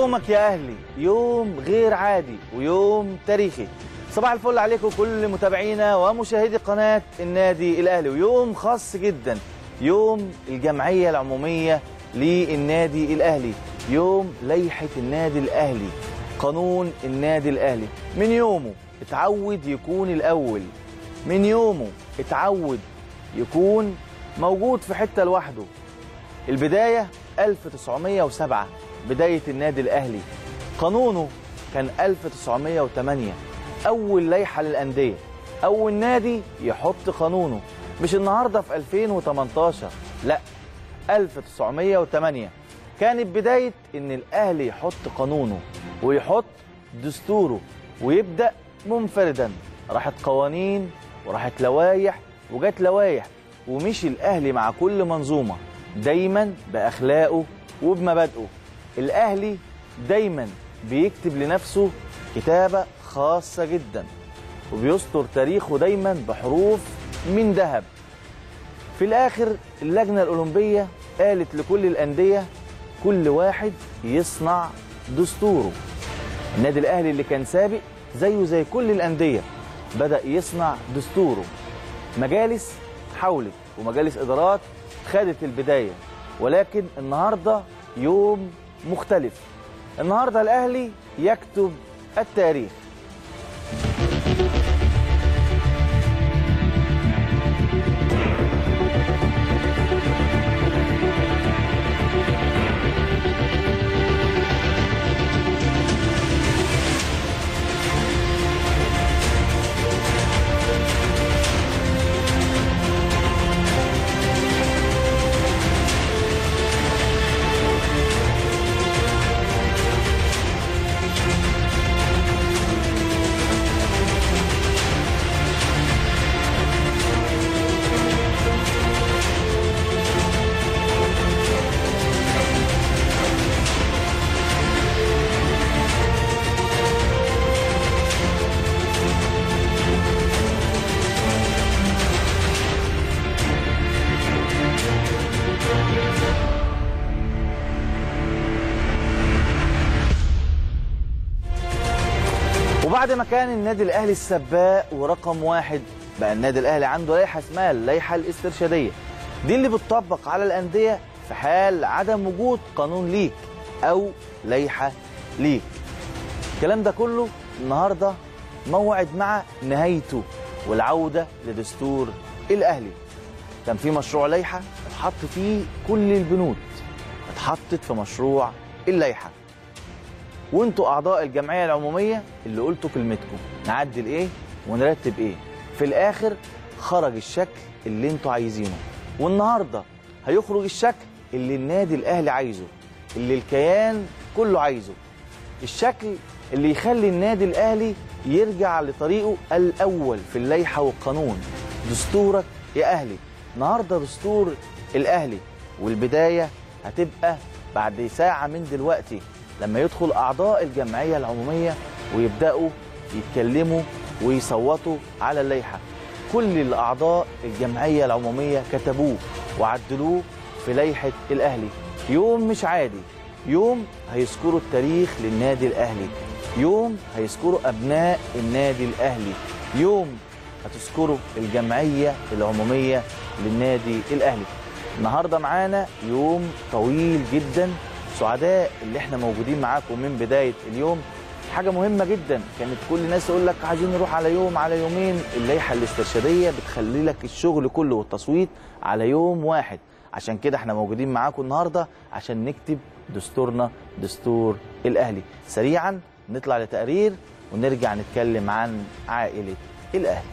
يومك يا أهلي يوم غير عادي ويوم تاريخي صباح الفل عليكم كل متابعينا ومشاهدي قناة النادي الأهلي ويوم خاص جدا يوم الجمعية العمومية للنادي الأهلي يوم لائحة النادي الأهلي قانون النادي الأهلي من يومه اتعود يكون الأول من يومه اتعود يكون موجود في حتة لوحده البداية 1907 بداية النادي الأهلي قانونه كان 1908 أول لائحة للأندية أول نادي يحط قانونه مش النهاردة في 2018 لا 1908 كانت بداية إن الأهلي يحط قانونه ويحط دستوره ويبدأ منفردا راحت قوانين وراحت لوايح وجت لوايح ومشي الأهلي مع كل منظومة دايما بأخلاقه وبمبادئه الأهلي دايما بيكتب لنفسه كتابة خاصة جدا وبيسطر تاريخه دايما بحروف من ذهب في الآخر اللجنة الأولمبية قالت لكل الأندية كل واحد يصنع دستوره النادي الأهلي اللي كان سابق زيه زي كل الأندية بدأ يصنع دستوره مجالس حاولت ومجالس إدارات خدت البداية ولكن النهاردة يوم مختلف النهاردة الأهلي يكتب التاريخ وبعد ما كان النادي الاهلي السباق ورقم واحد بقى النادي الاهلي عنده لائحه اسمها اللائحه الاسترشاديه دي اللي بتطبق على الانديه في حال عدم وجود قانون ليك او لائحه ليك الكلام ده كله النهارده موعد مع نهايته والعوده لدستور الاهلي كان في مشروع لائحه اتحط فيه كل البنود اتحطت في مشروع اللائحه وانتوا اعضاء الجمعيه العموميه اللي قلتوا كلمتكم نعدل ايه ونرتب ايه في الاخر خرج الشكل اللي انتوا عايزينه والنهارده هيخرج الشكل اللي النادي الاهلي عايزه اللي الكيان كله عايزه الشكل اللي يخلي النادي الاهلي يرجع لطريقه الاول في اللائحه والقانون دستورك يا اهلي النهارده دستور الاهلي والبدايه هتبقى بعد ساعه من دلوقتي لما يدخل اعضاء الجمعيه العموميه ويبداوا يتكلموا ويصوتوا على اللائحه كل الاعضاء الجمعيه العموميه كتبوه وعدلوه في لائحه الاهلي يوم مش عادي يوم هيذكروا التاريخ للنادي الاهلي يوم هيذكروا ابناء النادي الاهلي يوم هتذكروا الجمعيه العموميه للنادي الاهلي النهارده معانا يوم طويل جدا سعداء اللي احنا موجودين معاكم من بدايه اليوم حاجه مهمه جدا كانت كل الناس تقول لك عايزين نروح على يوم على يومين اللائحه الاسترشاديه بتخلي لك الشغل كله والتصويت على يوم واحد عشان كده احنا موجودين معاكم النهارده عشان نكتب دستورنا دستور الاهلي سريعا نطلع لتقرير ونرجع نتكلم عن عائله الاهلي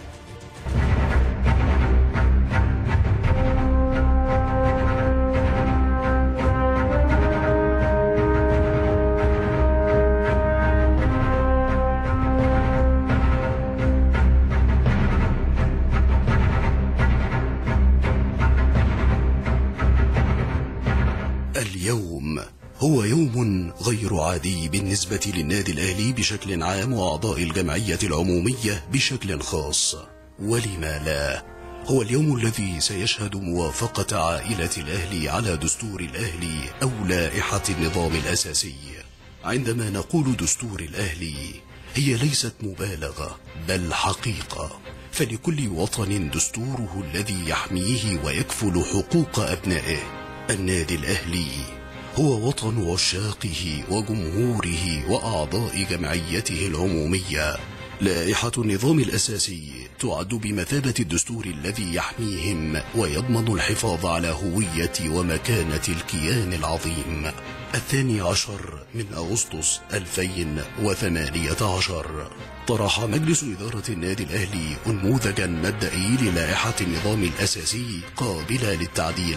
اليوم هو يوم غير عادي بالنسبة للنادي الأهلي بشكل عام وأعضاء الجمعية العمومية بشكل خاص ولما لا هو اليوم الذي سيشهد موافقة عائلة الأهلي على دستور الأهلي أو لائحة النظام الأساسي عندما نقول دستور الأهلي هي ليست مبالغة بل حقيقة فلكل وطن دستوره الذي يحميه ويكفل حقوق أبنائه النادي الأهلي هو وطن عشاقه وجمهوره وأعضاء جمعيته العمومية لائحة النظام الأساسي تعد بمثابة الدستور الذي يحميهم ويضمن الحفاظ على هوية ومكانة الكيان العظيم الثاني عشر من أغسطس 2018 طرح مجلس إدارة النادي الأهلي أنموذجا مبدئي للائحة النظام الأساسي قابلة للتعديل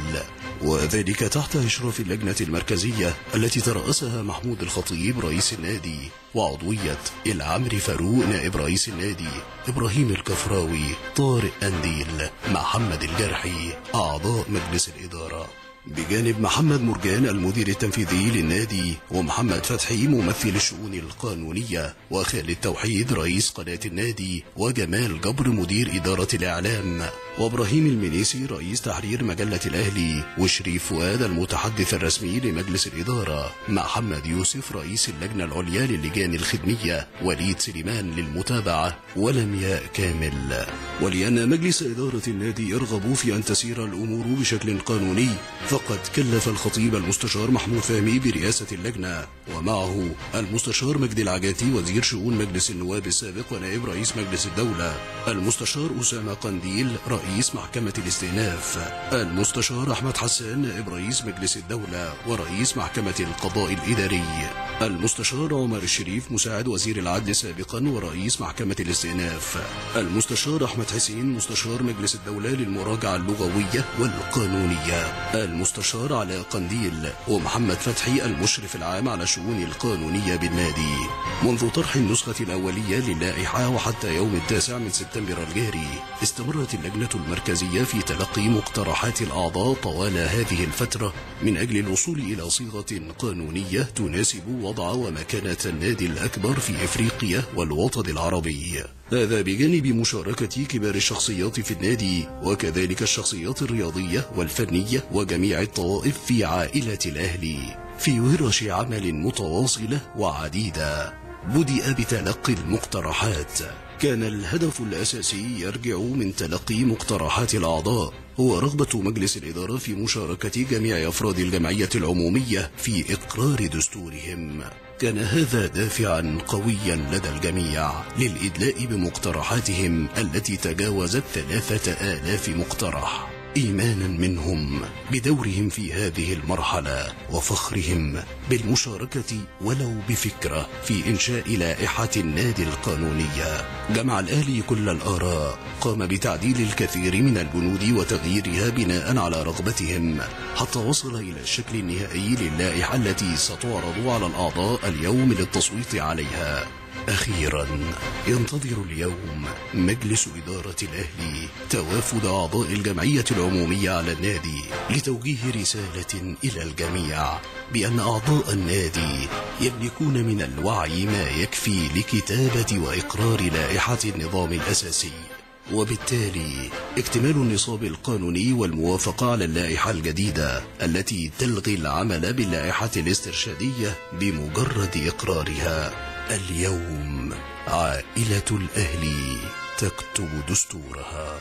وذلك تحت إشراف اللجنة المركزية التي ترأسها محمود الخطيب رئيس النادي وعضوية العمري فاروق نائب رئيس النادي إبراهيم الكفراوي طارق أنديل محمد الجرحي أعضاء مجلس الإدارة بجانب محمد مرجان المدير التنفيذي للنادي ومحمد فتحي ممثل الشؤون القانونية وخالد توحيد رئيس قناة النادي وجمال جبر مدير إدارة الإعلام وإبراهيم المنيسي رئيس تحرير مجلة الأهلي وشريف فؤاد المتحدث الرسمي لمجلس الإدارة محمد يوسف رئيس اللجنة العليا للجان الخدمية وليد سليمان للمتابعة ولمياء كامل ولأن مجلس إدارة النادي يرغب في أن تسير الأمور بشكل قانوني فقد كلف الخطيب المستشار محمود فهمي برئاسة اللجنة ومعه المستشار مجدي العجاتي وزير شؤون مجلس النواب السابق ونائب رئيس مجلس الدولة المستشار أسامة قنديل رئيس محكمة الاستئناف المستشار أحمد حسان نائب رئيس مجلس الدولة ورئيس محكمة القضاء الإداري المستشار عمر الشريف مساعد وزير العدل سابقا ورئيس محكمة الاستئناف المستشار أحمد حسين مستشار مجلس الدولة للمراجعة اللغوية والقانونية المستشار علاء قنديل ومحمد فتحي المشرف العام على الشؤون القانونية بالنادي منذ طرح النسخة الأولية للائحة وحتى يوم التاسع من سبتمبر الجاري استمرت اللجنة المركزية في تلقي مقترحات الأعضاء طوال هذه الفترة من أجل الوصول إلى صيغة قانونية تناسب وضع ومكانة النادي الأكبر في إفريقيا والوطن العربي هذا بجانب مشاركة كبار الشخصيات في النادي وكذلك الشخصيات الرياضية والفنية وجميع الطوائف في عائلة الأهلي في ورش عمل متواصلة وعديدة بدأ بتلقي المقترحات كان الهدف الأساسي يرجع من تلقي مقترحات الأعضاء هو رغبة مجلس الإدارة في مشاركة جميع أفراد الجمعية العمومية في إقرار دستورهم كان هذا دافعا قويا لدى الجميع للإدلاء بمقترحاتهم التي تجاوزت ثلاثة آلاف مقترح إيمانا منهم بدورهم في هذه المرحلة وفخرهم بالمشاركة ولو بفكرة في إنشاء لائحة النادي القانونية جمع الأهلي كل الآراء قام بتعديل الكثير من البنود وتغييرها بناء على رغبتهم حتى وصل إلى الشكل النهائي للائحة التي ستعرض على الأعضاء اليوم للتصويت عليها أخيرا ينتظر اليوم مجلس إدارة الأهلي توافد أعضاء الجمعية العمومية على النادي لتوجيه رسالة إلى الجميع بأن أعضاء النادي يملكون من الوعي ما يكفي لكتابة وإقرار لائحة النظام الأساسي وبالتالي اكتمال النصاب القانوني والموافقة على اللائحة الجديدة التي تلغي العمل باللائحة الاسترشادية بمجرد إقرارها اليوم عائلة الأهلي تكتب دستورها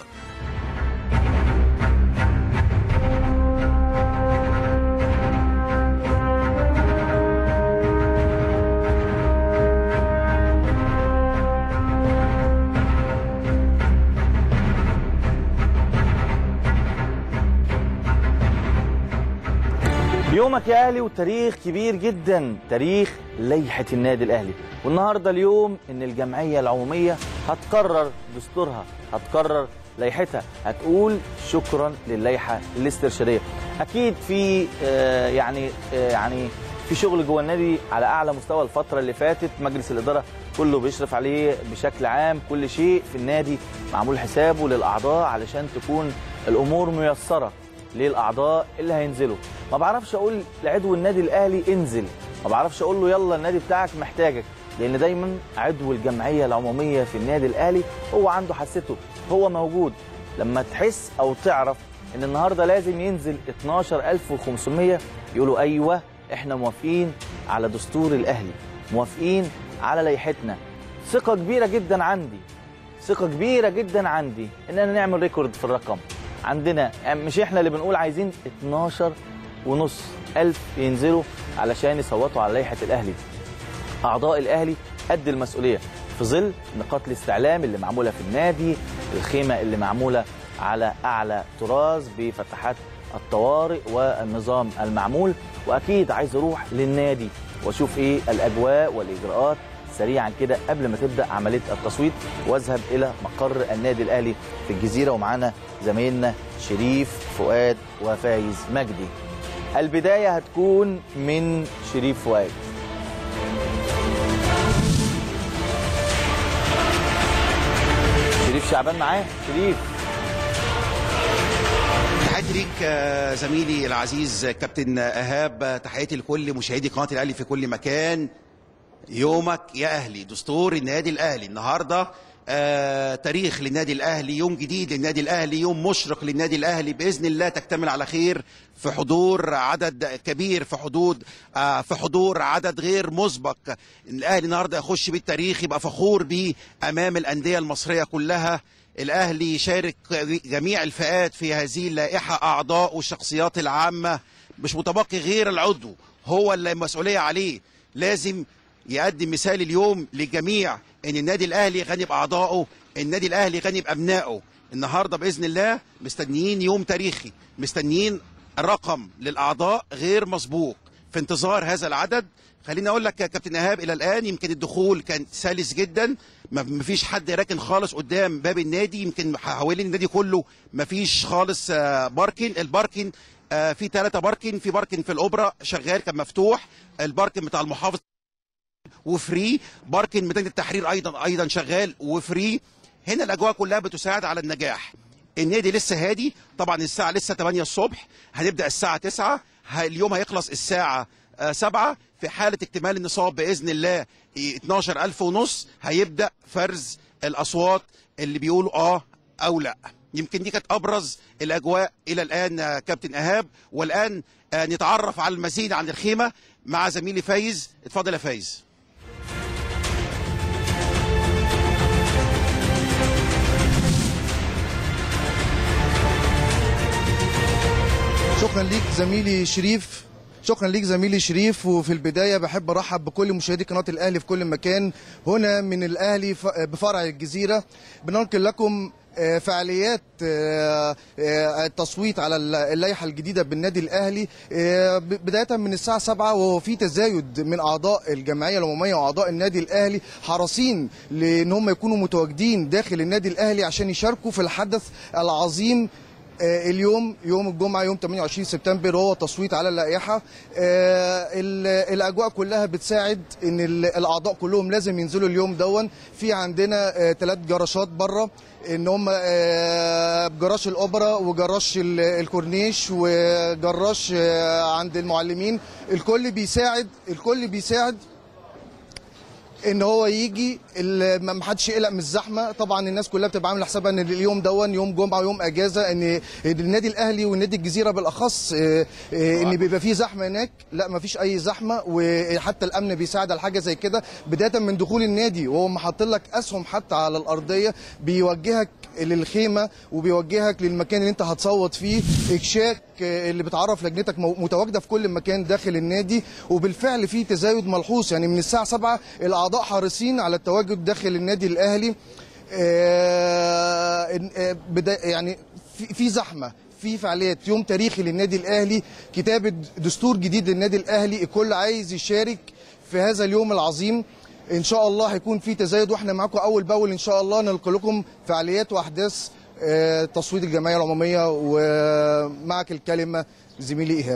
يومك يا اهلي وتاريخ كبير جدا تاريخ لائحه النادي الاهلي والنهارده اليوم ان الجمعيه العموميه هتقرر دستورها هتقرر لائحتها هتقول شكرا للائحه الاسترشاديه اكيد في آه يعني آه يعني في شغل جوه النادي على اعلى مستوى الفتره اللي فاتت مجلس الاداره كله بيشرف عليه بشكل عام كل شيء في النادي معمول حسابه للاعضاء علشان تكون الامور ميسره للاعضاء اللي هينزلوا ما بعرفش اقول لعضو النادي الاهلي انزل ما بعرفش اقول له يلا النادي بتاعك محتاجك لان دايما عضو الجمعيه العموميه في النادي الاهلي هو عنده حسته هو موجود لما تحس او تعرف ان النهارده لازم ينزل 12500 يقولوا ايوه احنا موافقين على دستور الاهلي موافقين على لائحتنا ثقه كبيره جدا عندي ثقه كبيره جدا عندي اننا نعمل ريكورد في الرقم عندنا يعني مش احنا اللي بنقول عايزين 12 ونص الف ينزلوا علشان يصوتوا على لائحه الاهلي اعضاء الاهلي قد المسؤوليه في ظل نقاط الاستعلام اللي معموله في النادي الخيمه اللي معموله على اعلى طراز بفتحات الطوارئ والنظام المعمول واكيد عايز اروح للنادي واشوف ايه الاجواء والاجراءات سريعا كده قبل ما تبدا عمليه التصويت واذهب الى مقر النادي الاهلي في الجزيره ومعانا زميلنا شريف فؤاد وفايز مجدي البدايه هتكون من شريف فؤاد شريف شعبان معاه شريف تحياتي ليك آه، زميلي العزيز كابتن ايهاب تحياتي لكل مشاهدي قناه الاهلي في كل مكان يومك يا اهلي دستور النادي الاهلي النهارده آه تاريخ للنادي الاهلي يوم جديد للنادي الاهلي يوم مشرق للنادي الاهلي باذن الله تكتمل على خير في حضور عدد كبير في حدود آه في حضور عدد غير مسبق الاهلي النهارده يخش بالتاريخ يبقى فخور بيه امام الانديه المصريه كلها الاهلي يشارك جميع الفئات في هذه اللائحه اعضاء والشخصيات العامه مش متبقي غير العضو هو اللي المسؤوليه عليه لازم يقدم مثال اليوم للجميع ان النادي الاهلي غني باعضائه النادي الاهلي غني بابنائه النهارده باذن الله مستنيين يوم تاريخي مستنيين رقم للاعضاء غير مسبوق في انتظار هذا العدد خليني اقول لك يا كابتن ايهاب الى الان يمكن الدخول كان سلس جدا ما فيش حد راكن خالص قدام باب النادي يمكن حوالين النادي كله ما فيش خالص آه، باركن الباركن آه، في ثلاثة باركن في باركن في الاوبرا شغال كان مفتوح الباركن بتاع المحافظ وفري باركن ميدان التحرير ايضا ايضا شغال وفري هنا الاجواء كلها بتساعد على النجاح النادي لسه هادي طبعا الساعه لسه 8 الصبح هنبدا الساعه 9 ه- اليوم هيخلص الساعه آه، 7 في حاله اكتمال النصاب باذن الله ي- 12000 ونص هيبدا فرز الاصوات اللي بيقولوا اه او لا يمكن دي كانت ابرز الاجواء الى الان آه، كابتن ايهاب والان آه، نتعرف على المزيد عن الخيمه مع زميلي فايز اتفضل يا فايز شكرا ليك زميلي شريف شكرا ليك زميلي شريف وفي البدايه بحب ارحب بكل مشاهدي قناه الاهلي في كل مكان هنا من الاهلي ف- بفرع الجزيره بننقل لكم آه، فعاليات آه، آه، التصويت على ال- اللائحه الجديده بالنادي الاهلي آه، ب- بدايه من الساعه 7 وهو في تزايد من اعضاء الجمعيه العموميه واعضاء النادي الاهلي حريصين لان هم يكونوا متواجدين داخل النادي الاهلي عشان يشاركوا في الحدث العظيم آه، اليوم يوم الجمعه يوم 28 سبتمبر هو تصويت على اللائحه آه، ال- الاجواء كلها بتساعد ان ال- الاعضاء كلهم لازم ينزلوا اليوم دون في عندنا ثلاث جراشات بره ان هم آه، جراش الاوبرا وجراش ال- الكورنيش وجراش آه، عند المعلمين الكل بيساعد الكل بيساعد ان هو يجي ال- ما حدش يقلق من الزحمه طبعا الناس كلها بتبقى عامله حسابها ان اليوم دون يوم جمعه ويوم اجازه ان إن النادي الاهلي والنادي الجزيره بالاخص آه، آه، ان بيبقى فيه زحمه هناك لا ما فيش اي زحمه وحتى الامن بيساعد على حاجه زي كده بدايه من دخول النادي وهو محاطين لك اسهم حتى على الارضيه بيوجهك للخيمه وبيوجهك للمكان اللي انت هتصوت فيه اكشاك آه، اللي بتعرف لجنتك مو- متواجده في كل مكان داخل النادي وبالفعل في تزايد ملحوظ يعني من الساعه 7 الاعضاء حريصين على التواجد داخل النادي الاهلي آه، إن- آه، بدا يعني في- في زحمه في فعاليات يوم تاريخي للنادي الاهلي كتابه دستور جديد للنادي الاهلي الكل عايز يشارك في هذا اليوم العظيم ان شاء الله هيكون في تزايد واحنا معاكم اول باول ان شاء الله نلقي لكم فعاليات واحداث آه، تصويت الجمعيه العموميه ومعك الكلمه زميلي ايهاب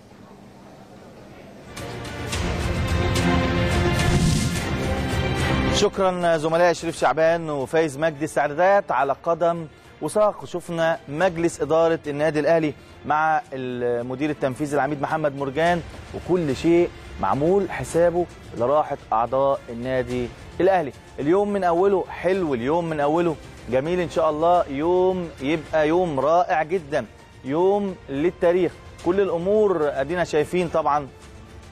شكرا زملائي شريف شعبان وفايز مجدي استعدادات على قدم وساق شفنا مجلس إدارة النادي الأهلي مع المدير التنفيذي العميد محمد مرجان وكل شيء معمول حسابه لراحة أعضاء النادي الأهلي اليوم من أوله حلو اليوم من أوله جميل إن شاء الله يوم يبقى يوم رائع جدا يوم للتاريخ كل الأمور أدينا شايفين طبعا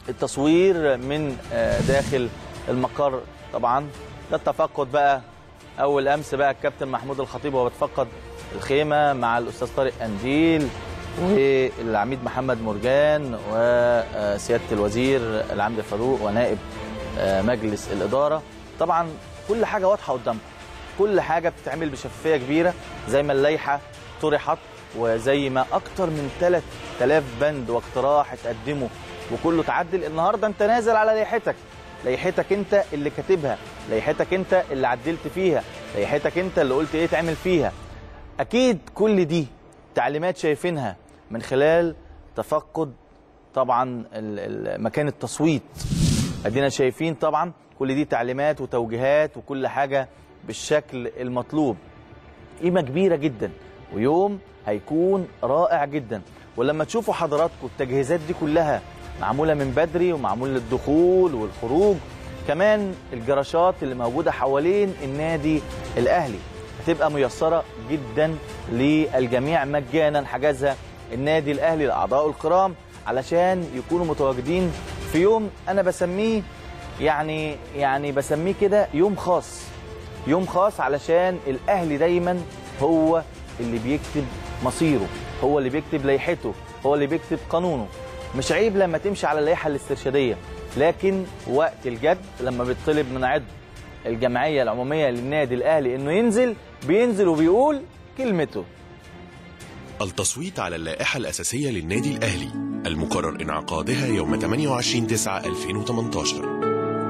التصوير من آه، داخل المقر طبعا ده التفقد بقى اول امس بقى الكابتن محمود الخطيب وهو بيتفقد الخيمه مع الاستاذ طارق انديل والعميد محمد مرجان وسياده الوزير العمد فاروق ونائب آه، مجلس الاداره طبعا كل حاجه واضحه قدامكم كل حاجه بتتعمل بشفافيه كبيره زي ما اللائحه طرحت وزي ما اكتر من 3000 بند واقتراح اتقدموا وكله اتعدل النهارده انت نازل على لائحتك لائحتك انت اللي كاتبها لائحتك انت اللي عدلت فيها لائحتك انت اللي قلت ايه تعمل فيها اكيد كل دي تعليمات شايفينها من خلال تفقد طبعا ال- ال- مكان التصويت ادينا شايفين طبعا كل دي تعليمات وتوجيهات وكل حاجه بالشكل المطلوب قيمه كبيره جدا ويوم هيكون رائع جدا ولما تشوفوا حضراتكم التجهيزات دي كلها معموله من بدري ومعمول للدخول والخروج كمان الجراشات اللي موجوده حوالين النادي الاهلي هتبقى ميسره جدا للجميع مجانا حجزها النادي الاهلي لاعضائه الكرام علشان يكونوا متواجدين في يوم انا بسميه يعني يعني بسميه كده يوم خاص يوم خاص علشان الاهلي دايما هو اللي بيكتب مصيره هو اللي بيكتب لائحته هو اللي بيكتب قانونه مش عيب لما تمشي على اللائحه الاسترشاديه لكن وقت الجد لما بيطلب من عضو الجمعيه العموميه للنادي الاهلي انه ينزل بينزل وبيقول كلمته التصويت على اللائحة الأساسية للنادي الأهلي المقرر انعقادها يوم 28 9 2018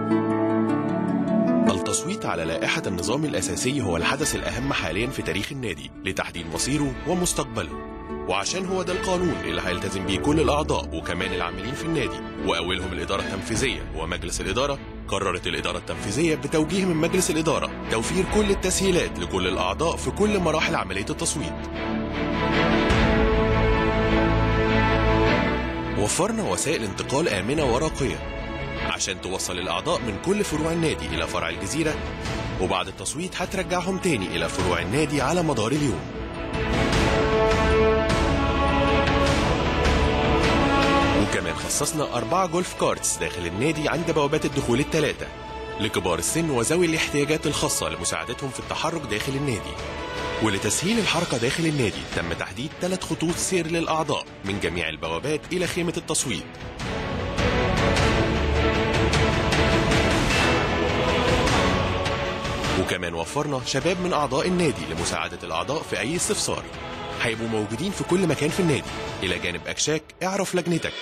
التصويت على لائحة النظام الأساسي هو الحدث الأهم حاليا في تاريخ النادي لتحديد مصيره ومستقبله وعشان هو ده القانون اللي هيلتزم بيه كل الأعضاء وكمان العاملين في النادي وأولهم الإدارة التنفيذية ومجلس الإدارة قررت الإدارة التنفيذية بتوجيه من مجلس الإدارة توفير كل التسهيلات لكل الأعضاء في كل مراحل عملية التصويت وفرنا وسائل انتقال آمنة ورقية عشان توصل الأعضاء من كل فروع النادي إلى فرع الجزيرة وبعد التصويت هترجعهم تاني إلى فروع النادي على مدار اليوم وكمان خصصنا أربعة جولف كارتس داخل النادي عند بوابات الدخول الثلاثة لكبار السن وذوي الاحتياجات الخاصة لمساعدتهم في التحرك داخل النادي ولتسهيل الحركة داخل النادي تم تحديد ثلاث خطوط سير للأعضاء من جميع البوابات إلى خيمة التصويت وكمان وفرنا شباب من أعضاء النادي لمساعدة الأعضاء في أي استفسار هيبقوا موجودين في كل مكان في النادي إلى جانب أكشاك اعرف لجنتك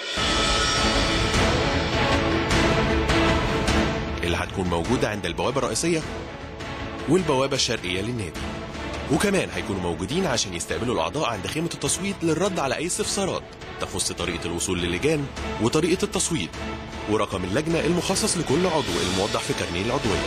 اللي هتكون موجودة عند البوابة الرئيسية والبوابة الشرقية للنادي وكمان هيكونوا موجودين عشان يستقبلوا الأعضاء عند خيمة التصويت للرد على أي استفسارات تخص طريقة الوصول للجان وطريقة التصويت ورقم اللجنة المخصص لكل عضو الموضح في كارنيه العضوية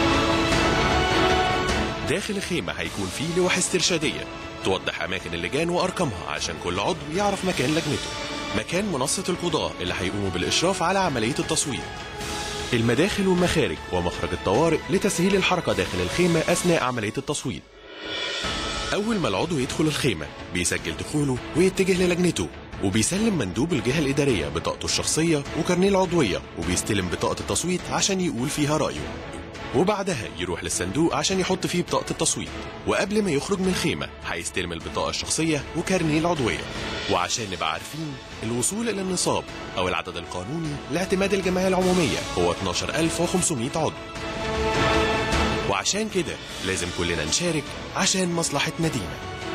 داخل الخيمة هيكون فيه لوحة استرشادية توضح أماكن اللجان وأرقامها عشان كل عضو يعرف مكان لجنته مكان منصة القضاء اللي هيقوموا بالإشراف على عملية التصويت المداخل والمخارج ومخرج الطوارئ لتسهيل الحركة داخل الخيمة أثناء عملية التصويت أول ما العضو يدخل الخيمة بيسجل دخوله ويتجه للجنته وبيسلم مندوب الجهة الإدارية بطاقته الشخصية وكارنيه العضوية وبيستلم بطاقة التصويت عشان يقول فيها رأيه وبعدها يروح للصندوق عشان يحط فيه بطاقة التصويت وقبل ما يخرج من الخيمة هيستلم البطاقة الشخصية وكارنيه العضوية وعشان نبقى عارفين الوصول إلى النصاب أو العدد القانوني لاعتماد الجمعية العمومية هو 12500 عضو وعشان كده لازم كلنا نشارك عشان مصلحة نادينا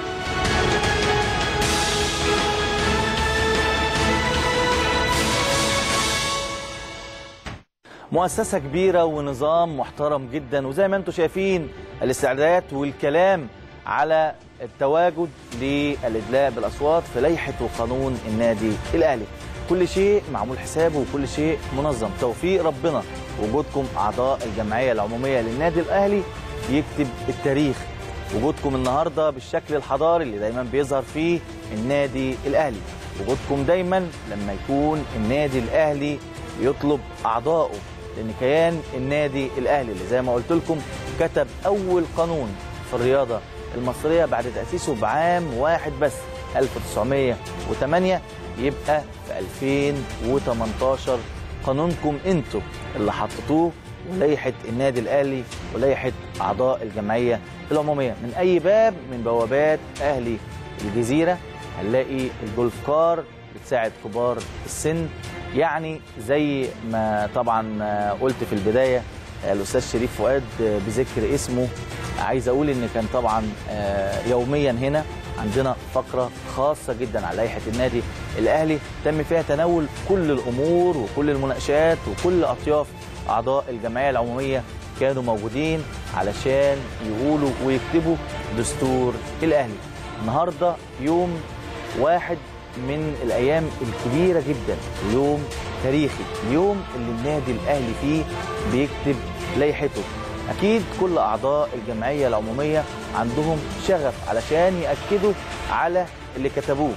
مؤسسة كبيرة ونظام محترم جدا وزي ما انتم شايفين الاستعدادات والكلام على التواجد للإدلاء بالأصوات في لائحة وقانون النادي الأهلي كل شيء معمول حسابه وكل شيء منظم توفيق ربنا وجودكم أعضاء الجمعية العمومية للنادي الأهلي يكتب التاريخ وجودكم النهارده بالشكل الحضاري اللي دايما بيظهر فيه النادي الاهلي وجودكم دايما لما يكون النادي الاهلي يطلب اعضائه لان كيان النادي الاهلي اللي زي ما قلت لكم كتب اول قانون في الرياضه المصريه بعد تاسيسه بعام واحد بس 1908 يبقى في 2018 قانونكم انتوا اللي حطيتوه ولائحه النادي الاهلي ولائحه اعضاء الجمعيه العموميه من اي باب من بوابات اهلي الجزيره هنلاقي الجولف كار بتساعد كبار السن يعني زي ما طبعا آه، قلت في البدايه آه، الاستاذ شريف فؤاد آه، بذكر اسمه عايز اقول ان كان طبعا آه، يوميا هنا عندنا فقره خاصه جدا على لائحه النادي الاهلي تم فيها تناول كل الامور وكل المناقشات وكل اطياف اعضاء الجمعيه العموميه كانوا موجودين علشان يقولوا ويكتبوا دستور الاهلي النهارده يوم واحد من الايام الكبيره جدا ويوم تاريخي اليوم اللي النادي الاهلي فيه بيكتب لائحته اكيد كل اعضاء الجمعيه العموميه عندهم شغف علشان ياكدوا على اللي كتبوه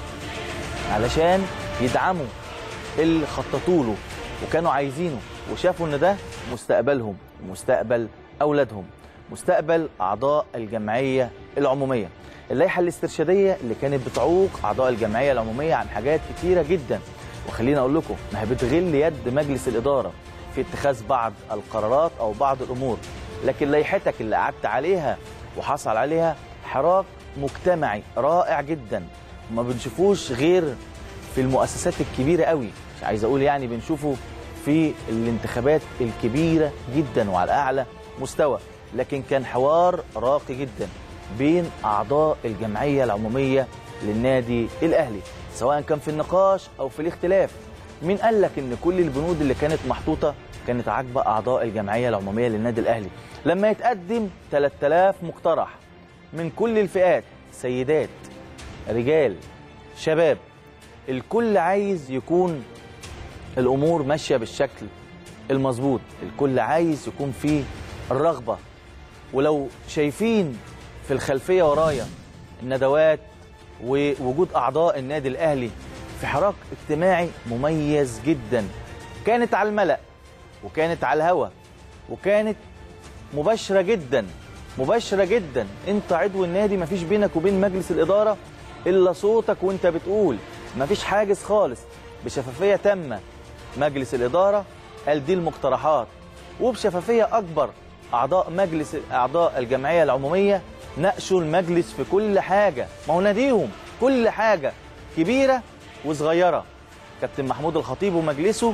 علشان يدعموا اللي خططوا له وكانوا عايزينه وشافوا ان ده مستقبلهم ومستقبل اولادهم مستقبل اعضاء الجمعيه العموميه اللائحه الاسترشاديه اللي كانت بتعوق اعضاء الجمعيه العموميه عن حاجات كتيره جدا وخليني اقول لكم ما هي بتغل يد مجلس الاداره في اتخاذ بعض القرارات او بعض الامور لكن لائحتك اللي قعدت عليها وحصل عليها حراك مجتمعي رائع جدا وما بنشوفوش غير في المؤسسات الكبيره قوي مش عايز اقول يعني بنشوفه في الانتخابات الكبيره جدا وعلى اعلى مستوى لكن كان حوار راقي جدا بين اعضاء الجمعيه العموميه للنادي الاهلي سواء كان في النقاش او في الاختلاف مين قال لك ان كل البنود اللي كانت محطوطه كانت عاجبه اعضاء الجمعيه العموميه للنادي الاهلي لما يتقدم 3000 مقترح من كل الفئات سيدات رجال شباب الكل عايز يكون الامور ماشيه بالشكل المظبوط الكل عايز يكون فيه الرغبه ولو شايفين في الخلفيه ورايا الندوات ووجود اعضاء النادي الاهلي في حراك اجتماعي مميز جدا كانت على الملأ وكانت على الهوا وكانت مباشره جدا مباشره جدا انت عضو النادي مفيش بينك وبين مجلس الاداره الا صوتك وانت بتقول مفيش حاجز خالص بشفافيه تامه مجلس الاداره قال دي المقترحات وبشفافيه اكبر اعضاء مجلس اعضاء الجمعيه العموميه ناقشوا المجلس في كل حاجه ما هو ناديهم كل حاجه كبيره وصغيره كابتن محمود الخطيب ومجلسه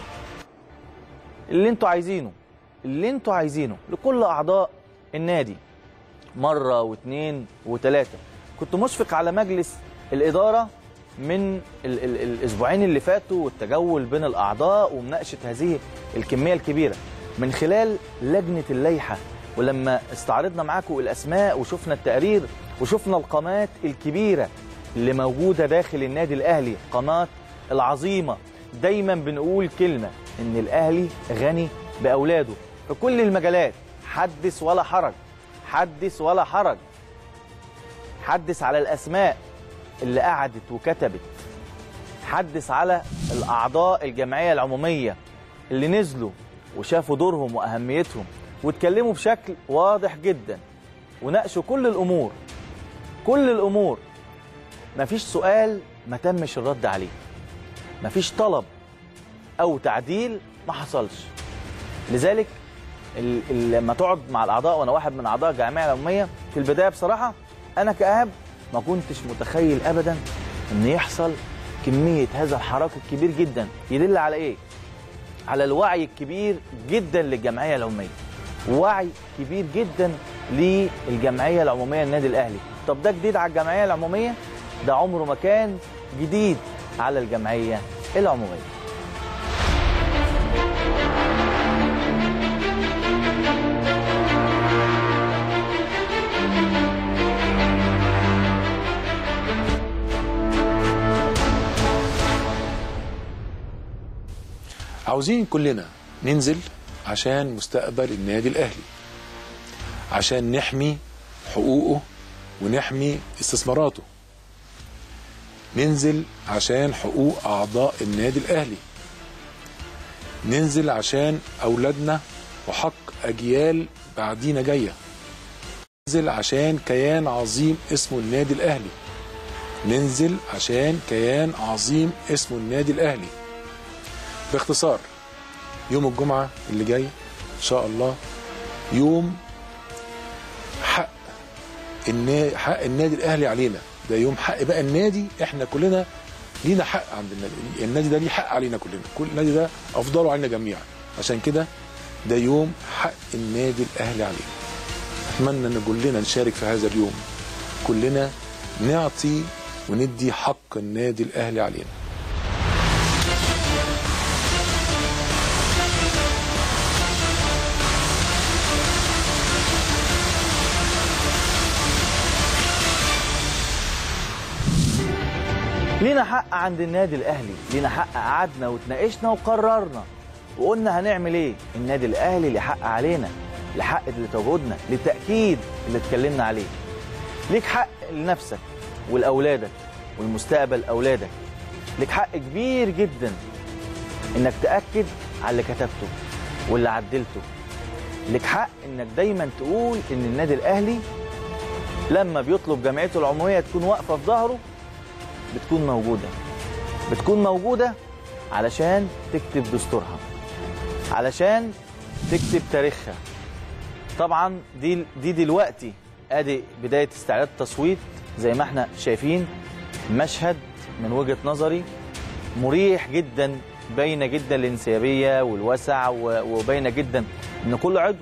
اللي انتوا عايزينه اللي انتوا عايزينه لكل اعضاء النادي مره واثنين وثلاثه كنت مشفق على مجلس الاداره من ال ال الاسبوعين اللي فاتوا والتجول بين الاعضاء ومناقشه هذه الكميه الكبيره من خلال لجنه اللائحه ولما استعرضنا معاكم الاسماء وشفنا التقرير وشفنا القامات الكبيره اللي موجوده داخل النادي الاهلي قامات العظيمه دايما بنقول كلمه ان الاهلي غني باولاده في كل المجالات حدث ولا حرج حدث ولا حرج حدث على الاسماء اللي قعدت وكتبت حدث على الاعضاء الجمعيه العموميه اللي نزلوا وشافوا دورهم واهميتهم واتكلموا بشكل واضح جدا وناقشوا كل الامور كل الامور مفيش سؤال ما تمش الرد عليه مفيش طلب او تعديل ما حصلش لذلك ال- ال- لما تقعد مع الاعضاء وانا واحد من اعضاء الجمعيه العموميه في البدايه بصراحه انا كاهاب ما كنتش متخيل ابدا ان يحصل كميه هذا الحراك الكبير جدا يدل على ايه على الوعي الكبير جدا للجمعيه العموميه وعي كبير جدا للجمعيه العموميه للنادي الاهلي طب ده جديد على الجمعيه العموميه ده عمره ما كان جديد على الجمعيه العموميه عاوزين كلنا ننزل عشان مستقبل النادي الاهلي عشان نحمي حقوقه ونحمي استثماراته ننزل عشان حقوق اعضاء النادي الاهلي ننزل عشان اولادنا وحق اجيال بعدينا جايه ننزل عشان كيان عظيم اسمه النادي الاهلي ننزل عشان كيان عظيم اسمه النادي الاهلي باختصار يوم الجمعه اللي جاي ان شاء الله يوم حق النا... حق النادي الاهلي علينا ده يوم حق بقى النادي احنا كلنا لينا حق عند النادي النادي ده ليه حق علينا كلنا كل النادي ده افضله علينا جميعا عشان كده ده يوم حق النادي الاهلي علينا اتمنى ان كلنا نشارك في هذا اليوم كلنا نعطي وندي حق النادي الاهلي علينا لينا حق عند النادي الاهلي لينا حق قعدنا وتناقشنا وقررنا وقلنا هنعمل ايه النادي الاهلي ليه حق علينا لحق لتواجدنا للتاكيد اللي اتكلمنا عليه ليك حق لنفسك ولاولادك والمستقبل اولادك ليك حق كبير جدا انك تاكد على اللي كتبته واللي عدلته ليك حق انك دايما تقول ان النادي الاهلي لما بيطلب جمعيته العموميه تكون واقفه في ظهره بتكون موجودة بتكون موجودة علشان تكتب دستورها علشان تكتب تاريخها طبعا دي دي دلوقتي ادي بداية استعداد تصويت زي ما احنا شايفين مشهد من وجهة نظري مريح جدا باينة جدا الانسيابية والوسع و- وباينة جدا ان كل عضو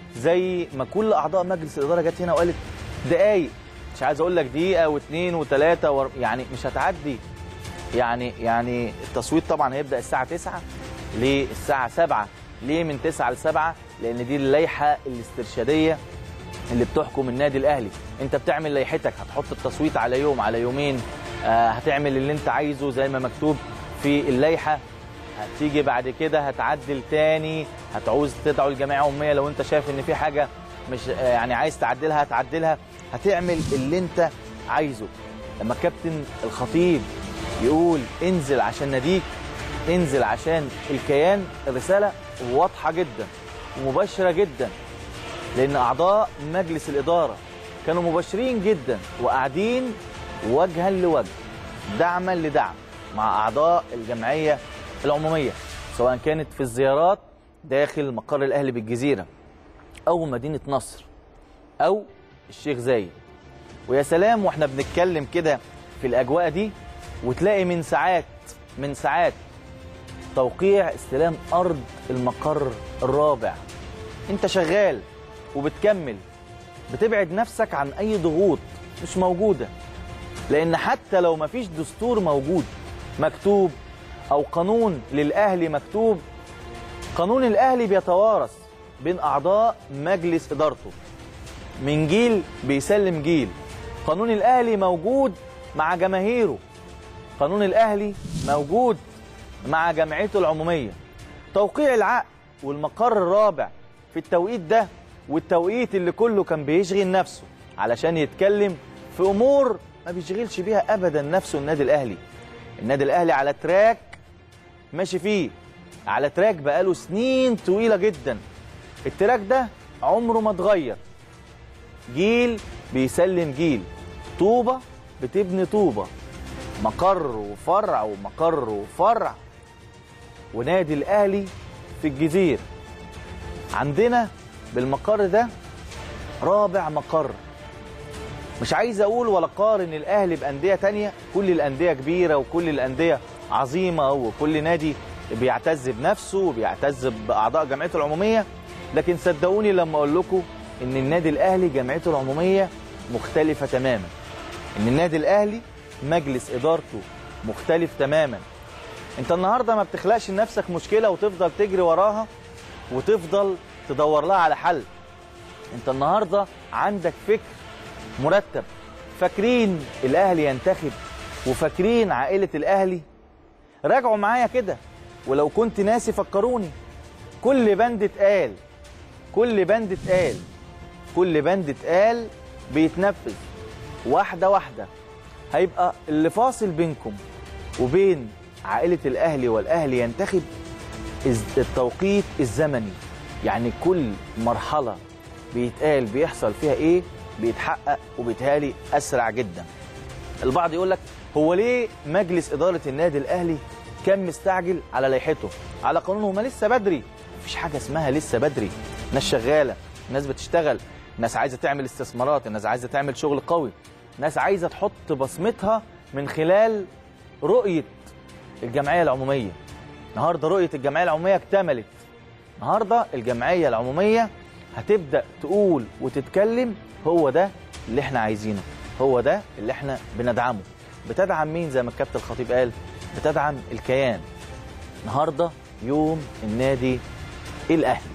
زي ما كل اعضاء مجلس الاداره جت هنا وقالت دقايق مش عايز اقول لك دقيقه واثنين وثلاثه ور... يعني مش هتعدي يعني يعني التصويت طبعا هيبدا الساعه 9 للساعه 7 ليه من 9 ل 7 لان دي اللائحه الاسترشاديه اللي بتحكم النادي الاهلي انت بتعمل لائحتك هتحط التصويت على يوم على يومين آه هتعمل اللي انت عايزه زي ما مكتوب في اللائحه هتيجي بعد كده هتعدل تاني هتعوز تدعو الجمعيه اميه لو انت شايف ان في حاجه مش آه، يعني عايز تعدلها هتعدلها هتعمل اللي انت عايزه لما الكابتن الخطيب يقول انزل عشان ناديك انزل عشان الكيان الرساله واضحه جدا ومباشره جدا لان اعضاء مجلس الاداره كانوا مباشرين جدا وقاعدين وجها لوجه دعما لدعم مع اعضاء الجمعيه العموميه سواء كانت في الزيارات داخل مقر الاهلي بالجزيره او مدينه نصر او الشيخ زايد ويا سلام واحنا بنتكلم كده في الاجواء دي وتلاقي من ساعات من ساعات توقيع استلام ارض المقر الرابع انت شغال وبتكمل بتبعد نفسك عن اي ضغوط مش موجوده لان حتى لو مفيش دستور موجود مكتوب او قانون للاهلي مكتوب قانون الاهلي بيتوارث بين اعضاء مجلس ادارته من جيل بيسلم جيل قانون الاهلي موجود مع جماهيره قانون الاهلي موجود مع جمعيته العموميه توقيع العقد والمقر الرابع في التوقيت ده والتوقيت اللي كله كان بيشغل نفسه علشان يتكلم في امور ما بيشغلش بيها ابدا نفسه النادي الاهلي النادي الاهلي على تراك ماشي فيه على تراك بقاله سنين طويله جدا التراك ده عمره ما اتغير جيل بيسلم جيل طوبه بتبني طوبه مقر وفرع ومقر وفرع ونادي الاهلي في الجزيره عندنا بالمقر ده رابع مقر مش عايز اقول ولا قارن الاهلي بانديه تانية كل الانديه كبيره وكل الانديه عظيمه وكل نادي بيعتز بنفسه وبيعتز باعضاء جمعيته العموميه لكن صدقوني لما اقول لكم ان النادي الاهلي جمعيته العموميه مختلفه تماما ان النادي الاهلي مجلس ادارته مختلف تماما انت النهارده ما بتخلقش لنفسك مشكله وتفضل تجري وراها وتفضل تدور لها على حل انت النهارده عندك فكر مرتب فاكرين الاهلي ينتخب وفاكرين عائله الاهلي راجعوا معايا كده ولو كنت ناسي فكروني كل بند اتقال كل بند اتقال كل بند اتقال بيتنفذ واحده واحده هيبقى اللي فاصل بينكم وبين عائله الاهلي والاهلي ينتخب الز- التوقيت الزمني يعني كل مرحله بيتقال بيحصل فيها ايه بيتحقق وبيتهالي اسرع جدا البعض يقول لك هو ليه مجلس اداره النادي الاهلي كان مستعجل على لائحته على قانونه ما لسه بدري مفيش حاجه اسمها لسه بدري ناس شغاله ناس بتشتغل ناس عايزه تعمل استثمارات ناس عايزه تعمل شغل قوي ناس عايزه تحط بصمتها من خلال رؤيه الجمعيه العموميه النهارده رؤيه الجمعيه العموميه اكتملت النهارده الجمعيه العموميه هتبدا تقول وتتكلم هو ده اللي احنا عايزينه هو ده اللي احنا بندعمه بتدعم مين زي ما الكابتن الخطيب قال بتدعم الكيان النهارده يوم النادي الاهلي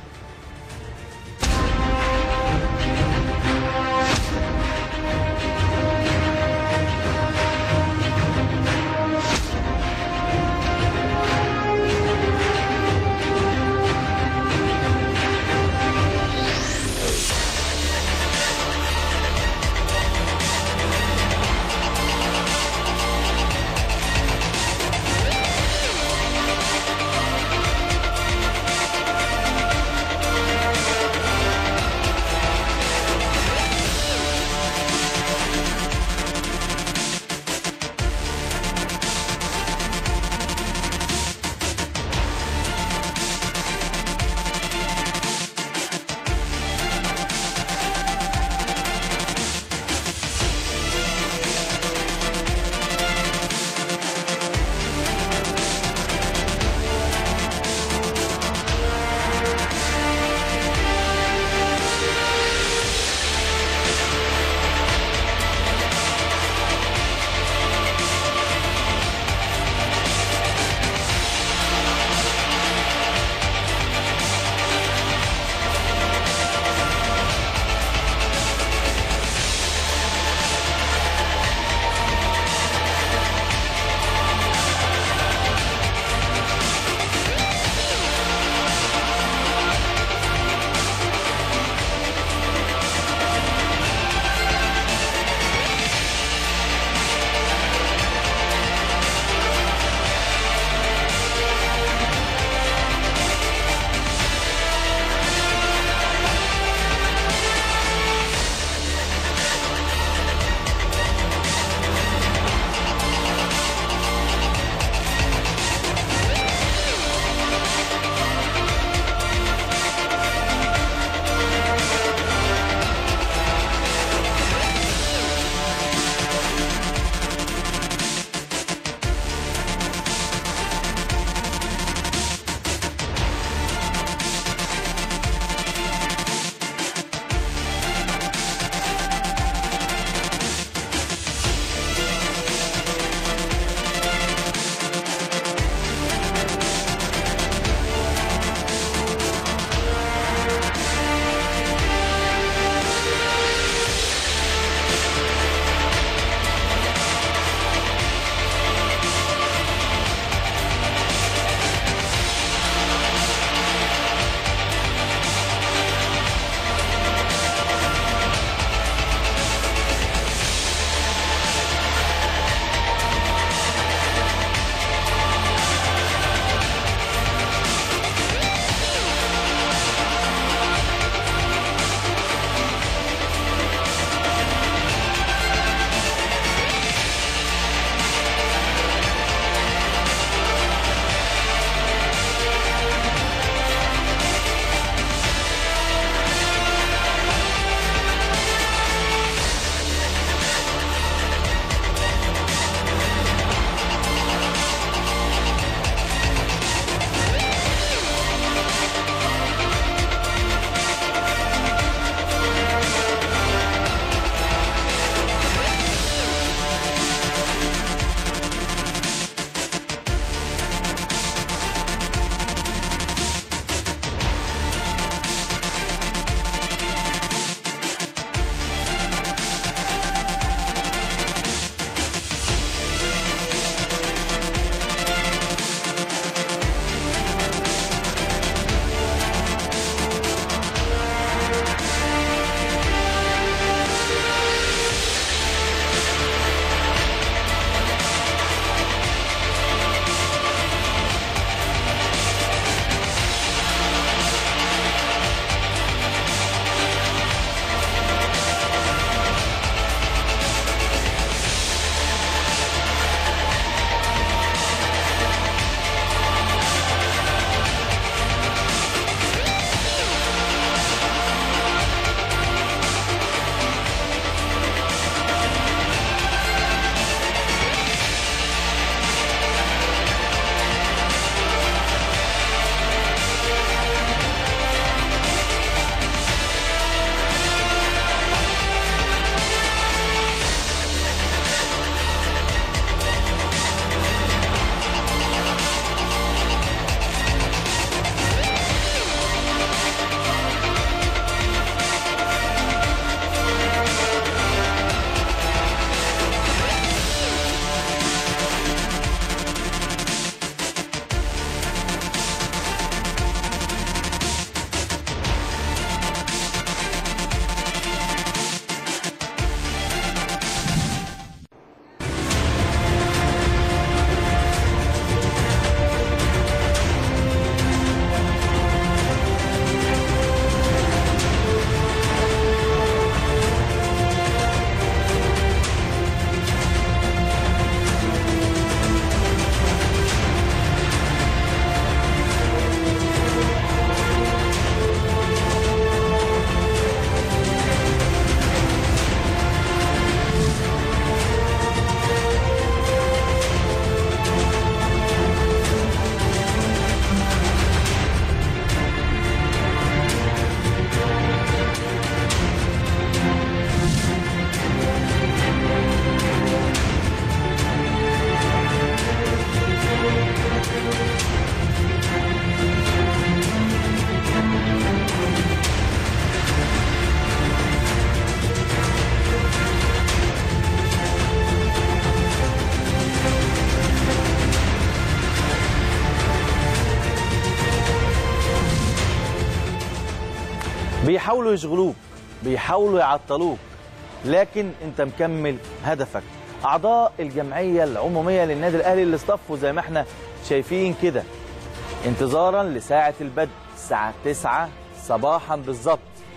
بيحاولوا يشغلوك بيحاولوا يعطلوك لكن انت مكمل هدفك اعضاء الجمعيه العموميه للنادي الاهلي اللي اصطفوا زي ما احنا شايفين كده انتظارا لساعه البدء الساعه 9 صباحا بالظبط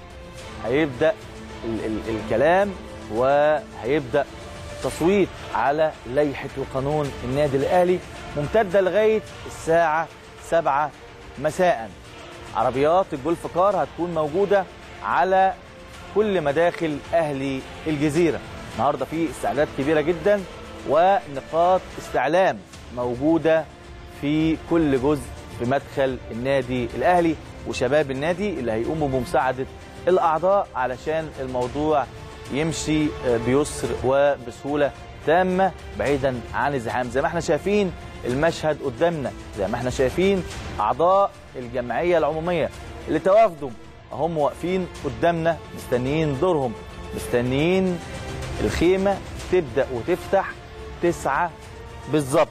هيبدا ال ال الكلام وهيبدا تصويت على لائحه وقانون النادي الاهلي ممتده لغايه الساعه 7 مساء عربيات الجولف كار هتكون موجوده على كل مداخل اهلي الجزيره النهارده في استعدادات كبيره جدا ونقاط استعلام موجوده في كل جزء في مدخل النادي الاهلي وشباب النادي اللي هيقوموا بمساعده الاعضاء علشان الموضوع يمشي بيسر وبسهوله تامه بعيدا عن الزحام زي ما احنا شايفين المشهد قدامنا زي ما احنا شايفين اعضاء الجمعيه العموميه اللي توافدوا هم واقفين قدامنا مستنيين دورهم مستنيين الخيمه تبدا وتفتح تسعة بالظبط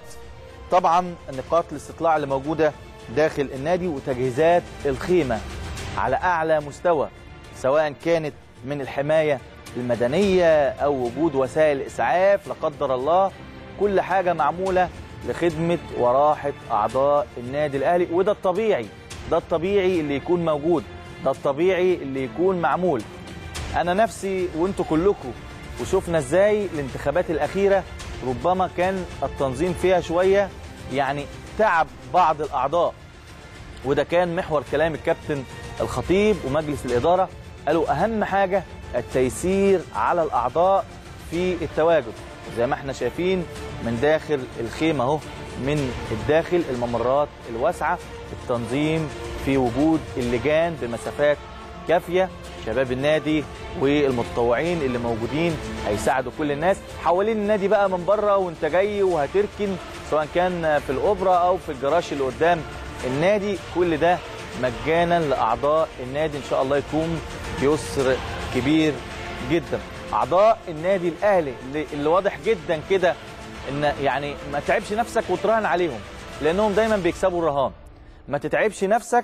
طبعا نقاط الاستطلاع اللي موجوده داخل النادي وتجهيزات الخيمه على اعلى مستوى سواء كانت من الحمايه المدنيه او وجود وسائل اسعاف لا قدر الله كل حاجه معموله لخدمه وراحه اعضاء النادي الاهلي وده الطبيعي ده الطبيعي اللي يكون موجود ده الطبيعي اللي يكون معمول انا نفسي وانتوا كلكم وشفنا ازاي الانتخابات الاخيره ربما كان التنظيم فيها شويه يعني تعب بعض الاعضاء وده كان محور كلام الكابتن الخطيب ومجلس الاداره قالوا اهم حاجه التيسير على الاعضاء في التواجد زي ما احنا شايفين من داخل الخيمه اهو من الداخل الممرات الواسعه التنظيم في وجود اللجان بمسافات كافيه شباب النادي والمتطوعين اللي موجودين هيساعدوا كل الناس حوالين النادي بقى من بره وانت جاي وهتركن سواء كان في الاوبرا او في الجراج اللي قدام النادي كل ده مجانا لاعضاء النادي ان شاء الله يكون بيسر كبير جدا اعضاء النادي الاهلي اللي, اللي واضح جدا كده ان يعني ما تعبش نفسك وتراهن عليهم لانهم دايما بيكسبوا الرهان ما تتعبش نفسك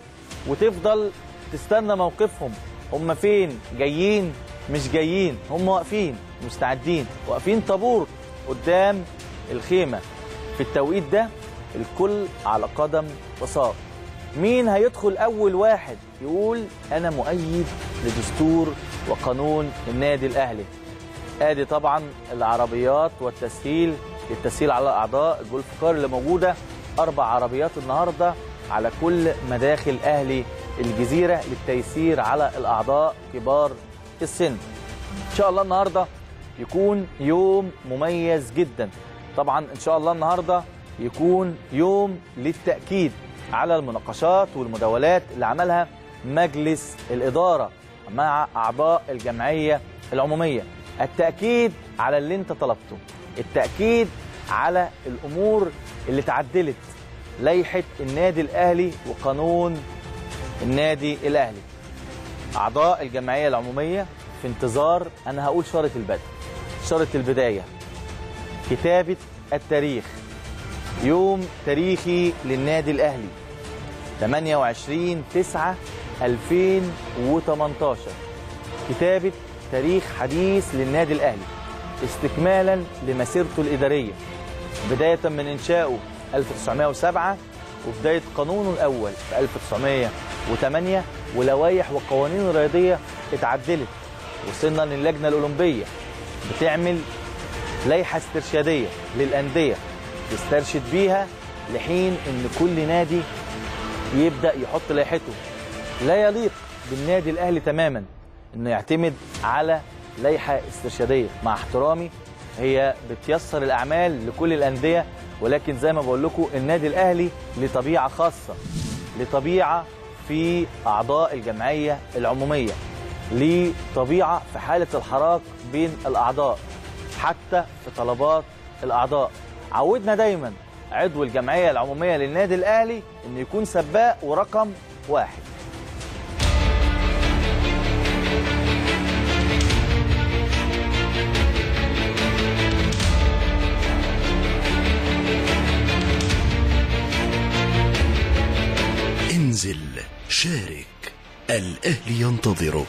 وتفضل تستنى موقفهم هم فين جايين مش جايين هم واقفين مستعدين واقفين طابور قدام الخيمه في التوقيت ده الكل على قدم وساق مين هيدخل اول واحد يقول انا مؤيد لدستور وقانون النادي الاهلي ادي طبعا العربيات والتسهيل للتسهيل على الاعضاء الجولف كار اللي موجوده اربع عربيات النهارده على كل مداخل اهلي الجزيره للتيسير على الاعضاء كبار السن ان شاء الله النهارده يكون يوم مميز جدا طبعا ان شاء الله النهارده يكون يوم للتاكيد على المناقشات والمداولات اللي عملها مجلس الاداره مع اعضاء الجمعيه العموميه التاكيد على اللي انت طلبته التاكيد على الامور اللي اتعدلت لائحه النادي الاهلي وقانون النادي الاهلي اعضاء الجمعيه العموميه في انتظار انا هقول شاره البدء شاره البدايه كتابه التاريخ يوم تاريخي للنادي الاهلي 28 9 2018 كتابه تاريخ حديث للنادي الاهلي استكمالا لمسيرته الاداريه بدايه من انشائه 1907 وبدايه قانونه الاول في 1908 ولوائح وقوانين رياضيه اتعدلت وصلنا للجنه الاولمبيه بتعمل لائحه استرشاديه للانديه تسترشد بيها لحين ان كل نادي يبدا يحط لائحته لا يليق بالنادي الاهلي تماما انه يعتمد على لائحه استرشاديه مع احترامي هي بتيسر الاعمال لكل الانديه ولكن زي ما بقول لكم النادي الاهلي لطبيعه خاصه لطبيعه في اعضاء الجمعيه العموميه لطبيعه في حاله الحراك بين الاعضاء حتى في طلبات الاعضاء عودنا دايما عضو الجمعيه العموميه للنادي الاهلي انه يكون سباق ورقم واحد انزل شارك الأهلي ينتظرك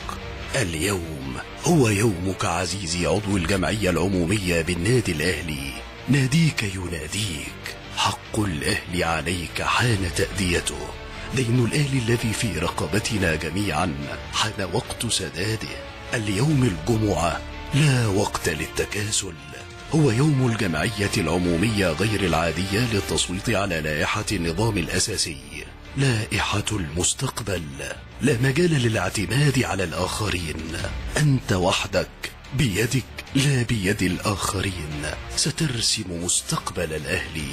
اليوم هو يومك عزيزي عضو الجمعية العمومية بالنادي الأهلي ناديك يناديك حق الأهل عليك حان تأديته دين الأهل الذي في رقبتنا جميعا حان وقت سداده اليوم الجمعة لا وقت للتكاسل هو يوم الجمعية العمومية غير العادية للتصويت على لائحة النظام الأساسي لائحة المستقبل لا مجال للاعتماد على الآخرين أنت وحدك بيدك لا بيد الآخرين سترسم مستقبل الأهل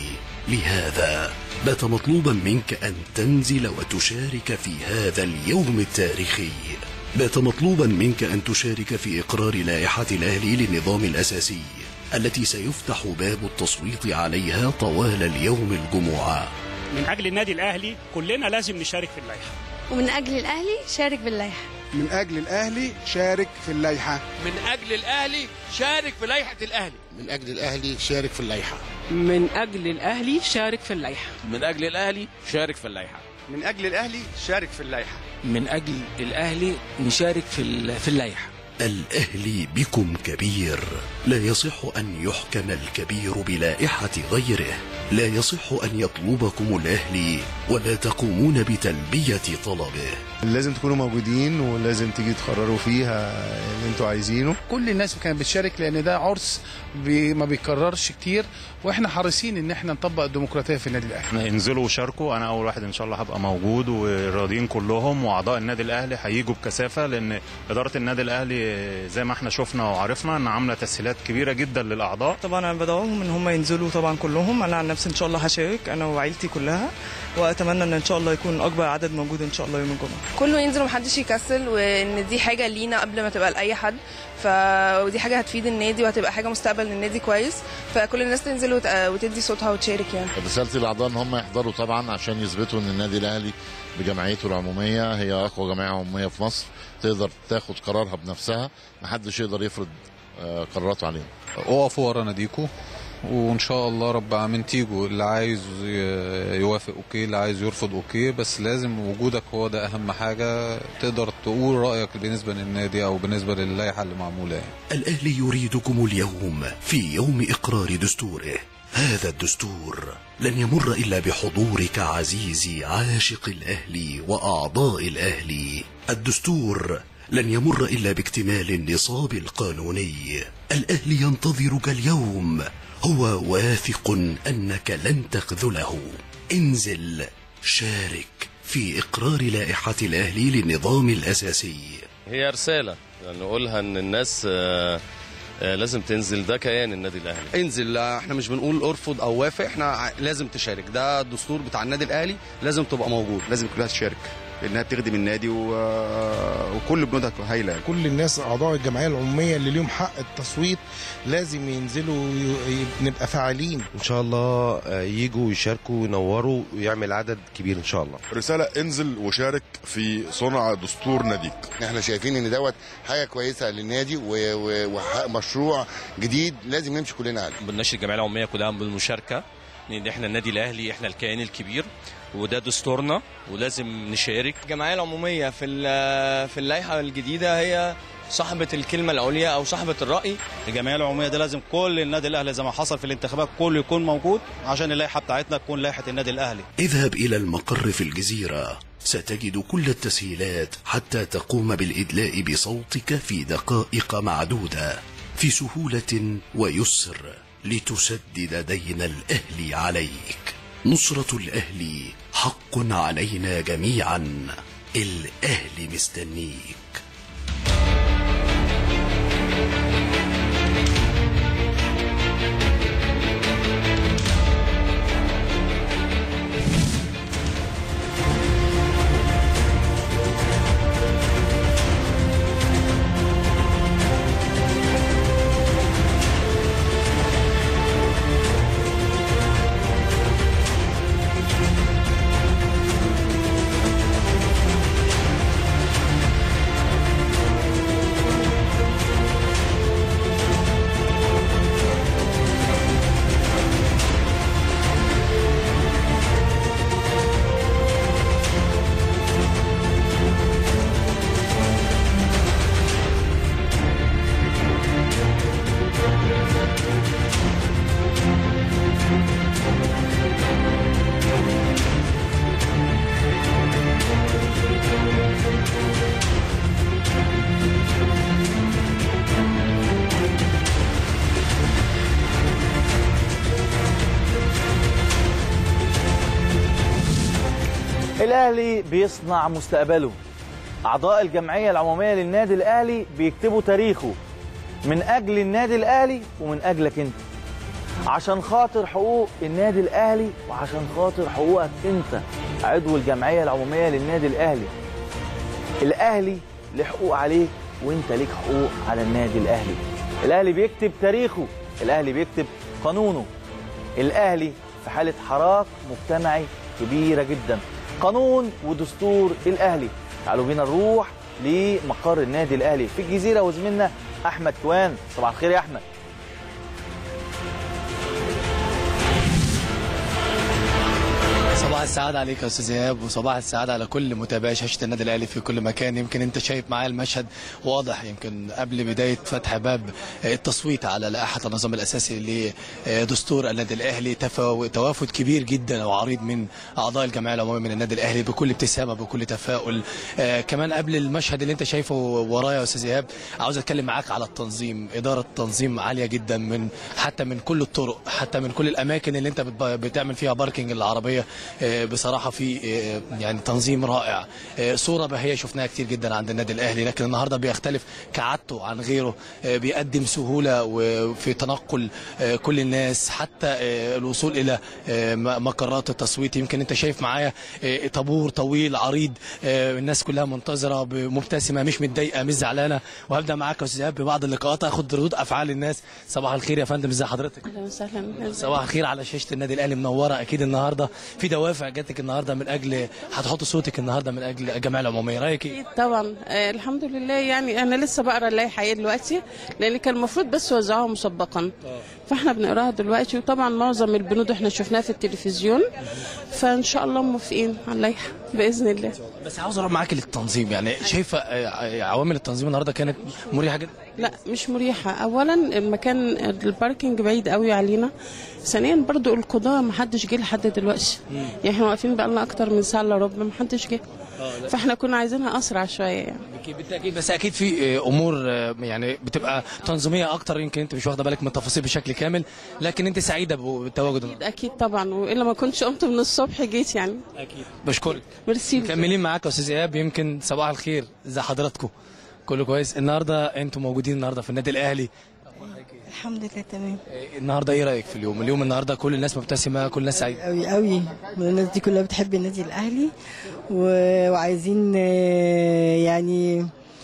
لهذا بات مطلوبا منك أن تنزل وتشارك في هذا اليوم التاريخي بات مطلوبا منك أن تشارك في إقرار لائحة الأهلي للنظام الأساسي التي سيفتح باب التصويت عليها طوال اليوم الجمعة من اجل النادي الاهلي كلنا لازم نشارك في اللائحه ومن أجل الأهلي شارك باللائحة من أجل الأهلي شارك في اللائحة من أجل الأهلي شارك في لائحة الأهلي من أجل الأهلي شارك في اللائحة من أجل الأهلي شارك في اللائحة من أجل الأهلي شارك في اللائحة من أجل الأهلي شارك في اللائحة من أجل الأهلي نشارك في في اللائحة الأهلي بكم كبير لا يصح أن يحكم الكبير بلائحة غيره لا يصح أن يطلبكم الأهلي ولا تقومون بتلبية طلبه لازم تكونوا موجودين ولازم تيجي تقرروا فيها اللي انتوا عايزينه كل الناس كانت بتشارك لأن ده عرس بي ما بيكررش كتير وإحنا حريصين إن إحنا نطبق الديمقراطية في النادي الأهلي انزلوا وشاركوا انا اول واحد ان شاء الله هبقى موجود وراضيين كلهم واعضاء النادي الاهلي هيجوا بكثافه لان اداره النادي الاهلي زي ما احنا شفنا وعرفنا ان عامله تسهيلات كبيره جدا للاعضاء طبعا انا بدعوهم ان هم ينزلوا طبعا كلهم انا عن نفسي ان شاء الله هشارك انا وعيلتي كلها واتمنى ان ان شاء الله يكون اكبر عدد موجود ان شاء الله يوم الجمعه كله ينزل ومحدش يكسل وان دي حاجه لينا قبل ما تبقى لاي حد ف ودي حاجه هتفيد النادي وهتبقى حاجه مستقبل للنادي كويس فكل الناس تنزل وت... وتدي صوتها وتشارك يعني رسالتي للاعضاء ان هم يحضروا طبعا عشان يثبتوا ان النادي الاهلي بجمعيته العموميه هي اقوى جمعيه عموميه في مصر تقدر تاخد قرارها بنفسها محدش يقدر يفرض آه، قراراته عليهم اقفوا ورا ناديكوا وان شاء الله رب العالمين تيجوا اللي عايز ي- يوافق اوكي اللي عايز يرفض اوكي بس لازم وجودك هو ده اهم حاجه تقدر تقول رايك بالنسبه للنادي او بالنسبه للائحه اللي معموله يعني. الأهلي يريدكم اليوم في يوم إقرار دستوره هذا الدستور لن يمر إلا بحضورك عزيزي عاشق الأهلي وأعضاء الأهلي الدستور لن يمر إلا باكتمال النصاب القانوني الأهلي ينتظرك اليوم هو واثق أنك لن تخذله انزل شارك في إقرار لائحة الأهلي للنظام الأساسي هي رسالة يعني نقولها ان الناس آه، آه، لازم تنزل ده كيان النادي الاهلي انزل احنا مش بنقول ارفض او وافق احنا ع- لازم تشارك ده الدستور بتاع النادي الاهلي لازم تبقى موجود لازم كلها تشارك لأنها بتخدم النادي و... وكل بنودها هايلة يعني. كل الناس اعضاء الجمعيه العموميه اللي ليهم حق التصويت لازم ينزلوا ي- ي- نبقى فاعلين ان شاء الله آه، يجوا يشاركوا وينوروا ويعمل عدد كبير ان شاء الله رسالة انزل وشارك في صنع دستور ناديك احنا شايفين ان دوت حاجه كويسه للنادي و- و- ومشروع جديد لازم نمشي كلنا عليه بنناشد الجمعيه العموميه كلها بالمشاركه لان احنا النادي الاهلي احنا الكيان الكبير وده دستورنا ولازم نشارك الجمعيه العموميه في ال- في اللائحه الجديده هي صاحبة الكلمة العليا أو صاحبة الرأي الجمعيه العموميه ده لازم كل النادي الاهلي زي ما حصل في الانتخابات كله يكون موجود عشان اللائحه بتاعتنا تكون لائحه النادي الاهلي اذهب إلى المقر في الجزيرة ستجد كل التسهيلات حتى تقوم بالإدلاء بصوتك في دقائق معدودة في سهولة ويسر لتسدد دين الأهل عليك نصرة الأهل حق علينا جميعا الأهل مستنيك الاهلي بيصنع مستقبله اعضاء الجمعيه العموميه للنادي الاهلي بيكتبوا تاريخه من اجل النادي الاهلي ومن اجلك انت عشان خاطر حقوق النادي الاهلي وعشان خاطر حقوقك انت عضو الجمعيه العموميه للنادي الاهلي الاهلي له حقوق عليك وانت ليك حقوق على النادي الاهلي الاهلي بيكتب تاريخه الاهلي بيكتب قانونه الاهلي في حاله حراك مجتمعي كبيره جدا قانون ودستور الاهلي تعالوا بينا نروح لمقر النادي الاهلي في الجزيره وزميلنا احمد كوان صباح الخير يا احمد صباح السعادة عليك يا أستاذ إيهاب وصباح السعادة على كل متابعي شاشة النادي الأهلي في كل مكان يمكن أنت شايف معايا المشهد واضح يمكن قبل بداية فتح باب التصويت على لائحة النظام الأساسي لدستور النادي الأهلي تفا- توافد كبير جدا وعريض من أعضاء الجمعية العمومية من النادي الأهلي بكل ابتسامة بكل تفاؤل آه، كمان قبل المشهد اللي أنت شايفه ورايا يا أستاذ إيهاب عاوز أتكلم معاك على التنظيم إدارة تنظيم عالية جدا من حتى من كل الطرق حتى من كل الأماكن اللي أنت بتب- بتعمل فيها باركينج العربية آه، بصراحة في آه، يعني تنظيم رائع آه، صورة بهية شفناها كتير جدا عند النادي الأهلي لكن النهاردة بيختلف كعادته عن غيره آه، بيقدم سهولة وفي تنقل آه، كل الناس حتى آه، الوصول إلى آه، م- مقرات التصويت يمكن أنت شايف معايا آه، طابور طويل عريض آه، الناس كلها منتظرة ب- مبتسمة مش متضايقة مش زعلانة وهبدأ معاك يا أستاذ إيهاب ببعض اللقاءات أخد ردود أفعال الناس صباح الخير يا فندم ازي حضرتك اهلا وسهلا صباح الخير على شاشه النادي الاهلي منوره اكيد النهارده في دوافع جاتك النهارده من اجل هتحط صوتك النهارده من اجل الجمعيه العموميه رايك ايه؟ اكيد طبعا آه الحمد لله يعني انا لسه بقرا اللائحه ايه دلوقتي لان كان المفروض بس وزعوها مسبقا فاحنا بنقراها دلوقتي وطبعا معظم البنود احنا شفناها في التلفزيون فان شاء الله موافقين على اللائحه باذن الله بس عاوز اروح معاك للتنظيم يعني شايفه آه، عوامل التنظيم النهارده كانت مريحه جدا لا مش مريحه اولا المكان الباركينج بعيد قوي علينا ثانيا برضو القضاء ما حدش جه لحد دلوقتي يعني احنا واقفين بقالنا اكتر من ساعه الا ربع ما حدش جه فاحنا كنا عايزينها اسرع شويه يعني بالتاكيد بس اكيد في آه، امور آه، يعني بتبقى تنظيميه اكتر يمكن انت مش واخده بالك من التفاصيل بشكل كامل لكن انت سعيده بالتواجد النهاردة. اكيد طبعا والا ما كنتش قمت من الصبح جيت يعني اكيد بشكرك ميرسي مكملين معاك يا استاذ ايهاب يمكن صباح الخير ازي حضراتكم كله كويس النهارده انتم موجودين النهارده في النادي الاهلي الحمد لله تمام النهارده ايه رايك في اليوم اليوم النهارده كل الناس مبتسمه كل الناس سعيده قوي قوي الناس دي كلها بتحب النادي الاهلي و- وعايزين آه، يعني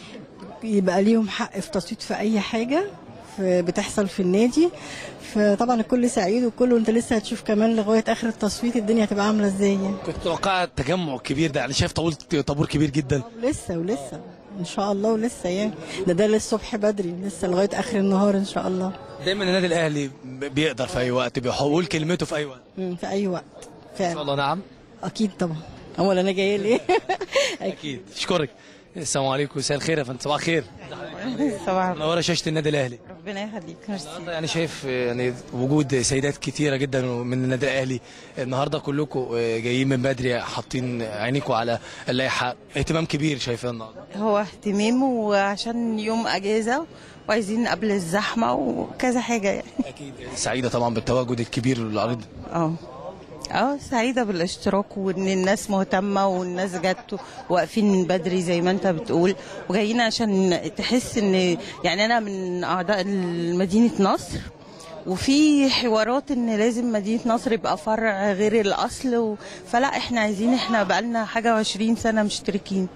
يبقى ليهم حق في تصويت في اي حاجه في- بتحصل في النادي فطبعا الكل سعيد والكل وانت لسه هتشوف كمان لغايه اخر التصويت الدنيا هتبقى عامله ازاي يعني كنت متوقع التجمع الكبير ده يعني شايف طول طابور كبير جدا لسه ولسه ان شاء الله ولسه يعني ده ده للصبح بدري لسه لغايه اخر النهار ان شاء الله دايما النادي الاهلي بيقدر في اي وقت بيقول كلمته في اي وقت مم، في اي وقت فعلا ان شاء الله نعم اكيد طبعا امال انا جايه ليه اكيد اشكرك السلام عليكم مساء الخير يا فندم صباح الخير صباح منوره شاشه النادي الاهلي ربنا يخليك ميرسي النهارده يعني شايف يعني وجود سيدات كتيره جدا من النادي الاهلي النهارده كلكم جايين من بدري حاطين عينيكم على اللائحه اهتمام كبير شايفاه النهارده هو اهتمام وعشان يوم اجازه وعايزين قبل الزحمه وكذا حاجه يعني اكيد سعيده طبعا بالتواجد الكبير والعريض اه اه سعيده بالاشتراك وان الناس مهتمه والناس جت واقفين من بدري زي ما انت بتقول وجايين عشان تحس ان يعني انا من اعضاء مدينه نصر وفي حوارات ان لازم مدينه نصر يبقى فرع غير الاصل و... فلا احنا عايزين احنا بقالنا حاجه و20 سنه مشتركين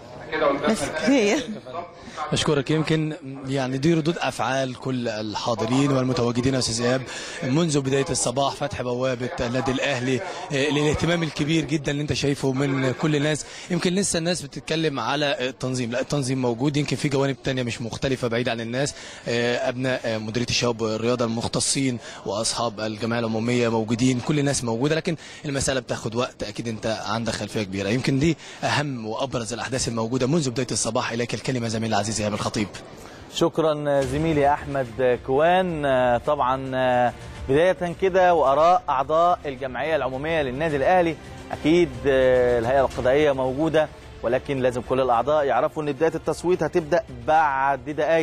بس كفايه اشكرك يمكن يعني دي ردود افعال كل الحاضرين والمتواجدين يا استاذ ايهاب منذ بدايه الصباح فتح بوابه النادي الاهلي آه، للاهتمام الكبير جدا اللي انت شايفه من كل الناس يمكن لسه الناس بتتكلم على التنظيم لا التنظيم موجود يمكن في جوانب تانية مش مختلفه بعيد عن الناس آه، ابناء آه، مديريه الشباب والرياضه المختصين واصحاب الجمعيه العموميه موجودين كل الناس موجوده لكن المساله بتاخد وقت اكيد انت عندك خلفيه كبيره يمكن دي اهم وابرز الاحداث الموجوده منذ بدايه الصباح اليك الكلمه زميلي العزيز ايهاب الخطيب شكرا زميلي احمد كوان طبعا بدايه كده واراء اعضاء الجمعيه العموميه للنادي الاهلي اكيد الهيئه القضائيه موجوده ولكن لازم كل الاعضاء يعرفوا ان بدايه التصويت هتبدا بعد دقائق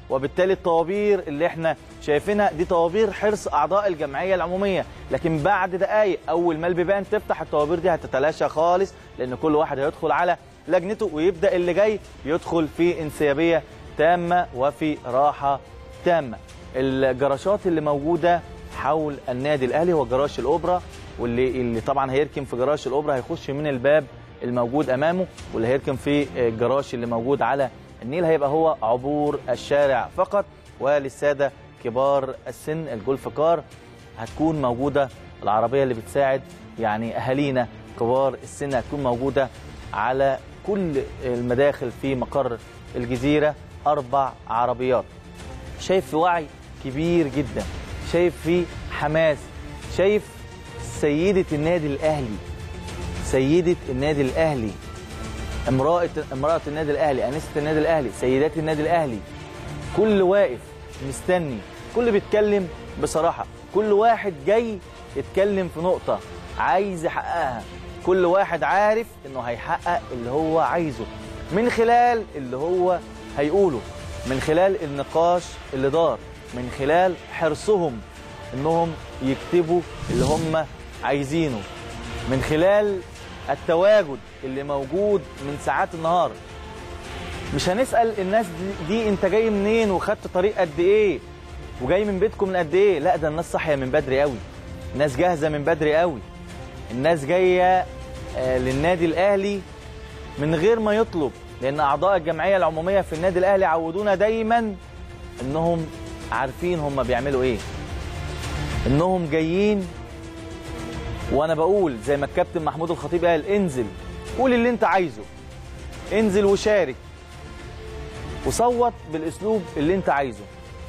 وبالتالي الطوابير اللي احنا شايفينها دي طوابير حرص اعضاء الجمعيه العموميه لكن بعد دقائق اول ما البيبان تفتح الطوابير دي هتتلاشى خالص لان كل واحد هيدخل على لجنته ويبدا اللي جاي يدخل في انسيابيه تامه وفي راحه تامه الجراشات اللي موجوده حول النادي الاهلي هو جراج الاوبرا واللي اللي طبعا هيركن في جراج الاوبرا هيخش من الباب الموجود امامه واللي هيركن في الجراج اللي موجود على النيل هيبقى هو عبور الشارع فقط وللساده كبار السن الجولف كار هتكون موجوده العربيه اللي بتساعد يعني اهالينا كبار السن هتكون موجوده على كل المداخل في مقر الجزيره اربع عربيات شايف في وعي كبير جدا شايف في حماس شايف سيدة النادي الأهلي سيدة النادي الأهلي امرأة امرأة النادي الأهلي أنسة النادي الأهلي سيدات النادي الأهلي كل واقف مستني كل بيتكلم بصراحة كل واحد جاي يتكلم في نقطة عايز يحققها كل واحد عارف انه هيحقق اللي هو عايزه من خلال اللي هو هيقوله من خلال النقاش اللي دار من خلال حرصهم انهم يكتبوا اللي هم عايزينه من خلال التواجد اللي موجود من ساعات النهار مش هنسال الناس دي, دي انت جاي منين وخدت طريق قد ايه وجاي من بيتكم من قد ايه لا ده الناس صاحيه من بدري قوي الناس جاهزه من بدري قوي الناس جايه آه للنادي الاهلي من غير ما يطلب لان اعضاء الجمعيه العموميه في النادي الاهلي عودونا دايما انهم عارفين هم بيعملوا ايه انهم جايين وانا بقول زي ما الكابتن محمود الخطيب قال انزل قول اللي انت عايزه انزل وشارك وصوت بالاسلوب اللي انت عايزه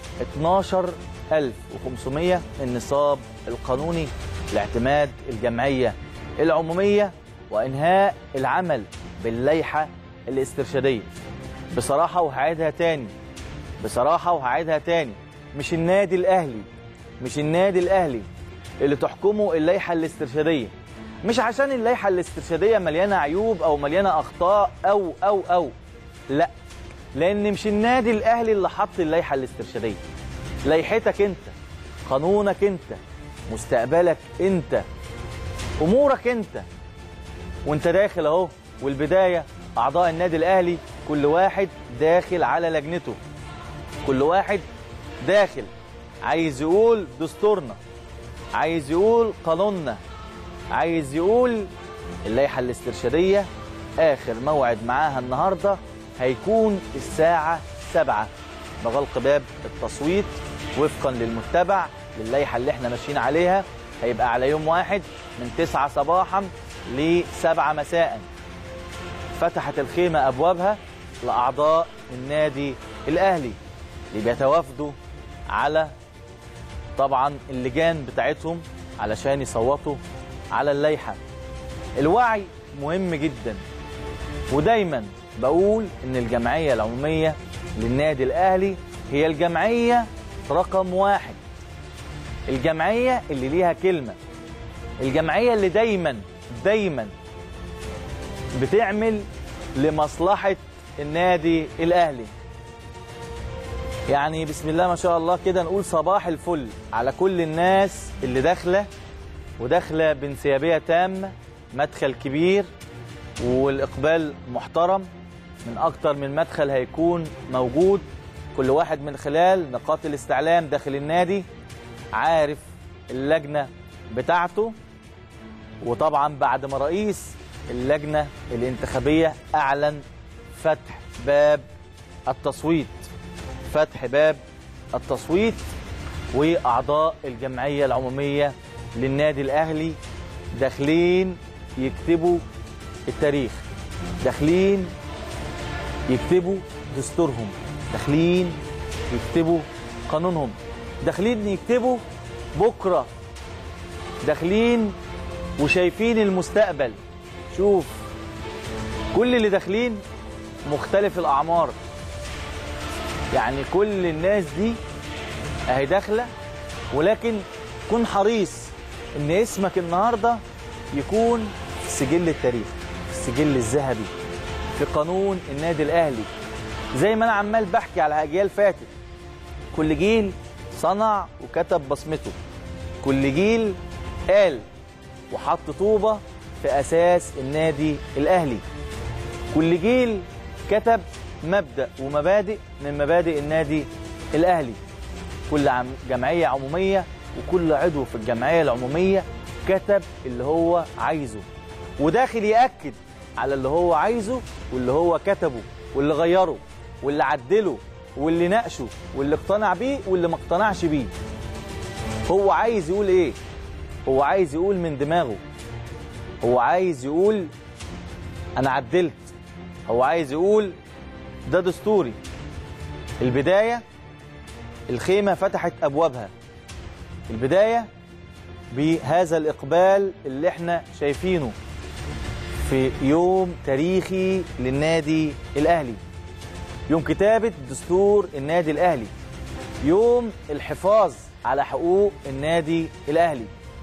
12500 النصاب القانوني لاعتماد الجمعيه العموميه وانهاء العمل باللائحه الاسترشاديه بصراحه وهعيدها تاني بصراحه وهعيدها تاني مش النادي الاهلي مش النادي الاهلي اللي تحكمه اللائحه الاسترشاديه مش عشان اللائحه الاسترشاديه مليانه عيوب او مليانه اخطاء او او او لا لان مش النادي الاهلي اللي حط اللائحه الاسترشاديه لائحتك انت قانونك انت مستقبلك انت امورك انت وانت داخل اهو والبدايه اعضاء النادي الاهلي كل واحد داخل على لجنته كل واحد داخل عايز يقول دستورنا عايز يقول قانوننا عايز يقول اللائحه الاسترشاديه اخر موعد معاها النهارده هيكون الساعه 7 بغلق باب التصويت وفقا للمتبع للائحه اللي احنا ماشيين عليها هيبقى على يوم واحد من 9 صباحا ل 7 مساء فتحت الخيمه ابوابها لاعضاء النادي الاهلي اللي بيتوافدوا على طبعا اللجان بتاعتهم علشان يصوتوا على اللائحه الوعي مهم جدا ودايما بقول ان الجمعيه العموميه للنادي الاهلي هي الجمعيه رقم واحد الجمعيه اللي ليها كلمه الجمعيه اللي دايما دايما بتعمل لمصلحه النادي الاهلي يعني بسم الله ما شاء الله كده نقول صباح الفل على كل الناس اللي داخله وداخله بانسيابيه تامه مدخل كبير والاقبال محترم من اكتر من مدخل هيكون موجود كل واحد من خلال نقاط الاستعلام داخل النادي عارف اللجنه بتاعته وطبعا بعد ما رئيس اللجنه الانتخابيه اعلن فتح باب التصويت فتح باب التصويت واعضاء الجمعيه العموميه للنادي الاهلي داخلين يكتبوا التاريخ داخلين يكتبوا دستورهم داخلين يكتبوا قانونهم داخلين يكتبوا بكره داخلين وشايفين المستقبل شوف كل اللي داخلين مختلف الاعمار يعني كل الناس دي اهي داخله ولكن كن حريص ان اسمك النهارده يكون في سجل التاريخ في السجل الذهبي في قانون النادي الاهلي زي ما انا عمال بحكي على اجيال فاتت كل جيل صنع وكتب بصمته كل جيل قال وحط طوبة في أساس النادي الأهلي كل جيل كتب مبدأ ومبادئ من مبادئ النادي الأهلي كل عم جمعية عمومية وكل عضو في الجمعية العمومية كتب اللي هو عايزه وداخل يأكد على اللي هو عايزه واللي هو كتبه واللي غيره واللي عدله واللي ناقشه واللي اقتنع بيه واللي ما اقتنعش بيه هو عايز يقول ايه هو عايز يقول من دماغه هو عايز يقول انا عدلت هو عايز يقول ده دستوري البداية الخيمة فتحت أبوابها البداية بهذا الإقبال اللي احنا شايفينه في يوم تاريخي للنادي الأهلي يوم كتابة دستور النادي الأهلي يوم الحفاظ على حقوق النادي الأهلي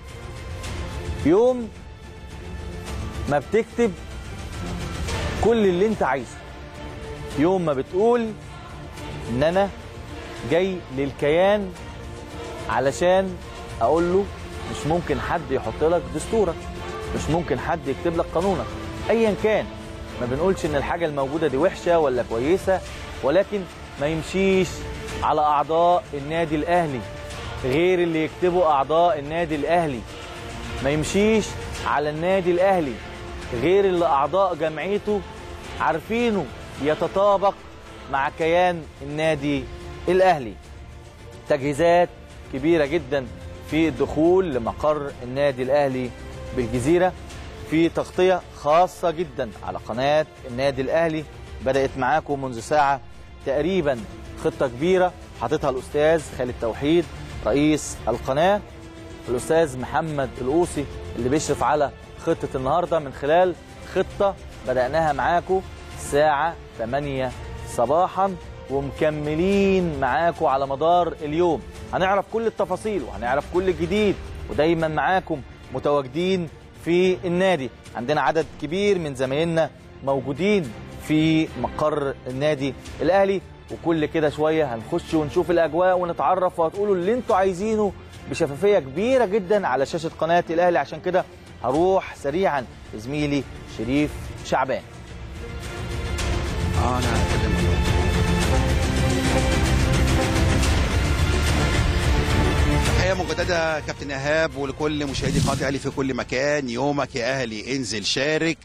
يوم ما بتكتب كل اللي انت عايزه يوم ما بتقول ان انا جاي للكيان علشان اقول له مش ممكن حد يحط لك دستورك مش ممكن حد يكتب لك قانونك ايا كان ما بنقولش ان الحاجه الموجوده دي وحشه ولا كويسه ولكن ما يمشيش على اعضاء النادي الاهلي غير اللي يكتبوا اعضاء النادي الاهلي ما يمشيش على النادي الاهلي غير اللي اعضاء جمعيته عارفينه يتطابق مع كيان النادي الاهلي تجهيزات كبيره جدا في الدخول لمقر النادي الاهلي بالجزيره في تغطيه خاصه جدا على قناه النادي الاهلي بدات معاكم منذ ساعه تقريبا خطه كبيره حاططها الاستاذ خالد توحيد رئيس القناه الاستاذ محمد القوصي اللي بيشرف على خطه النهارده من خلال خطه بداناها معاكم الساعه 8 صباحا ومكملين معاكم على مدار اليوم هنعرف كل التفاصيل وهنعرف كل الجديد ودايما معاكم متواجدين في النادي عندنا عدد كبير من زمايلنا موجودين في مقر النادي الاهلي وكل كده شويه هنخش ونشوف الاجواء ونتعرف وهتقولوا اللي انتوا عايزينه بشفافيه كبيره جدا على شاشه قناه الاهلي عشان كده هروح سريعا لزميلي شريف شعبان اه انا هتكلم تحية مجددة كابتن إيهاب ولكل مشاهدي قناة الأهلي في كل مكان يومك يا أهلي انزل شارك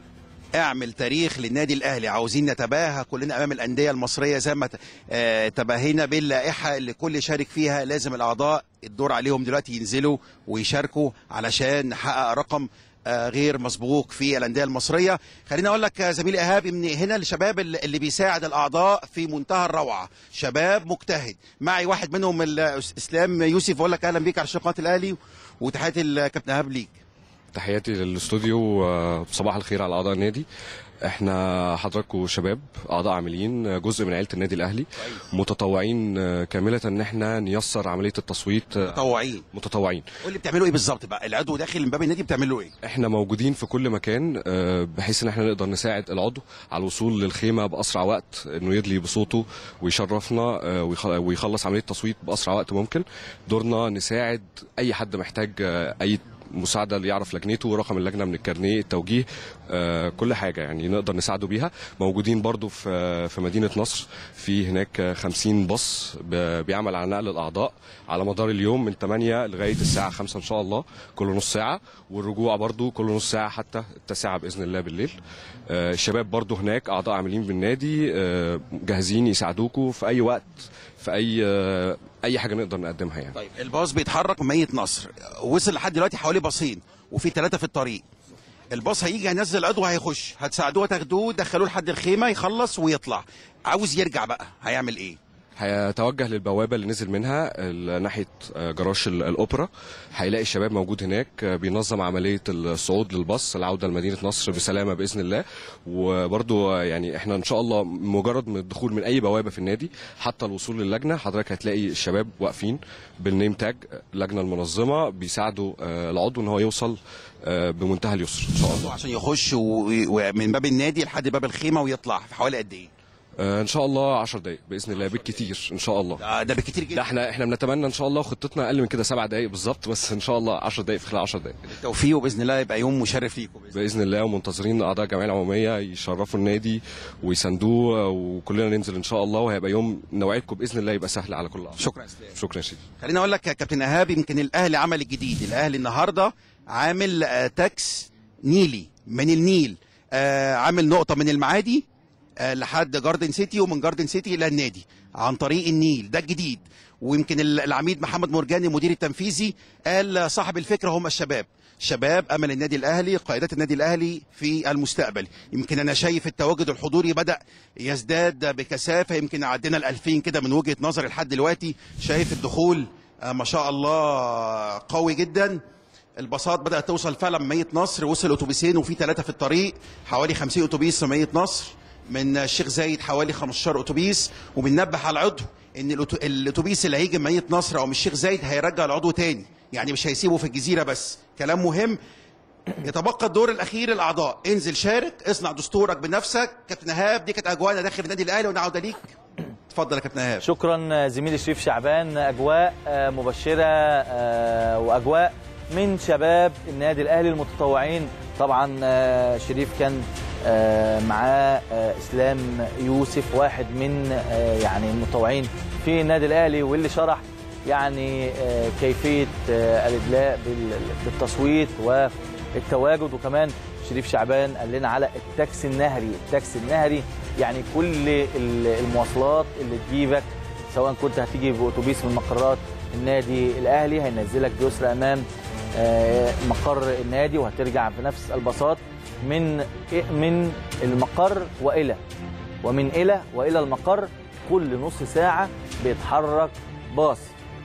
اعمل تاريخ للنادي الاهلي عاوزين نتباهى كلنا امام الانديه المصريه زي ما ت- آه، تباهينا باللائحه اللي كل شارك فيها لازم الاعضاء الدور عليهم دلوقتي ينزلوا ويشاركوا علشان نحقق رقم آه، غير مسبوق في الانديه المصريه خليني اقول لك يا زميلي ايهاب ان هنا الشباب اللي اللي بيساعد الاعضاء في منتهى الروعه شباب مجتهد معي واحد منهم الاسلام يوسف بقول لك اهلا بيك على شاشة قناه الاهلي وتحياتي الكابتن ايهاب ليك تحياتي للاستوديو آه، صباح الخير على اعضاء النادي احنا حضراتكم شباب اعضاء عاملين آه، جزء من عيله النادي الاهلي متطوعين آه، كامله ان احنا نيسر عمليه التصويت آه، متطوعين متطوعين قول لي بتعملوا ايه بالظبط بقى العضو داخل من باب النادي بتعملوا ايه احنا موجودين في كل مكان آه، بحيث ان احنا نقدر نساعد العضو على الوصول للخيمه باسرع وقت انه يدلي بصوته ويشرفنا آه، ويخ- ويخلص عمليه التصويت باسرع وقت ممكن دورنا نساعد اي حد محتاج آه، اي مساعده اللي يعرف لجنته رقم اللجنه من الكارنيه التوجيه آه، كل حاجه يعني نقدر نساعده بيها موجودين برضو في في مدينه نصر في هناك آه، 50 باص ب- بيعمل على نقل الاعضاء على مدار اليوم من 8 لغايه الساعه 5 ان شاء الله كل نص ساعه والرجوع برضو كل نص ساعه حتى التاسعه باذن الله بالليل آه، الشباب برضو هناك اعضاء عاملين بالنادي آه، جاهزين يساعدوكوا في اي وقت في اي آه، اي حاجه نقدر نقدمها يعني طيب الباص بيتحرك من مية نصر وصل لحد دلوقتي حوالي باصين وفي ثلاثة في الطريق الباص هيجي هينزل عضو هيخش هتساعدوه تاخدوه تدخلوه لحد الخيمة يخلص ويطلع عاوز يرجع بقى هيعمل ايه هيتوجه للبوابه اللي نزل منها ال- ناحيه آه، جراج ال- الاوبرا هيلاقي الشباب موجود هناك آه، بينظم عمليه الصعود للباص العوده لمدينه نصر بسلامه باذن الله وبرضو آه، يعني احنا ان شاء الله مجرد من الدخول من اي بوابه في النادي حتى الوصول للجنه حضرتك هتلاقي الشباب واقفين بالنيم تاج اللجنه المنظمه بيساعدوا آه، العضو ان هو يوصل آه، بمنتهى اليسر ان شاء الله عشان يخش و- ومن باب النادي لحد باب الخيمة ويطلع في حوالي قد ايه آه، ان شاء الله 10 دقائق باذن الله بالكتير ان شاء الله ده بالكتير جدا ده احنا احنا بنتمنى ان شاء الله خطتنا اقل من كده سبع دقائق بالظبط بس ان شاء الله 10 دقائق في خلال 10 دقائق التوفيق وباذن الله يبقى يوم مشرف ليكم باذن الله ومنتظرين اعضاء الجمعيه العموميه يشرفوا النادي ويساندوه وكلنا ننزل ان شاء الله وهيبقى يوم نوعدكم باذن الله يبقى سهل على كل أعضاء. شكرا يا اسلام شكرا يا سيدي خليني اقول لك يا كابتن ايهاب يمكن الاهلي عمل الجديد الاهلي النهارده عامل آه، تاكس نيلي من النيل آه، عامل نقطه من المعادي آه، لحد جاردن سيتي ومن جاردن سيتي الى النادي عن طريق النيل ده الجديد ويمكن ال- العميد محمد مرجاني المدير التنفيذي قال صاحب الفكره هم الشباب شباب امل النادي الاهلي قائدات النادي الاهلي في المستقبل يمكن انا شايف التواجد الحضوري بدا يزداد بكثافه يمكن عدينا ال 2000 كده من وجهه نظري لحد دلوقتي شايف الدخول آه، ما شاء الله قوي جدا الباصات بدات توصل فعلا من مدينه نصر وصل اتوبيسين وفي ثلاثه في الطريق حوالي 50 اتوبيس من مدينه نصر من الشيخ زايد حوالي 15 اتوبيس وبننبه على العضو ان الأتو- الاتوبيس اللي هيجي من مدينه نصر او من الشيخ زايد هيرجع العضو تاني يعني مش هيسيبه في الجزيره بس كلام مهم يتبقى الدور الاخير الاعضاء انزل شارك اصنع دستورك بنفسك كابتن ايهاب دي كانت اجواءنا داخل النادي الاهلي وانا عوده ليك اتفضل يا كابتن ايهاب شكرا زميلي شريف شعبان اجواء آه، مبشره آه، واجواء من شباب النادي الاهلي المتطوعين طبعا آه، شريف كان آه، معاه آه، اسلام يوسف واحد من آه، يعني المتطوعين في النادي الاهلي واللي شرح يعني آه، كيفيه آه، الادلاء بال- بالتصويت والتواجد وكمان شريف شعبان قال لنا على التاكسي النهري التاكسي النهري يعني كل ال- المواصلات اللي تجيبك سواء كنت هتيجي باتوبيس من مقرات النادي الاهلي هينزلك بيسرى امام آه، مقر النادي وهترجع بنفس الباصات من من المقر والى ومن الى والى المقر كل نص ساعه بيتحرك باص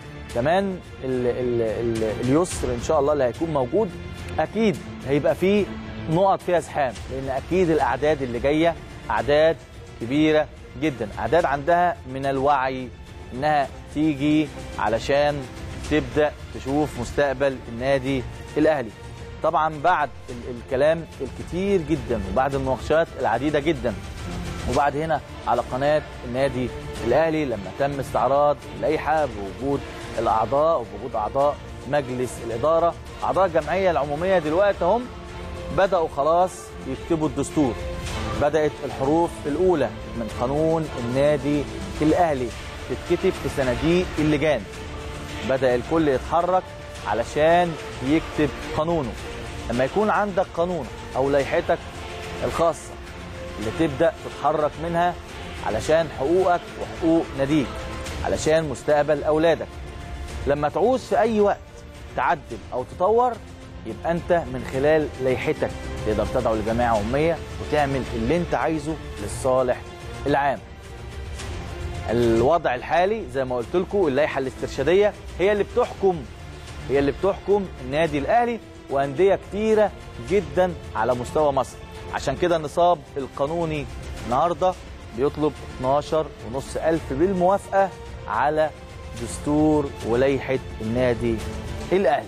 كمان ال ال ال اليسر ان شاء الله اللي هيكون موجود اكيد هيبقى فيه نقط فيها زحام لان اكيد الاعداد اللي جايه اعداد كبيره جدا اعداد عندها من الوعي انها تيجي علشان تبدا تشوف مستقبل النادي الاهلي طبعا بعد ال- الكلام الكتير جدا وبعد المناقشات العديده جدا وبعد هنا على قناه النادي الاهلي لما تم استعراض اللائحه بوجود الاعضاء وبوجود اعضاء مجلس الاداره اعضاء الجمعيه العموميه دلوقتي هم بداوا خلاص يكتبوا الدستور بدات الحروف الاولى من قانون النادي الاهلي تتكتب في صناديق اللجان بدا الكل يتحرك علشان يكتب قانونه لما يكون عندك قانون او لائحتك الخاصه اللي تبدا تتحرك منها علشان حقوقك وحقوق ناديك علشان مستقبل اولادك لما تعوز في اي وقت تعدل او تطور يبقى انت من خلال لائحتك تقدر تدعو لجماعه عموميه وتعمل اللي انت عايزه للصالح العام الوضع الحالي زي ما قلت لكم اللائحه الاسترشاديه هي اللي بتحكم هي اللي بتحكم النادي الاهلي وانديه كتيره جدا على مستوى مصر عشان كده النصاب القانوني النهارده بيطلب 12 ونص ألف بالموافقة على دستور ولائحة النادي الأهلي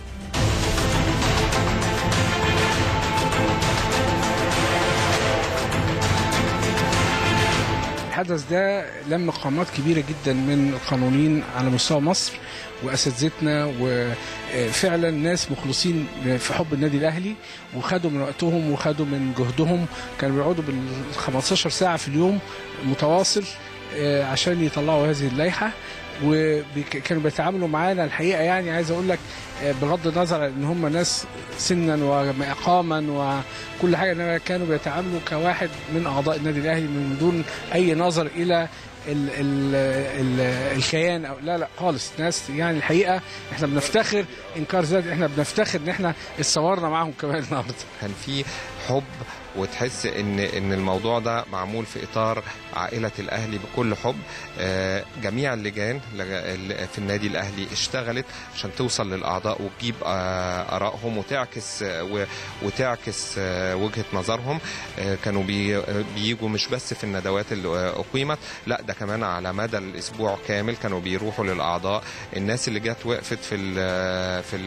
الحدث ده لم قامات كبيرة جدا من القانونيين على مستوى مصر وأساتذتنا وفعلا ناس مخلصين في حب النادي الأهلي وخدوا من وقتهم وخدوا من جهدهم كانوا بيقعدوا بال 15 ساعة في اليوم متواصل آه، عشان يطلعوا هذه اللائحة وكانوا بيتعاملوا معانا الحقيقة يعني عايز أقول لك آه، بغض النظر ان هم ناس سنا ومقاما وكل حاجه انما كانوا بيتعاملوا كواحد من اعضاء النادي الاهلي من دون اي نظر الى ال ال ال الكيان او لا لا خالص ناس يعني الحقيقه احنا بنفتخر انكار ذات احنا بنفتخر ان احنا اتصورنا معاهم كمان النهارده كان في حب وتحس ان ان الموضوع ده معمول في اطار عائله الاهلي بكل حب آه، جميع اللجان لج- في النادي الاهلي اشتغلت عشان توصل للاعضاء وتجيب آه، ارائهم وتعكس آه، و- وتعكس آه، وجهه نظرهم آه، كانوا بي- بيجوا مش بس في الندوات اللي آه، اقيمت لا ده كمان على مدى الاسبوع كامل كانوا بيروحوا للاعضاء الناس اللي جت وقفت في ال في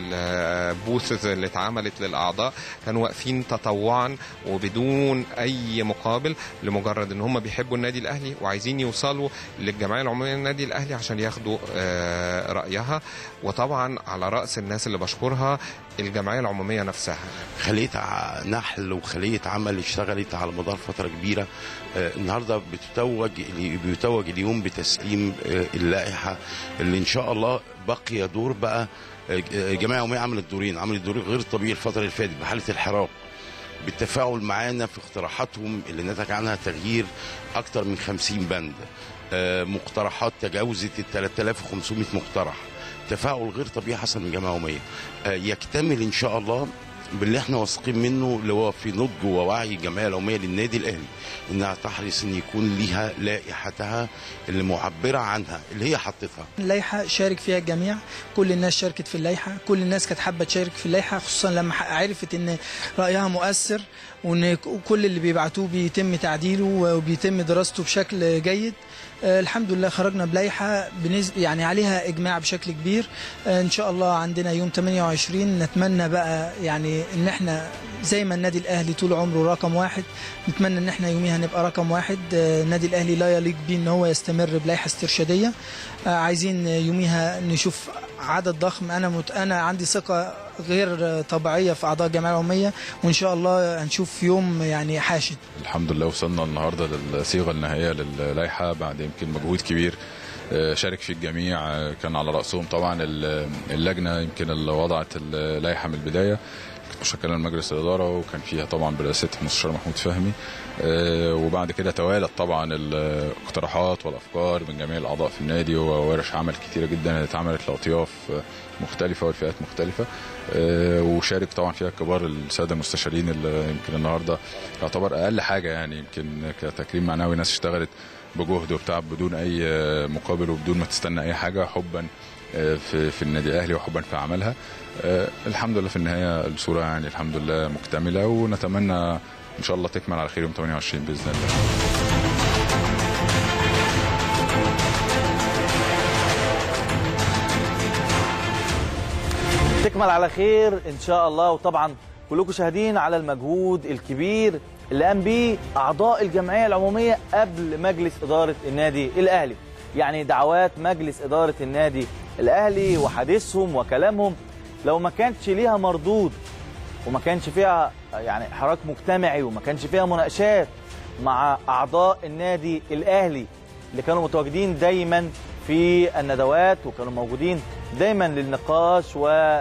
البوث اللي اتعملت للاعضاء كانوا واقفين تطوعا وبدون اي مقابل لمجرد ان هم بيحبوا النادي الاهلي وعايزين يوصلوا للجمعيه العموميه للنادي الاهلي عشان ياخدوا آه، رايها وطبعا على راس الناس اللي بشكرها الجمعيه العموميه نفسها خليه ع- نحل وخليه عمل اشتغلت على مدار فتره كبيره آه، النهارده بتتوج بيتوج اليوم بتسليم آه، اللائحه اللي ان شاء الله بقي دور بقى آه، الجمعيه العموميه عملت دورين عملت دور غير طبيعي الفتره اللي فاتت بحاله الحراك بالتفاعل معانا في اقتراحاتهم اللي نتج عنها تغيير اكتر من 50 بند آه، مقترحات تجاوزت ال 3500 مقترح تفاعل غير طبيعي حصل من الجمعيه العموميه آه، يكتمل ان شاء الله باللي احنا واثقين منه اللي هو في نضج ووعي الجمعيه العموميه للنادي الاهلي انها تحرص ان يكون ليها لائحتها اللي معبره عنها اللي هي حطتها اللائحة شارك فيها الجميع كل الناس شاركت في اللائحة كل الناس كانت حابة تشارك في اللائحة خصوصا لما ح- عرفت ان رأيها مؤثر وان ك- كل اللي بيبعتوه بيتم تعديله وبيتم دراسته بشكل جيد آه، الحمد لله خرجنا بلائحة بنز... يعني عليها إجماع بشكل كبير آه، إن شاء الله عندنا يوم 28 نتمنى بقى يعني إن إحنا زي ما النادي الأهلي طول عمره رقم واحد نتمنى إن إحنا يوميها نبقى رقم واحد آه، النادي الأهلي لا يليق بيه إن هو يستمر بلائحة استرشادية آه، عايزين يوميها نشوف عدد ضخم أنا مت... أنا عندي ثقة غير طبيعية في أعضاء الجمعية العمومية وإن شاء الله هنشوف يوم يعني حاشد الحمد لله وصلنا النهارده للصيغه النهائيه للائحه بعد يمكن مجهود كبير آه، شارك فيه الجميع آه، كان على راسهم طبعا ال- اللجنه يمكن اللي وضعت اللائحه من البدايه كانت مشكله من مجلس الاداره وكان فيها طبعا برئاسه المستشار محمود فهمي آه، وبعد كده توالت طبعا الاقتراحات والافكار من جميع الاعضاء في النادي وورش عمل كتيره جدا اتعملت لاطياف آه، مختلفه والفئات مختلفه آه، وشارك طبعا فيها كبار الساده المستشارين اللي يمكن النهارده يعتبر اقل حاجه يعني يمكن كتكريم معنوي ناس اشتغلت بجهد وبتعب بدون اي آه، مقابل وبدون ما تستنى اي حاجه حبا آه، في في النادي الاهلي وحبا في عملها آه، الحمد لله في النهايه الصوره يعني الحمد لله مكتمله ونتمنى ان شاء الله تكمل على خير يوم 28 باذن الله تكمل على خير ان شاء الله وطبعا كلكم شاهدين على المجهود الكبير اللي قام بيه اعضاء الجمعيه العموميه قبل مجلس اداره النادي الاهلي يعني دعوات مجلس اداره النادي الاهلي وحديثهم وكلامهم لو ما كانتش ليها مردود وما كانش فيها يعني حراك مجتمعي وما كانش فيها مناقشات مع اعضاء النادي الاهلي اللي كانوا متواجدين دايما في الندوات وكانوا موجودين دايما للنقاش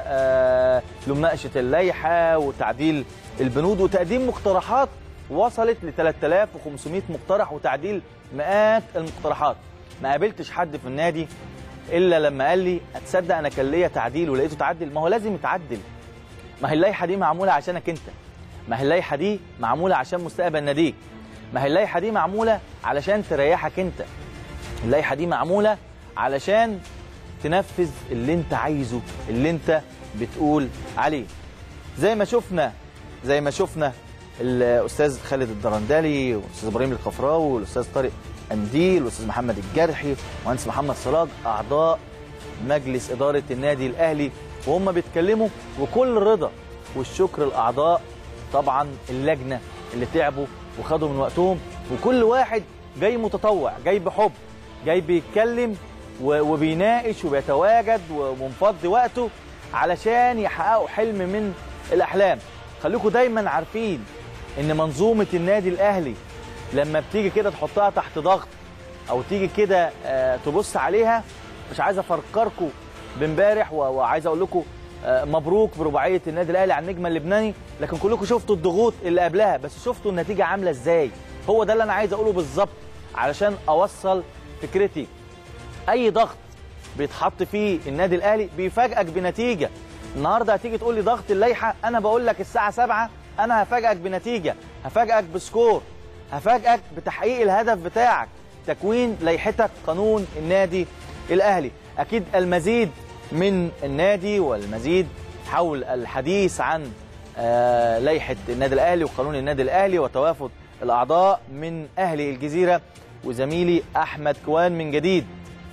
ولمناقشه اللائحه وتعديل البنود وتقديم مقترحات وصلت ل 3500 مقترح وتعديل مئات المقترحات ما قابلتش حد في النادي الا لما قال لي اتصدق انا كان ليا تعديل ولقيته تعدل ما هو لازم يتعدل ما هي اللائحه دي معموله عشانك انت ما هي اللائحه دي معموله عشان مستقبل ناديك ما هي اللائحه دي معموله علشان تريحك انت اللائحه دي معموله علشان تنفذ اللي انت عايزه اللي انت بتقول عليه زي ما شفنا زي ما شفنا الاستاذ خالد الدرندلي والاستاذ ابراهيم الخفراوي والاستاذ طارق انديل والاستاذ محمد الجرحي ومهندس محمد صلاج اعضاء مجلس اداره النادي الاهلي وهم بيتكلموا وكل رضا والشكر الاعضاء طبعا اللجنه اللي تعبوا وخدوا من وقتهم وكل واحد جاي متطوع جاي بحب جاي بيتكلم و- وبيناقش وبيتواجد ومفضي وقته علشان يحققوا حلم من الاحلام خليكم دايما عارفين ان منظومه النادي الاهلي لما بتيجي كده تحطها تحت ضغط او تيجي كده آه، تبص عليها مش عايز افكركم بامبارح و- وعايز اقول لكم آه، مبروك برباعيه النادي الاهلي على النجم اللبناني لكن كلكم شفتوا الضغوط اللي قبلها بس شفتوا النتيجه عامله ازاي هو ده اللي انا عايز اقوله بالظبط علشان اوصل فكرتي اي ضغط بيتحط فيه النادي الاهلي بيفاجئك بنتيجه النهارده هتيجي تقول لي ضغط اللائحه انا بقول لك الساعه 7 انا هفاجئك بنتيجه هفاجئك بسكور هفاجئك بتحقيق الهدف بتاعك تكوين لائحتك قانون النادي الاهلي اكيد المزيد من النادي والمزيد حول الحديث عن آه، لائحه النادي الاهلي وقانون النادي الاهلي وتوافد الاعضاء من اهل الجزيره وزميلي احمد كوان من جديد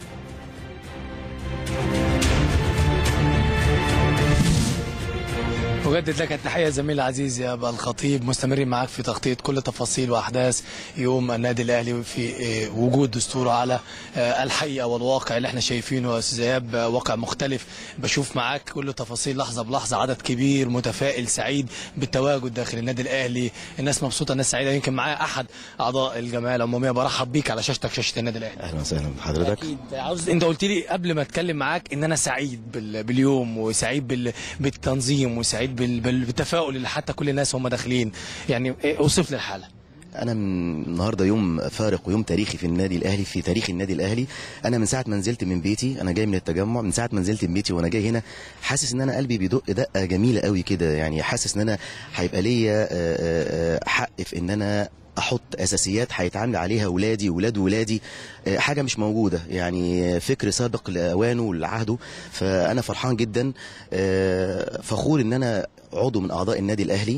أجدد لك التحية زميل العزيز يا أبا الخطيب مستمرين معاك في تغطية كل تفاصيل وأحداث يوم النادي الأهلي في آه، وجود دستوره على آه، الحقيقة والواقع اللي احنا شايفينه يا أستاذ إيهاب آه، واقع مختلف بشوف معاك كل تفاصيل لحظة بلحظة عدد كبير متفائل سعيد بالتواجد داخل النادي الأهلي الناس مبسوطة الناس سعيدة يمكن معايا أحد أعضاء الجمعية العمومية برحب بيك على شاشتك شاشة النادي الأهلي اهلا وسهلا بحضرتك عاوز انت قلت لي قبل ما اتكلم معاك ان انا سعيد بال... باليوم وسعيد بال... بالتنظيم وسعيد بال... بال... بالتفاؤل اللي حتى كل الناس هم داخلين يعني إيه، اوصف لي الحاله انا من النهارده يوم فارق ويوم تاريخي في النادي الاهلي في تاريخ النادي الاهلي انا من ساعه ما نزلت من بيتي انا جاي من التجمع من ساعه ما نزلت من بيتي وانا جاي هنا حاسس ان انا قلبي بيدق دقه جميله قوي كده يعني حاسس ان انا هيبقى ليا آه، آه، آه، حق في ان انا احط اساسيات هيتعامل عليها ولادي ولاد ولادي آه، حاجه مش موجوده يعني فكر سابق لاوانه ولعهده فانا فرحان جدا آه، فخور ان انا عضو من اعضاء النادي الاهلي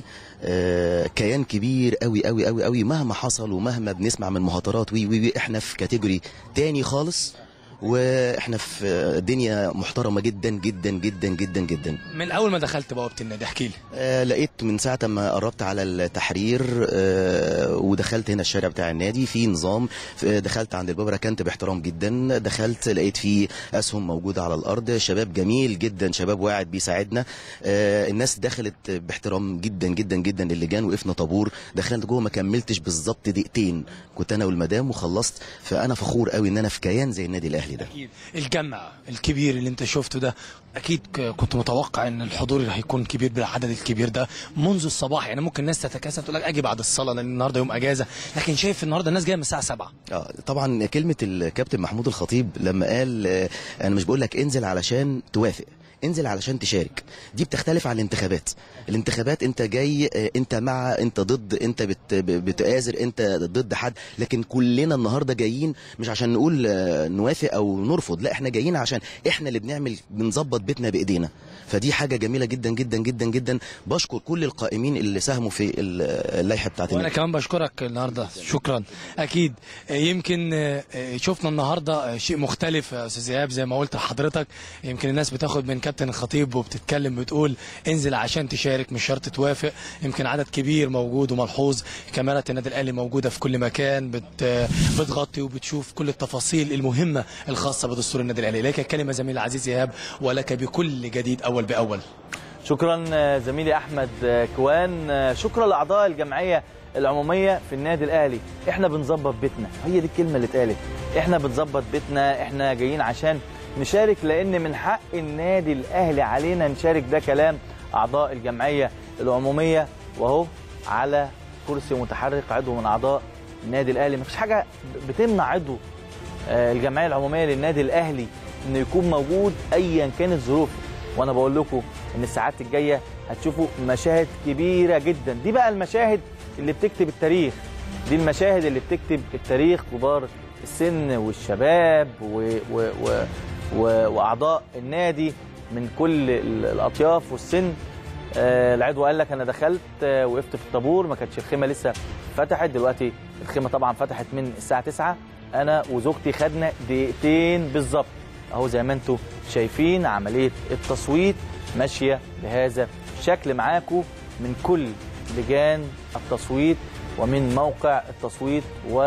آه، كيان كبير قوي قوي قوي قوي مهما حصل ومهما بنسمع من مهاترات وي وي وي احنا في كاتيجوري تاني خالص واحنا في دنيا محترمه جدا جدا جدا جدا جدا من اول ما دخلت بوابه النادي احكي لي آه لقيت من ساعه ما قربت على التحرير آه ودخلت هنا الشارع بتاع النادي في نظام آه، دخلت عند الباب ركنت باحترام جدا دخلت لقيت في اسهم موجوده على الارض شباب جميل جدا شباب واعد بيساعدنا آه الناس دخلت باحترام جدا جدا جدا للجان وقفنا طابور دخلت جوه ما كملتش بالظبط دقيقتين كنت انا والمدام وخلصت فانا فخور قوي ان انا في كيان زي النادي الاهلي ده اكيد الجمع الكبير اللي انت شفته ده اكيد ك- كنت متوقع ان الحضور اللي هيكون كبير بالعدد الكبير ده منذ الصباح يعني ممكن الناس تتكاسل تقول لك اجي بعد الصلاه لان النهارده يوم اجازه لكن شايف النهارده الناس جايه من الساعه 7 اه طبعا كلمه الكابتن محمود الخطيب لما قال آه، انا مش بقول لك انزل علشان توافق انزل علشان تشارك دي بتختلف عن الانتخابات الانتخابات انت جاي آه، انت مع انت ضد انت بت ب- بتآزر انت ضد حد لكن كلنا النهارده جايين مش عشان نقول آه، نوافق او نرفض لا احنا جايين عشان احنا اللي بنعمل بنظبط بيتنا بايدينا فدي حاجه جميله جدا جدا جدا جدا بشكر كل القائمين اللي ساهموا في ال- اللائحه بتاعت وانا النادي. كمان بشكرك النهارده شكرا اكيد آه، يمكن آه، آه، شفنا النهارده آه، شيء مختلف يا استاذ ايهاب زي ما قلت لحضرتك يمكن الناس بتاخد من كابتن الخطيب وبتتكلم بتقول انزل عشان تشارك مش شرط توافق يمكن عدد كبير موجود وملحوظ كاميرات النادي الاهلي موجوده في كل مكان بت آه، بتغطي وبتشوف كل التفاصيل المهمه الخاصه بدستور النادي الاهلي لك الكلمه زميل العزيز ايهاب ولك بكل جديد اول باول شكرا آه، زميلي احمد آه، كوان آه، شكرا لاعضاء الجمعيه العموميه في النادي الاهلي احنا بنظبط بيتنا هي دي الكلمه اللي اتقالت احنا بنظبط بيتنا احنا جايين عشان نشارك لان من حق النادي الاهلي علينا نشارك ده كلام اعضاء الجمعيه العموميه وهو على كرسي متحرك عضو من اعضاء النادي الاهلي مفيش حاجه بتمنع عضو آه، الجمعيه العموميه للنادي الاهلي انه يكون موجود ايا كانت ظروفه وانا بقول لكم ان الساعات الجايه هتشوفوا مشاهد كبيره جدا دي بقى المشاهد اللي بتكتب التاريخ دي المشاهد اللي بتكتب التاريخ كبار السن والشباب و... و... و... و... واعضاء النادي من كل ال- الاطياف والسن آه، العضو قال لك انا دخلت آه، وقفت في الطابور ما كانتش الخيمه لسه فتحت دلوقتي الخيمه طبعا فتحت من الساعه 9 انا وزوجتي خدنا دقيقتين بالظبط اهو زي ما انتم شايفين عمليه التصويت ماشيه بهذا الشكل معاكم من كل لجان التصويت ومن موقع التصويت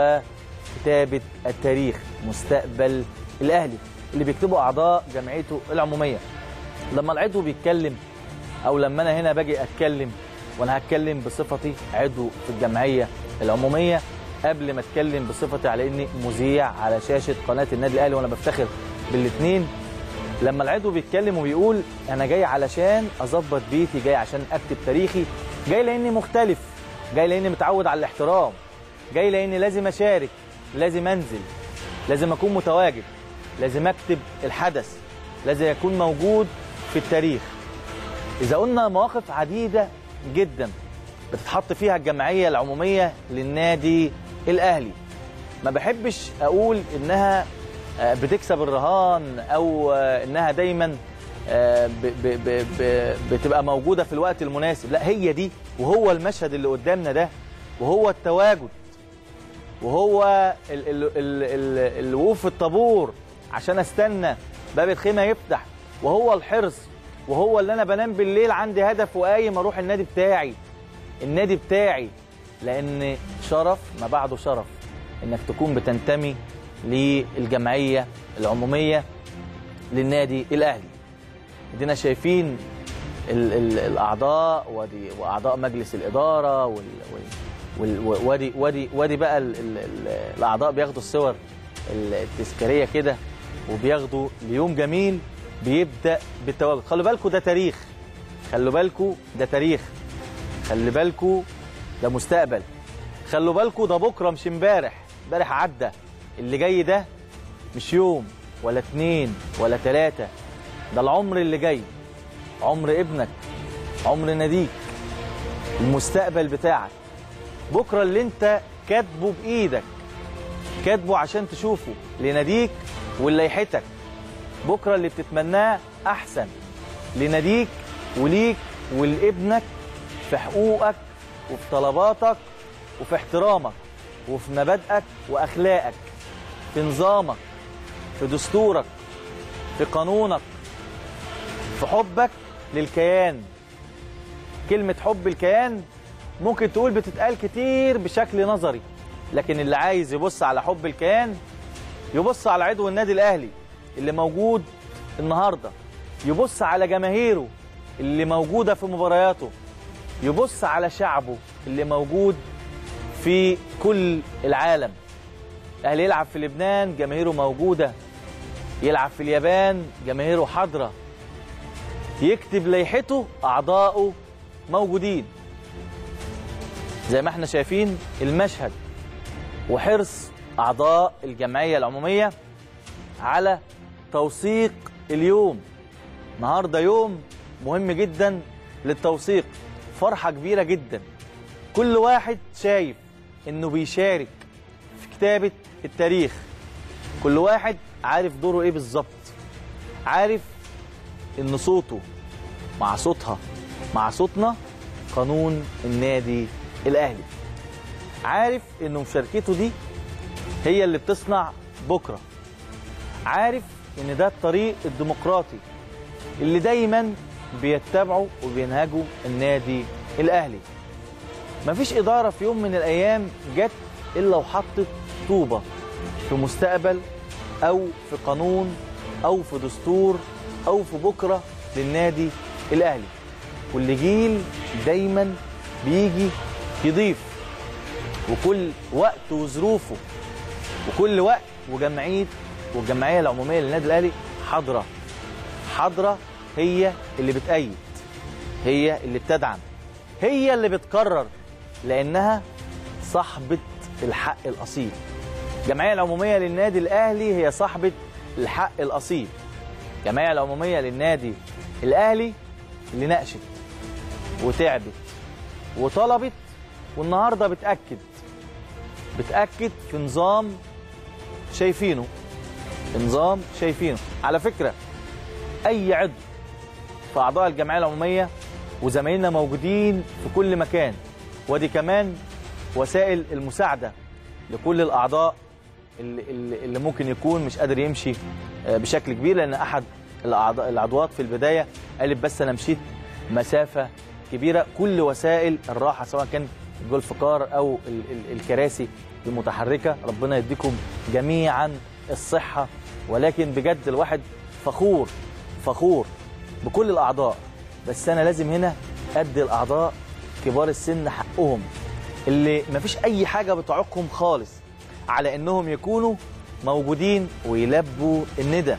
وكتابه التاريخ مستقبل الاهلي اللي بيكتبوا اعضاء جمعيته العموميه لما العضو بيتكلم او لما انا هنا باجي اتكلم وانا هتكلم بصفتي عضو في الجمعيه العموميه قبل ما اتكلم بصفتي على اني مذيع على شاشه قناه النادي الاهلي وانا بفتخر بالاثنين لما العضو بيتكلم وبيقول انا جاي علشان اظبط بيتي جاي عشان اكتب تاريخي جاي لاني مختلف جاي لاني متعود على الاحترام جاي لاني لازم اشارك لازم انزل لازم اكون متواجد لازم اكتب الحدث لازم اكون موجود في التاريخ إذا قلنا مواقف عديدة جدا بتتحط فيها الجمعية العمومية للنادي الأهلي ما بحبش أقول إنها آه، بتكسب الرهان او آه، انها دايما آه، ب- ب- ب- ب- بتبقى موجوده في الوقت المناسب لا هي دي وهو المشهد اللي قدامنا ده وهو التواجد وهو ال- ال- ال- ال- الوقوف في الطابور عشان استنى باب الخيمه يفتح وهو الحرص وهو اللي انا بنام بالليل عندي هدف وقايم اروح النادي بتاعي النادي بتاعي لان شرف ما بعده شرف انك تكون بتنتمي للجمعيه العموميه للنادي الاهلي ادينا شايفين ال ال الاعضاء ودي واعضاء مجلس الاداره وال وال وال وادي وادي وادي بقى ال ال ال الاعضاء بياخدوا الصور التذكاريه كده وبياخدوا ليوم جميل بيبدا بالتواجد خلوا بالكم ده تاريخ خلوا بالكم ده تاريخ خلي بالكم ده مستقبل خلوا بالكم ده بكره مش امبارح امبارح عدى اللي جاي ده مش يوم ولا اتنين ولا تلاتة ده العمر اللي جاي عمر ابنك عمر ناديك المستقبل بتاعك بكره اللي انت كاتبه بايدك كاتبه عشان تشوفه لناديك وليحتك بكره اللي بتتمناه احسن لناديك وليك ولابنك في حقوقك وفي طلباتك وفي احترامك وفي مبادئك واخلاقك في نظامك في دستورك في قانونك في حبك للكيان كلمة حب الكيان ممكن تقول بتتقال كتير بشكل نظري لكن اللي عايز يبص على حب الكيان يبص على عضو النادي الأهلي اللي موجود النهاردة يبص على جماهيره اللي موجودة في مبارياته يبص على شعبه اللي موجود في كل العالم الأهلي يلعب في لبنان جماهيره موجودة يلعب في اليابان جماهيره حاضرة يكتب ليحته أعضائه موجودين زي ما احنا شايفين المشهد وحرص أعضاء الجمعية العمومية على توثيق اليوم النهارده يوم مهم جدا للتوثيق فرحة كبيرة جدا كل واحد شايف انه بيشارك في كتابة التاريخ كل واحد عارف دوره ايه بالظبط عارف ان صوته مع صوتها مع صوتنا قانون النادي الاهلي عارف ان مشاركته دي هي اللي بتصنع بكره عارف ان ده الطريق الديمقراطي اللي دايما بيتبعه وبينهجه النادي الاهلي مفيش اداره في يوم من الايام جت الا وحطت طوبه في مستقبل او في قانون او في دستور او في بكره للنادي الاهلي كل جيل دايما بيجي يضيف وكل وقت وظروفه وكل وقت وجمعيه والجمعيه العموميه للنادي الاهلي حاضره حاضره هي اللي بتأيد هي اللي بتدعم هي اللي بتقرر لانها صاحبه الحق الاصيل الجمعيه العموميه للنادي الاهلي هي صاحبه الحق الاصيل الجمعيه العموميه للنادي الاهلي اللي ناقشت وتعبت وطلبت والنهارده بتاكد بتاكد في نظام شايفينه نظام شايفينه على فكره اي عضو في اعضاء الجمعيه العموميه وزمايلنا موجودين في كل مكان ودي كمان وسائل المساعده لكل الاعضاء اللي, اللي اللي ممكن يكون مش قادر يمشي آه، بشكل كبير لان احد الاعضاء العضوات في البدايه قالت بس انا مشيت مسافه كبيره كل وسائل الراحه سواء كان الجولف كار او ال- ال- الكراسي المتحركه ربنا يديكم جميعا الصحه ولكن بجد الواحد فخور فخور بكل الاعضاء بس انا لازم هنا ادي الاعضاء كبار السن حقهم اللي مفيش اي حاجه بتعوقهم خالص على انهم يكونوا موجودين ويلبوا الندى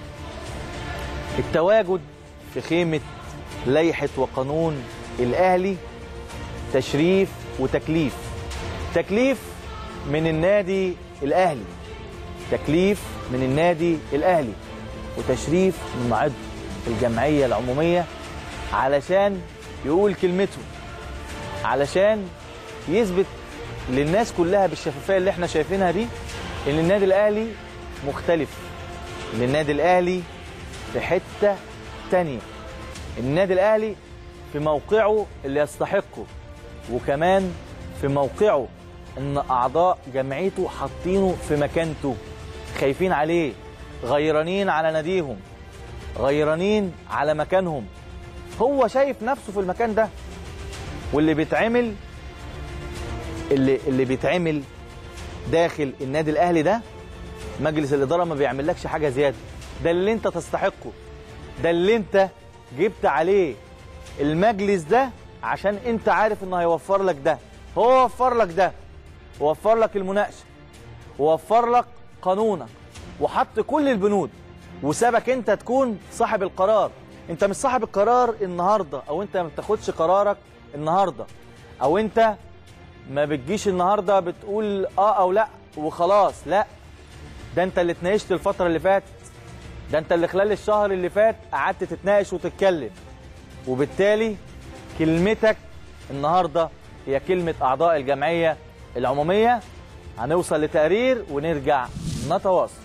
التواجد في خيمه لائحه وقانون الاهلي تشريف وتكليف تكليف من النادي الاهلي تكليف من النادي الاهلي وتشريف من عضو الجمعيه العموميه علشان يقول كلمته علشان يثبت للناس كلها بالشفافيه اللي احنا شايفينها دي ان النادي الاهلي مختلف ان النادي الاهلي في حته تانية النادي الاهلي في موقعه اللي يستحقه وكمان في موقعه ان اعضاء جمعيته حاطينه في مكانته خايفين عليه غيرانين على ناديهم غيرانين على مكانهم هو شايف نفسه في المكان ده واللي بيتعمل اللي اللي بيتعمل داخل النادي الاهلي ده مجلس الاداره ما بيعملكش حاجه زياده ده اللي انت تستحقه ده اللي انت جبت عليه المجلس ده عشان انت عارف انه هيوفر لك ده هو وفر لك ده ووفر لك المناقشه ووفر لك قانونك وحط كل البنود وسابك انت تكون صاحب القرار انت مش صاحب القرار النهارده او انت ما بتاخدش قرارك النهارده او انت ما بتجيش النهارده بتقول اه او لا وخلاص لا ده انت اللي اتناقشت الفتره اللي فاتت ده انت اللي خلال الشهر اللي فات قعدت تتناقش وتتكلم وبالتالي كلمتك النهارده هي كلمه اعضاء الجمعيه العموميه هنوصل لتقرير ونرجع نتواصل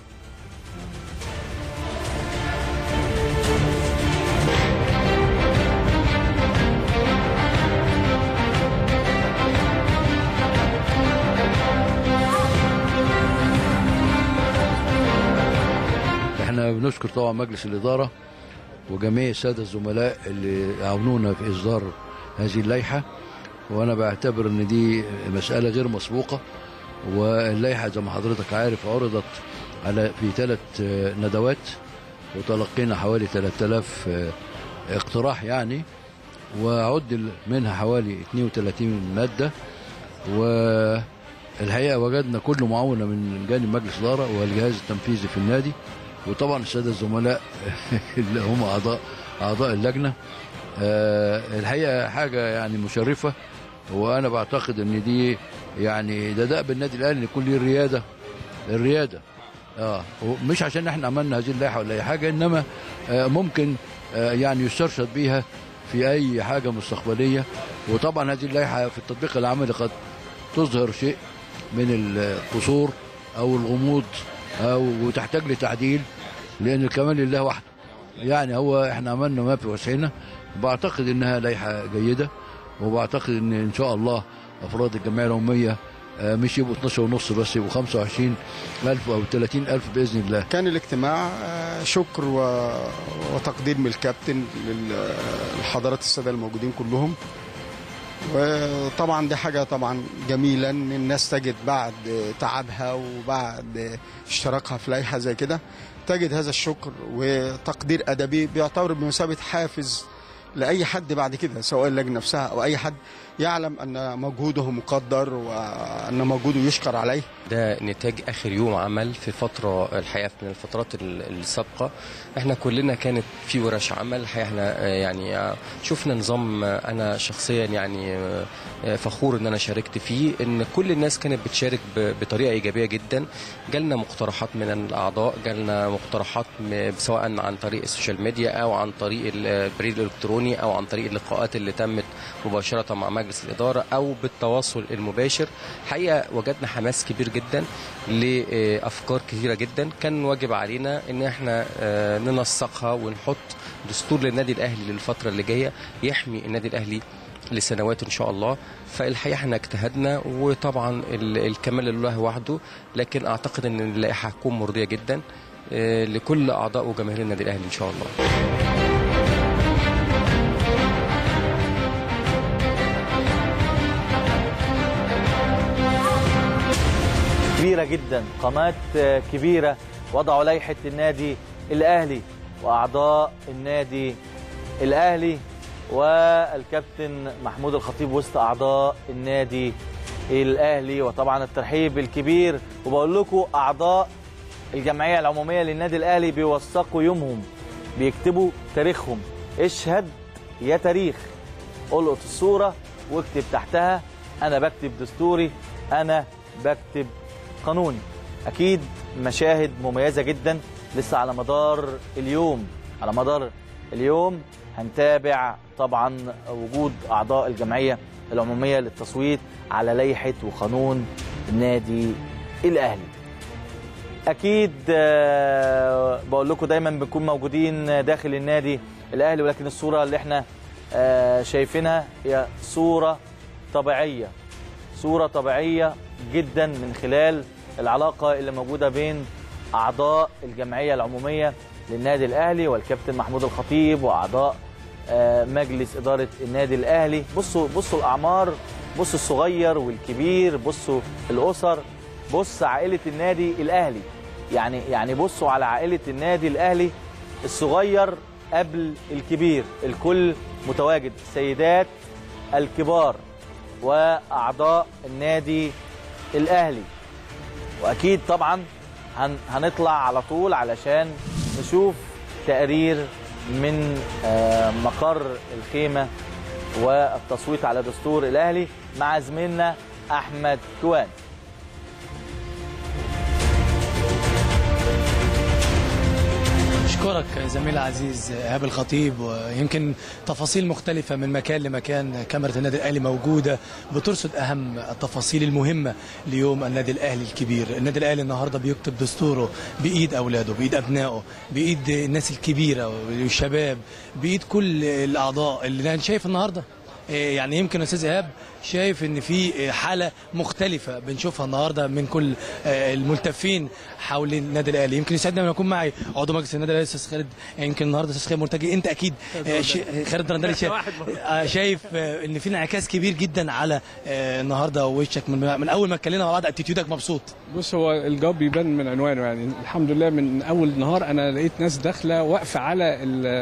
احنا بنشكر طبعا مجلس الإدارة وجميع السادة الزملاء اللي عاونونا في إصدار هذه اللائحة وأنا بعتبر إن دي مسألة غير مسبوقة واللائحة زي ما حضرتك عارف عرضت على في ثلاث ندوات وتلقينا حوالي 3000 اقتراح يعني وعدل منها حوالي 32 مادة والحقيقة وجدنا كل معاونة من جانب مجلس الإدارة والجهاز التنفيذي في النادي وطبعا الساده الزملاء اللي هم اعضاء اعضاء اللجنه أه الحقيقه حاجه يعني مشرفه وانا بعتقد ان دي يعني ده دأب النادي الاهلي ان يكون ليه الرياده الرياده اه مش عشان احنا عملنا هذه اللائحه ولا اي حاجه انما آه ممكن آه يعني يسترشد بيها في اي حاجه مستقبليه وطبعا هذه اللائحه في التطبيق العملي قد تظهر شيء من القصور او الغموض أو وتحتاج لتعديل لأن الكمال لله وحده يعني هو احنا عملنا ما في وسعنا بعتقد انها لائحه جيده وبعتقد ان ان شاء الله افراد الجمعيه العموميه مش يبقوا 12 ونص بس يبقوا 25 ألف أو 30 ألف بإذن الله كان الاجتماع شكر و... وتقدير من الكابتن للحضرات السادة الموجودين كلهم وطبعا دي حاجة طبعا جميلة ان الناس تجد بعد تعبها وبعد اشتراكها في لائحة زي كده تجد هذا الشكر وتقدير أدبي بيعتبر بمثابة حافز لأي حد بعد كده سواء اللجنة نفسها أو أي حد يعلم أن مجهوده مقدر وأن مجهوده يشكر عليه ده نتاج اخر يوم عمل في فتره الحقيقه من الفترات السابقه احنا كلنا كانت في ورش عمل الحقيقه احنا يعني شفنا نظام انا شخصيا يعني فخور ان انا شاركت فيه ان كل الناس كانت بتشارك بطريقه ايجابيه جدا جالنا مقترحات من الاعضاء جالنا مقترحات سواء عن طريق السوشيال ميديا او عن طريق البريد الالكتروني او عن طريق اللقاءات اللي تمت مباشره مع مجلس الاداره او بالتواصل المباشر حقيقه وجدنا حماس كبير جدا لافكار كثيره جدا كان واجب علينا ان احنا ننسقها ونحط دستور للنادي الاهلي للفتره اللي جايه يحمي النادي الاهلي لسنوات ان شاء الله فالحقيقه احنا اجتهدنا وطبعا الكمال لله وحده لكن اعتقد ان اللائحه هتكون مرضيه جدا لكل اعضاء وجماهير النادي الاهلي ان شاء الله كبيرة جدا قامات كبيرة وضعوا لائحة النادي الأهلي وأعضاء النادي الأهلي والكابتن محمود الخطيب وسط أعضاء النادي الأهلي وطبعا الترحيب الكبير وبقول لكم أعضاء الجمعية العمومية للنادي الأهلي بيوثقوا يومهم بيكتبوا تاريخهم اشهد يا تاريخ القط الصورة واكتب تحتها أنا بكتب دستوري أنا بكتب قانوني اكيد مشاهد مميزه جدا لسه على مدار اليوم على مدار اليوم هنتابع طبعا وجود اعضاء الجمعيه العموميه للتصويت على لائحه وقانون النادي الاهلي اكيد آه، بقول لكم دايما بنكون موجودين داخل النادي الاهلي ولكن الصوره اللي احنا آه، شايفينها هي صوره طبيعيه صوره طبيعيه جدا من خلال العلاقه اللي موجوده بين اعضاء الجمعيه العموميه للنادي الاهلي والكابتن محمود الخطيب واعضاء آه، مجلس اداره النادي الاهلي بصوا بصوا الاعمار بصوا الصغير والكبير بصوا الاسر بص عائله النادي الاهلي يعني يعني بصوا على عائله النادي الاهلي الصغير قبل الكبير الكل متواجد السيدات الكبار واعضاء النادي الاهلي واكيد طبعا هن هنطلع على طول علشان نشوف تقرير من آه، مقر الخيمه والتصويت على دستور الاهلي مع زميلنا احمد كوان أشكرك زميل عزيز إيهاب الخطيب ويمكن تفاصيل مختلفة من مكان لمكان كاميرا النادي الأهلي موجودة بترصد أهم التفاصيل المهمة ليوم النادي الأهلي الكبير النادي الأهلي النهاردة بيكتب دستوره بإيد أولاده بإيد أبنائه بإيد الناس الكبيرة والشباب بإيد كل الأعضاء اللي أنا شايف النهاردة إيه يعني يمكن استاذ ايهاب شايف ان في حاله مختلفه بنشوفها النهارده من كل آه، الملتفين حول النادي الاهلي يمكن يسعدنا لما يكون معي عضو مجلس النادي الاهلي استاذ خالد يمكن النهارده استاذ خالد مرتجي انت اكيد آه، شا- خالد درندلي شايف آه، شايف آه، ان في انعكاس كبير جدا على آه، النهارده وشك من, من اول ما اتكلمنا مع بعض اتيتيودك مبسوط بص هو الجواب بيبان من عنوانه يعني الحمد لله من اول نهار انا لقيت ناس داخله واقفه على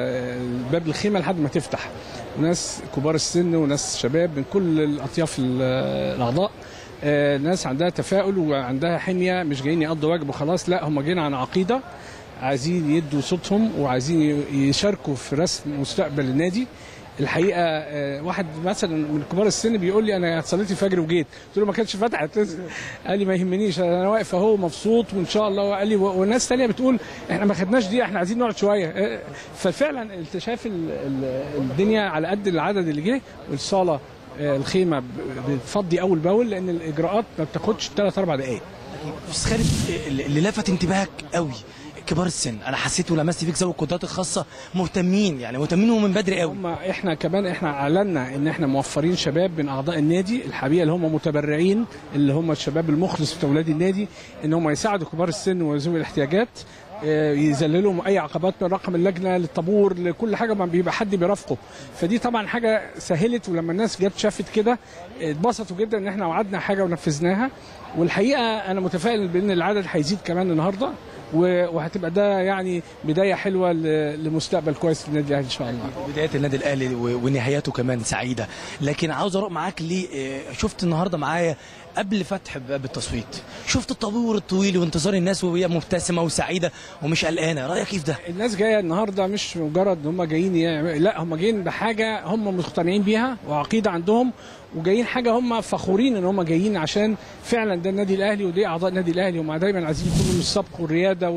ال- باب الخيمه لحد ما تفتح ناس كبار السن وناس شباب من كل الاطياف ال- الاعضاء آه، ناس عندها تفاؤل وعندها حميه مش جايين يقضوا واجب وخلاص لا هم جايين عن عقيده عايزين يدوا صوتهم وعايزين ي- يشاركوا في رسم مستقبل النادي الحقيقه آه، واحد مثلا من كبار السن بيقول لي انا صليت الفجر وجيت قلت له ما كانش فتحت لسه. قال لي ما يهمنيش انا واقف اهو مبسوط وان شاء الله وقال لي و- وناس تانية بتقول احنا ما خدناش دي احنا عايزين نقعد شويه آه، ففعلا انت شايف ال- ال- الدنيا على قد العدد اللي جه والصاله آه، الخيمه ب- بتفضي اول باول لان الاجراءات ما بتاخدش ثلاث اربع دقائق بس خالد اللي اللي لفت انتباهك قوي كبار السن انا حسيت ولمست فيك ذوي القدرات الخاصه مهتمين يعني مهتمين من بدري قوي هم احنا كمان احنا اعلنا ان احنا موفرين شباب من اعضاء النادي الحقيقه اللي هم متبرعين اللي هم الشباب المخلص في اولاد النادي ان هم يساعدوا كبار السن وذوي الاحتياجات آه، يذللوا اي عقبات من رقم اللجنه للطابور لكل حاجه ما بيبقى حد بيرافقه فدي طبعا حاجه سهلت ولما الناس جت شافت كده اتبسطوا جدا ان احنا وعدنا حاجه ونفذناها والحقيقه انا متفائل بان العدد هيزيد كمان النهارده و- وهتبقى ده يعني بدايه حلوه ل- لمستقبل كويس للنادي الاهلي ان شاء الله بدايه النادي الاهلي و- ونهايته كمان سعيده لكن عاوز اروح معاك ليه آه، شفت النهارده معايا قبل فتح باب التصويت شفت الطابور الطويل وانتظار الناس وهي مبتسمه وسعيده ومش قلقانه رايك كيف ده الناس جايه النهارده مش مجرد ان هم جايين يعمل- لا هم جايين بحاجه هم مقتنعين بيها وعقيده عندهم وجايين حاجه هم فخورين ان هم جايين عشان فعلا ده النادي الاهلي ودي اعضاء النادي الاهلي هم دايما عايزين يكونوا من السبق والرياده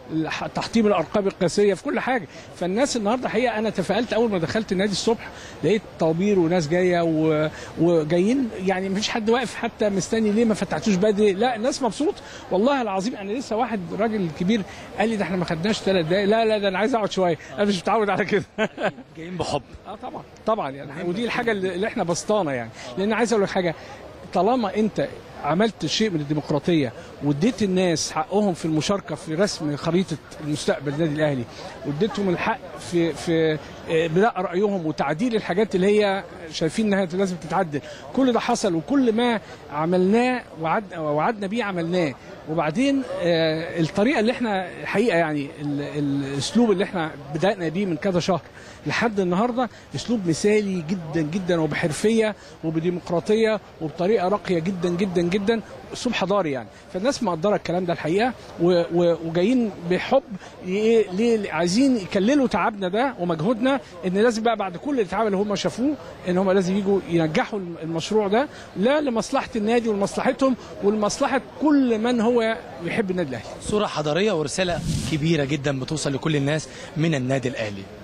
وتحطيم الارقام القياسيه في كل حاجه فالناس النهارده حقيقه انا تفائلت اول ما دخلت النادي الصبح لقيت طوابير وناس جايه و... وجايين يعني مفيش حد واقف حتى مستني ليه ما فتحتوش بدري لا الناس مبسوط والله العظيم انا لسه واحد راجل كبير قال لي ده احنا ما خدناش ثلاث دقايق لا لا ده انا عايز اقعد شويه انا مش متعود على كده جايين بحب اه طبعا طبعا يعني ودي الحاجه اللي اللي احنا بسطانه يعني لان عايز اقول لك حاجه طالما انت عملت شيء من الديمقراطيه واديت الناس حقهم في المشاركه في رسم خريطه المستقبل النادي الاهلي واديتهم الحق في في آه، بناء رايهم وتعديل الحاجات اللي هي شايفين انها لازم تتعدل كل ده حصل وكل ما عملناه وعد وعدنا بيه عملناه وبعدين آه، الطريقه اللي احنا الحقيقه يعني ال- الاسلوب اللي احنا بدانا بيه من كذا شهر لحد النهارده اسلوب مثالي جدا جدا وبحرفيه وبديمقراطيه وبطريقه راقيه جدا جدا جدا اسلوب حضاري يعني فالناس مقدره الكلام ده الحقيقه و- و- وجايين بحب ي- ليه عايزين يكللوا تعبنا ده ومجهودنا ان لازم بقى بعد كل التعب اللي هم شافوه ان هم لازم يجوا ينجحوا المشروع ده لا لمصلحه النادي ولمصلحتهم ولمصلحه كل من هو يحب النادي الاهلي صوره حضاريه ورساله كبيره جدا بتوصل لكل الناس من النادي الاهلي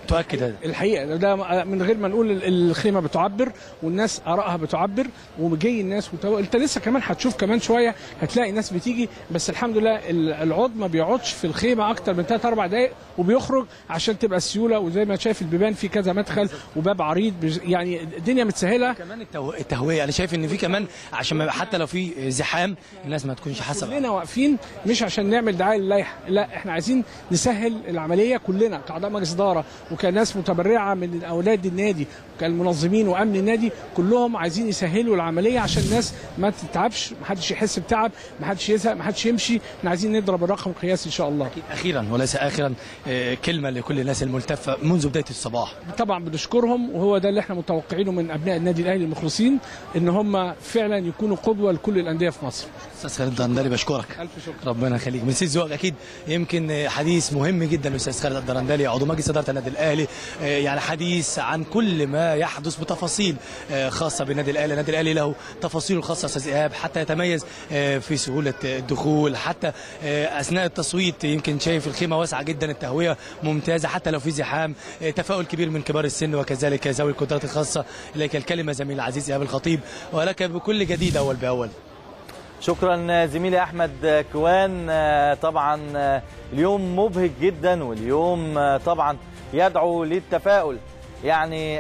تؤكد هذا الحقيقه ده من غير ما نقول ال- الخيمه بتعبر والناس ارائها بتعبر وجاي الناس وتو... انت لسه كمان هتشوف كمان شويه هتلاقي ناس بتيجي بس الحمد لله ال- العض ما بيقعدش في الخيمه اكتر من 3 4 دقائق وبيخرج عشان تبقى السيوله وزي ما شايف البيبان في كذا مدخل وباب عريض بج- يعني الدنيا متسهله كمان التو- التهويه انا شايف ان في كمان عشان ما- حتى لو في زحام الناس ما تكونش حاسه كلنا واقفين مش عشان نعمل دعايه للائحه لا احنا عايزين نسهل العمليه كلنا كاعضاء مجلس اداره وكناس متبرعه من اولاد النادي كالمنظمين وامن النادي كلهم عايزين يسهلوا العمليه عشان الناس ما تتعبش ما حدش يحس بتعب ما حدش يزهق ما حدش يمشي احنا عايزين نضرب الرقم القياسي ان شاء الله اخيرا وليس اخرا آه، كلمه لكل الناس الملتفه منذ بدايه الصباح طبعا بنشكرهم وهو ده اللي احنا متوقعينه من ابناء النادي الاهلي المخلصين ان هم فعلا يكونوا قدوه لكل الانديه في مصر استاذ خالد الدرندلي بشكرك الف شكر ربنا يخليك من سيد ذوقك اكيد يمكن حديث مهم جدا الاستاذ خالد الدرندلي عضو مجلس اداره النادي الاهلي آه، يعني حديث عن كل ما يحدث بتفاصيل آه، خاصه بالنادي الاهلي النادي الاهلي له تفاصيله الخاصه استاذ ايهاب حتى يتميز آه، في سهوله الدخول حتى آه، اثناء التصويت يمكن شايف الخيمه واسعه جدا التهويه ممتازه حتى لو في زحام آه، تفاؤل كبير من كبار السن وكذلك ذوي القدرات الخاصه اليك الكلمه زميل العزيز ايهاب الخطيب ولك بكل جديد اول باول شكرا زميلي احمد كوان طبعا اليوم مبهج جدا واليوم طبعا يدعو للتفاؤل يعني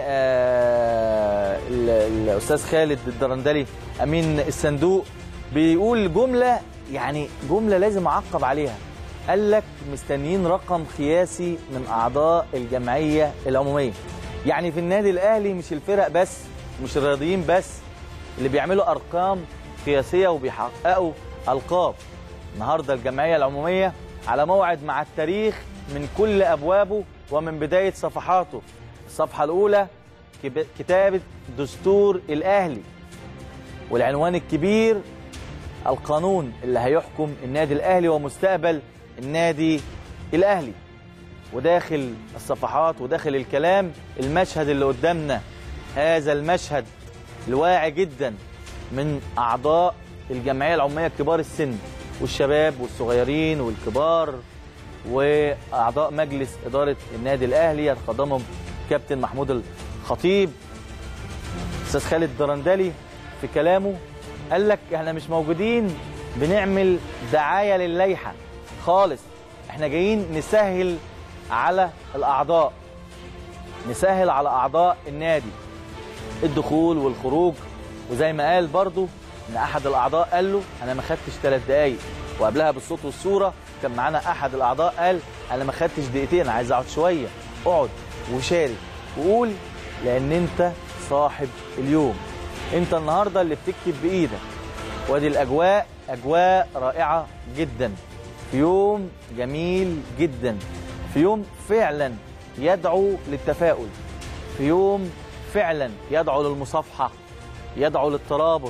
آه، ال- الاستاذ خالد الدرندلي امين الصندوق بيقول جمله يعني جمله لازم اعقب عليها قال لك مستنيين رقم قياسي من اعضاء الجمعيه العموميه يعني في النادي الاهلي مش الفرق بس مش الرياضيين بس اللي بيعملوا ارقام قياسيه وبيحققوا القاب النهارده الجمعيه العموميه على موعد مع التاريخ من كل ابوابه ومن بدايه صفحاته الصفحه الاولى كب- كتابه دستور الاهلي والعنوان الكبير القانون اللي هيحكم النادي الاهلي ومستقبل النادي الاهلي وداخل الصفحات وداخل الكلام المشهد اللي قدامنا هذا المشهد الواعي جدا من اعضاء الجمعيه العموميه كبار السن والشباب والصغيرين والكبار واعضاء مجلس اداره النادي الاهلي يتقدمهم كابتن محمود الخطيب استاذ خالد درندلي في كلامه قال لك احنا مش موجودين بنعمل دعايه للائحه خالص احنا جايين نسهل على الاعضاء نسهل على اعضاء النادي الدخول والخروج وزي ما قال برضو ان احد الاعضاء قال له انا ما خدتش ثلاث دقايق وقبلها بالصوت والصوره كان معانا احد الاعضاء قال انا ما خدتش دقيقتين انا عايز اقعد شويه اقعد وشارك وقول لان انت صاحب اليوم انت النهارده اللي بتكتب بايدك وادي الاجواء اجواء رائعه جدا في يوم جميل جدا في يوم فعلا يدعو للتفاؤل في يوم فعلا يدعو للمصافحه يدعو للترابط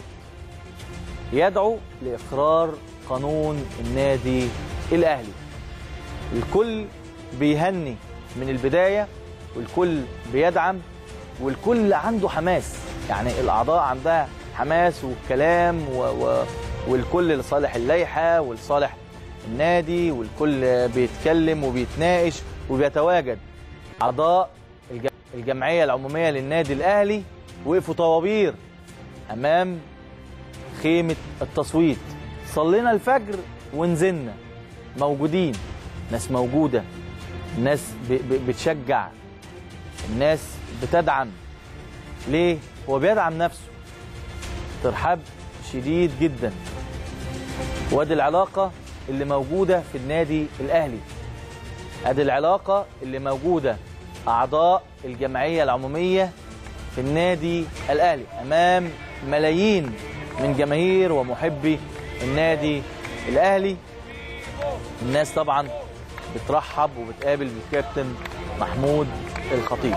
يدعو لاقرار قانون النادي الاهلي الكل بيهني من البدايه والكل بيدعم والكل عنده حماس يعني الاعضاء عندها حماس والكلام و... و... والكل لصالح اللائحه ولصالح النادي والكل بيتكلم وبيتناقش وبيتواجد اعضاء الج... الجمعيه العموميه للنادي الاهلي وقفوا طوابير امام خيمه التصويت صلينا الفجر ونزلنا موجودين ناس موجوده ناس ب... ب... بتشجع الناس بتدعم ليه هو بيدعم نفسه ترحاب شديد جدا وادي العلاقه اللي موجوده في النادي الاهلي ادي العلاقه اللي موجوده اعضاء الجمعيه العموميه في النادي الاهلي امام ملايين من جماهير ومحبي النادي الاهلي الناس طبعا بترحب وبتقابل بالكابتن محمود الخطيب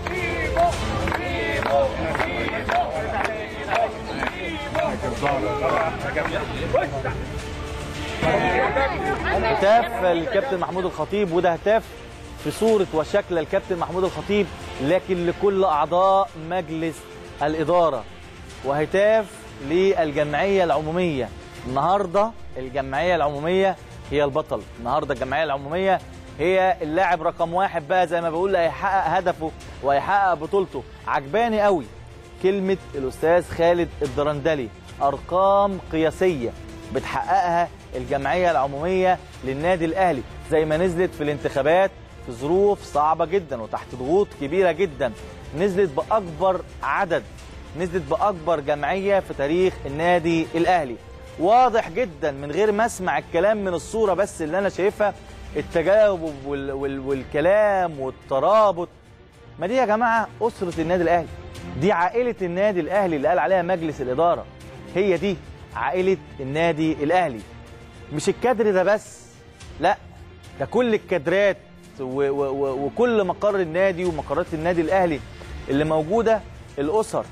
هتاف الكابتن محمود الخطيب وده هتاف في صورة وشكل الكابتن محمود الخطيب لكن لكل أعضاء مجلس الإدارة وهتاف للجمعية العمومية النهاردة الجمعية العمومية هي البطل النهاردة الجمعية العمومية هي اللاعب رقم واحد بقى زي ما بقول هيحقق هدفه وهيحقق بطولته عجباني قوي كلمة الأستاذ خالد الدرندلي أرقام قياسية بتحققها الجمعية العمومية للنادي الأهلي زي ما نزلت في الانتخابات في ظروف صعبة جدا وتحت ضغوط كبيرة جدا نزلت بأكبر عدد نزلت بأكبر جمعية في تاريخ النادي الأهلي واضح جدا من غير ما اسمع الكلام من الصورة بس اللي أنا شايفها التجاوب وال وال والكلام والترابط ما دي يا جماعة أسرة النادي الأهلي دي عائلة النادي الأهلي اللي قال عليها مجلس الإدارة هي دي عائلة النادي الأهلي مش الكادر ده بس لا ده كل الكادرات و و و وكل مقر النادي ومقرات النادي الأهلي اللي موجودة الأسر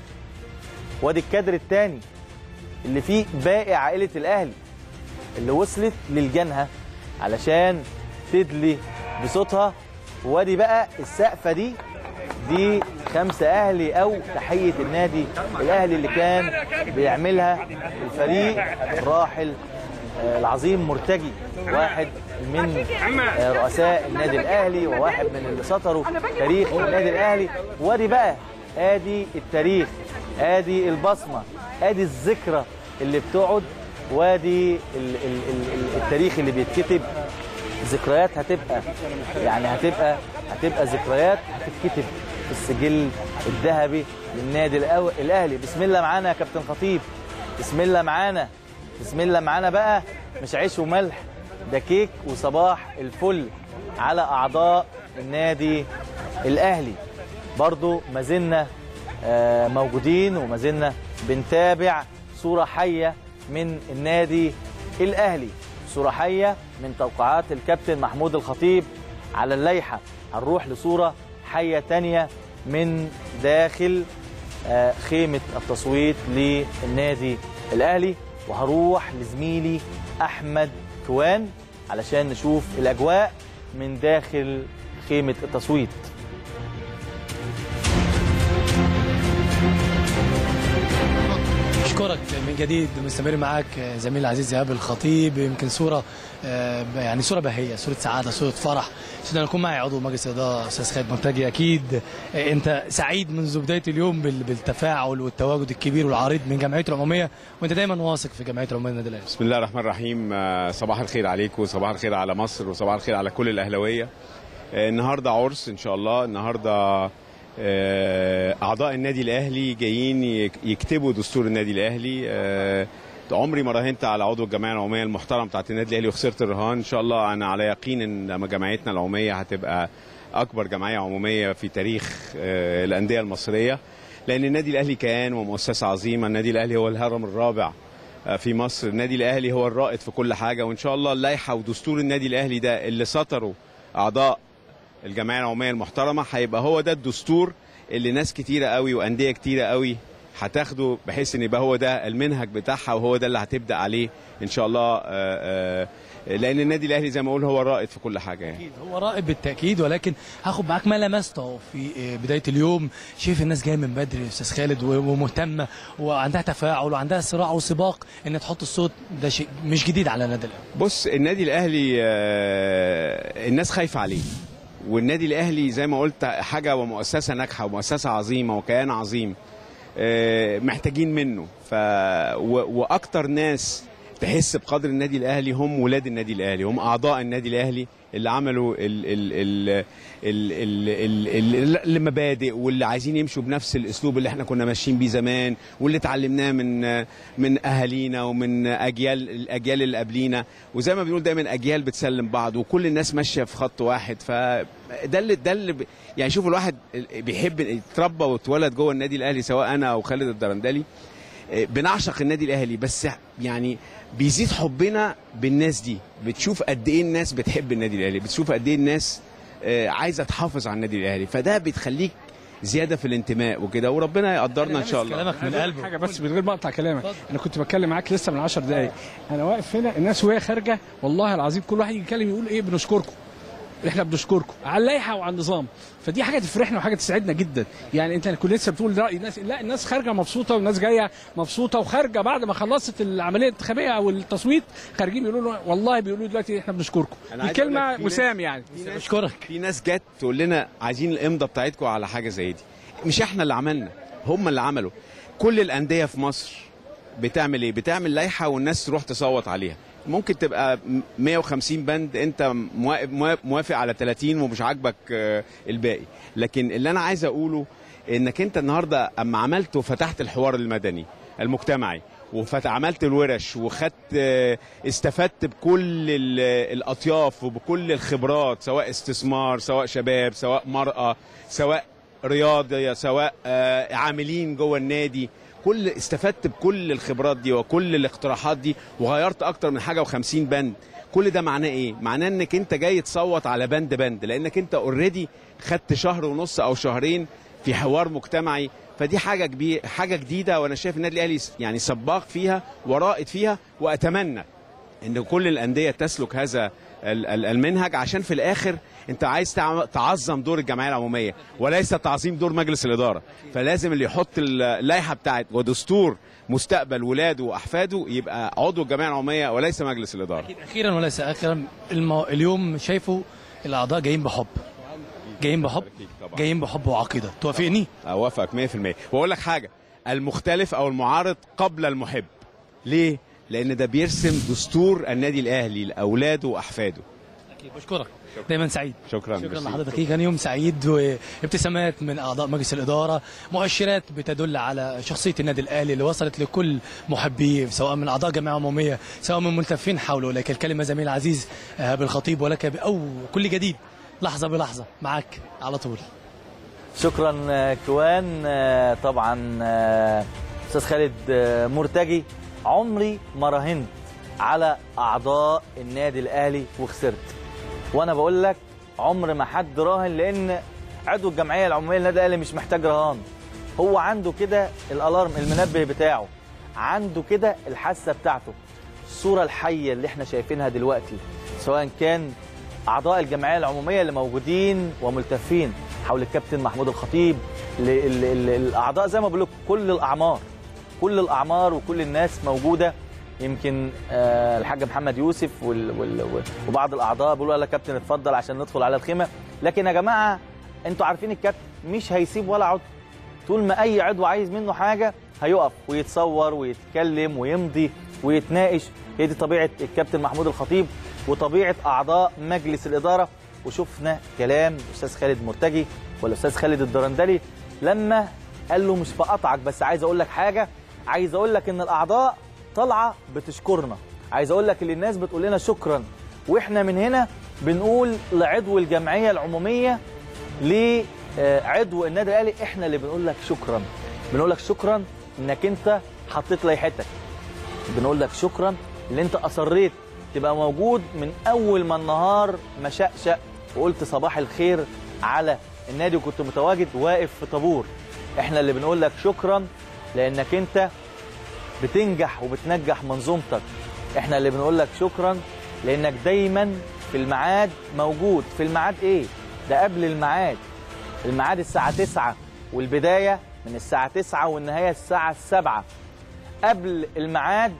وادي الكادر الثاني اللي فيه باقي عائلة الأهلي اللي وصلت للجنة علشان تدلي بصوتها وادي بقى السقفة دي دي خمسة أهلي أو تحية النادي الأهلي اللي كان بيعملها الفريق الراحل آه، العظيم مرتجي واحد من آه، رؤساء النادي الأهلي وواحد من اللي سطروا تاريخ النادي الأهلي وادي بقى ادي التاريخ ادي البصمة ادي الذكرى اللي بتقعد وادي ال- ال- ال- ال- التاريخ اللي بيتكتب ذكريات هتبقى يعني هتبقى هتبقى ذكريات هتتكتب في السجل الذهبي للنادي الأو- الاهلي بسم الله معانا يا كابتن خطيب بسم الله معانا بسم الله معانا بقى مش عيش وملح ده كيك وصباح الفل على اعضاء النادي الاهلي برضو ما زلنا آه، موجودين وما زلنا بنتابع صورة حية من النادي الأهلي صورة حية من توقعات الكابتن محمود الخطيب على اللائحة هنروح لصورة حية تانية من داخل آه، خيمة التصويت للنادي الأهلي وهروح لزميلي أحمد كوان علشان نشوف الأجواء من داخل خيمة التصويت اشكرك من جديد مستمر معاك زميل العزيز ايهاب الخطيب يمكن صوره آه، يعني صوره بهيه صوره سعاده صوره فرح عشان اكون معي عضو مجلس الاداره استاذ خالد منتجي اكيد آه، انت سعيد منذ بدايه اليوم بال- بالتفاعل والتواجد الكبير والعريض من جمعيته العموميه وانت دايما واثق في جمعيه العموميه النادي الاهلي بسم الله الرحمن الرحيم آه، صباح الخير عليكم وصباح الخير على مصر وصباح الخير على كل الاهلاويه آه، النهارده عرس ان شاء الله النهارده آه، اعضاء النادي الاهلي جايين يك- يكتبوا دستور النادي الاهلي آه، عمري ما راهنت على عضو الجمعيه العموميه المحترم بتاعت النادي الاهلي وخسرت الرهان ان شاء الله انا على يقين ان لما جمعيتنا العموميه هتبقى اكبر جمعيه عموميه في تاريخ آه، الانديه المصريه لان النادي الاهلي كيان ومؤسسه عظيمه النادي الاهلي هو الهرم الرابع في مصر النادي الاهلي هو الرائد في كل حاجه وان شاء الله اللائحه ودستور النادي الاهلي ده اللي سطروا اعضاء الجمعيه العموميه المحترمه هيبقى هو ده الدستور اللي ناس كتيره قوي وانديه كتيره قوي هتاخده بحيث ان يبقى هو ده المنهج بتاعها وهو ده اللي هتبدا عليه ان شاء الله آه، آه، لان النادي الاهلي زي ما اقول هو الرائد في كل حاجه يعني. هو رائد بالتاكيد ولكن هاخد معاك ما لمسته في آه، بدايه اليوم شايف الناس جايه من بدري يا استاذ خالد و- ومهتمه وعندها تفاعل وعندها صراع وسباق ان تحط الصوت ده شيء مش جديد على النادي الاهلي بص النادي الاهلي آه، الناس خايفه عليه والنادي الاهلي زي ما قلت حاجه ومؤسسه ناجحه ومؤسسه عظيمه وكيان عظيم آه، محتاجين منه ف و- واكتر ناس تحس بقدر النادي الاهلي هم ولاد النادي الاهلي هم اعضاء النادي الاهلي اللي عملوا ال ال ال ال ال ال ال المبادئ واللي عايزين يمشوا بنفس الاسلوب اللي احنا كنا ماشيين بيه زمان واللي اتعلمناه من من اهالينا ومن اجيال الاجيال اللي قبلينا وزي ما بنقول دايما اجيال بتسلم بعض وكل الناس ماشيه في خط واحد فده اللي ده اللي ب- يعني شوف الواحد بيحب يتربى واتولد جوه النادي الاهلي سواء انا او خالد الدرندلي بنعشق النادي الاهلي بس يعني بيزيد حبنا بالناس دي بتشوف قد ايه الناس بتحب النادي الاهلي بتشوف قد ايه الناس آه، عايزه تحافظ على النادي الاهلي فده بتخليك زياده في الانتماء وكده وربنا يقدرنا ان شاء الله كلامك من قلبه حاجه بس من غير ما اقطع كلامك انا كنت بتكلم معاك لسه من 10 دقائق انا واقف هنا الناس وهي خارجه والله العظيم كل واحد يجي يتكلم يقول ايه بنشكركم احنا بنشكركم على اللائحه وعلى النظام فدي حاجه تفرحنا وحاجه تسعدنا جدا يعني انت كنت لسه بتقول راي الناس لا الناس خارجه مبسوطه والناس جايه مبسوطه وخارجه بعد ما خلصت العمليه الانتخابيه او التصويت خارجين بيقولوا له والله بيقولوا دلوقتي احنا بنشكركم أنا دي عايز أقول لك كلمه في ناس- وسام يعني بشكرك في ناس جت تقول لنا عايزين الامضه بتاعتكم على حاجه زي دي مش احنا اللي عملنا هم اللي عملوا كل الانديه في مصر بتعمل ايه بتعمل لائحه والناس تروح تصوت عليها ممكن تبقى م- 150 بند انت موافق- موافق موافق على 30 ومش عاجبك آه، الباقي لكن اللي انا عايز اقوله انك انت النهارده اما عملت وفتحت الحوار المدني المجتمعي وعملت الورش وخدت آه، استفدت بكل ال- الاطياف وبكل الخبرات سواء استثمار سواء شباب سواء مرأة سواء رياضية سواء آه، عاملين جوه النادي كل استفدت بكل الخبرات دي وكل الاقتراحات دي وغيرت اكتر من حاجه و50 بند كل ده معناه ايه معناه انك انت جاي تصوت على بند بند لانك انت اوريدي خدت شهر ونص او شهرين في حوار مجتمعي فدي حاجه كبيره حاجه جديده وانا شايف النادي الاهلي يعني سباق فيها ورائد فيها واتمنى ان كل الانديه تسلك هذا ال- ال- المنهج عشان في الاخر انت عايز تع- تعظم دور الجمعيه العموميه وليس تعظيم دور مجلس الاداره فلازم اللي يحط اللائحه بتاعت ودستور مستقبل ولاده واحفاده يبقى عضو الجمعيه العموميه وليس مجلس الاداره اخيرا وليس اخيرا المو... اليوم شايفه الاعضاء جايين بحب جايين بحب جايين بحب وعقيده توافقني اوافقك 100% واقول لك حاجه المختلف او المعارض قبل المحب ليه لان ده بيرسم دستور النادي الاهلي لاولاده واحفاده اكيد بشكرك دايما سعيد شكرا شكرا ميرسي. لحضرتك كان يوم سعيد وابتسامات من اعضاء مجلس الاداره مؤشرات بتدل على شخصيه النادي الاهلي اللي وصلت لكل محبيه سواء من اعضاء جمعيه عموميه سواء من ملتفين حوله لك الكلمه زميل عزيز آه، بالخطيب ولك ب- او كل جديد لحظه بلحظه معك على طول شكرا آه، كوان آه، طبعا آه، استاذ خالد آه، مرتجي عمري ما راهنت على اعضاء النادي الاهلي وخسرت وانا بقول لك عمر ما حد راهن لان عضو الجمعيه العموميه للنادي الاهلي مش محتاج رهان هو عنده كده الالارم المنبه بتاعه عنده كده الحاسه بتاعته الصوره الحيه اللي احنا شايفينها دلوقتي سواء كان اعضاء الجمعيه العموميه اللي موجودين وملتفين حول الكابتن محمود الخطيب ل- ال- ال- الاعضاء زي ما بقول لكم كل الاعمار كل الاعمار وكل الناس موجوده يمكن آه، الحاج محمد يوسف وال وال وال- وبعض الاعضاء بيقولوا يلا كابتن اتفضل عشان ندخل على الخيمه لكن يا جماعه انتوا عارفين الكابتن مش هيسيب ولا عضو طول ما اي عضو عايز منه حاجه هيقف ويتصور ويتكلم ويمضي ويتناقش هي دي طبيعه الكابتن محمود الخطيب وطبيعه اعضاء مجلس الاداره وشفنا كلام الاستاذ خالد مرتجي والاستاذ خالد الدرندلي لما قال له مش بقطعك بس عايز اقول لك حاجه عايز اقول لك ان الاعضاء طالعه بتشكرنا عايز اقول لك اللي الناس بتقول لنا شكرا واحنا من هنا بنقول لعضو الجمعيه العموميه لعضو النادي الاهلي احنا اللي بنقول لك شكرا بنقول لك شكرا انك انت حطيت لائحتك بنقول لك شكرا ان انت اصريت تبقى موجود من اول ما النهار ما شقشق وقلت صباح الخير على النادي وكنت متواجد واقف في طابور احنا اللي بنقول لك شكرا لانك انت بتنجح وبتنجح منظومتك احنا اللي بنقول لك شكرا لانك دايما في الميعاد موجود في الميعاد ايه ده قبل الميعاد الميعاد الساعة 9 والبداية من الساعة 9 والنهاية الساعة 7 قبل الميعاد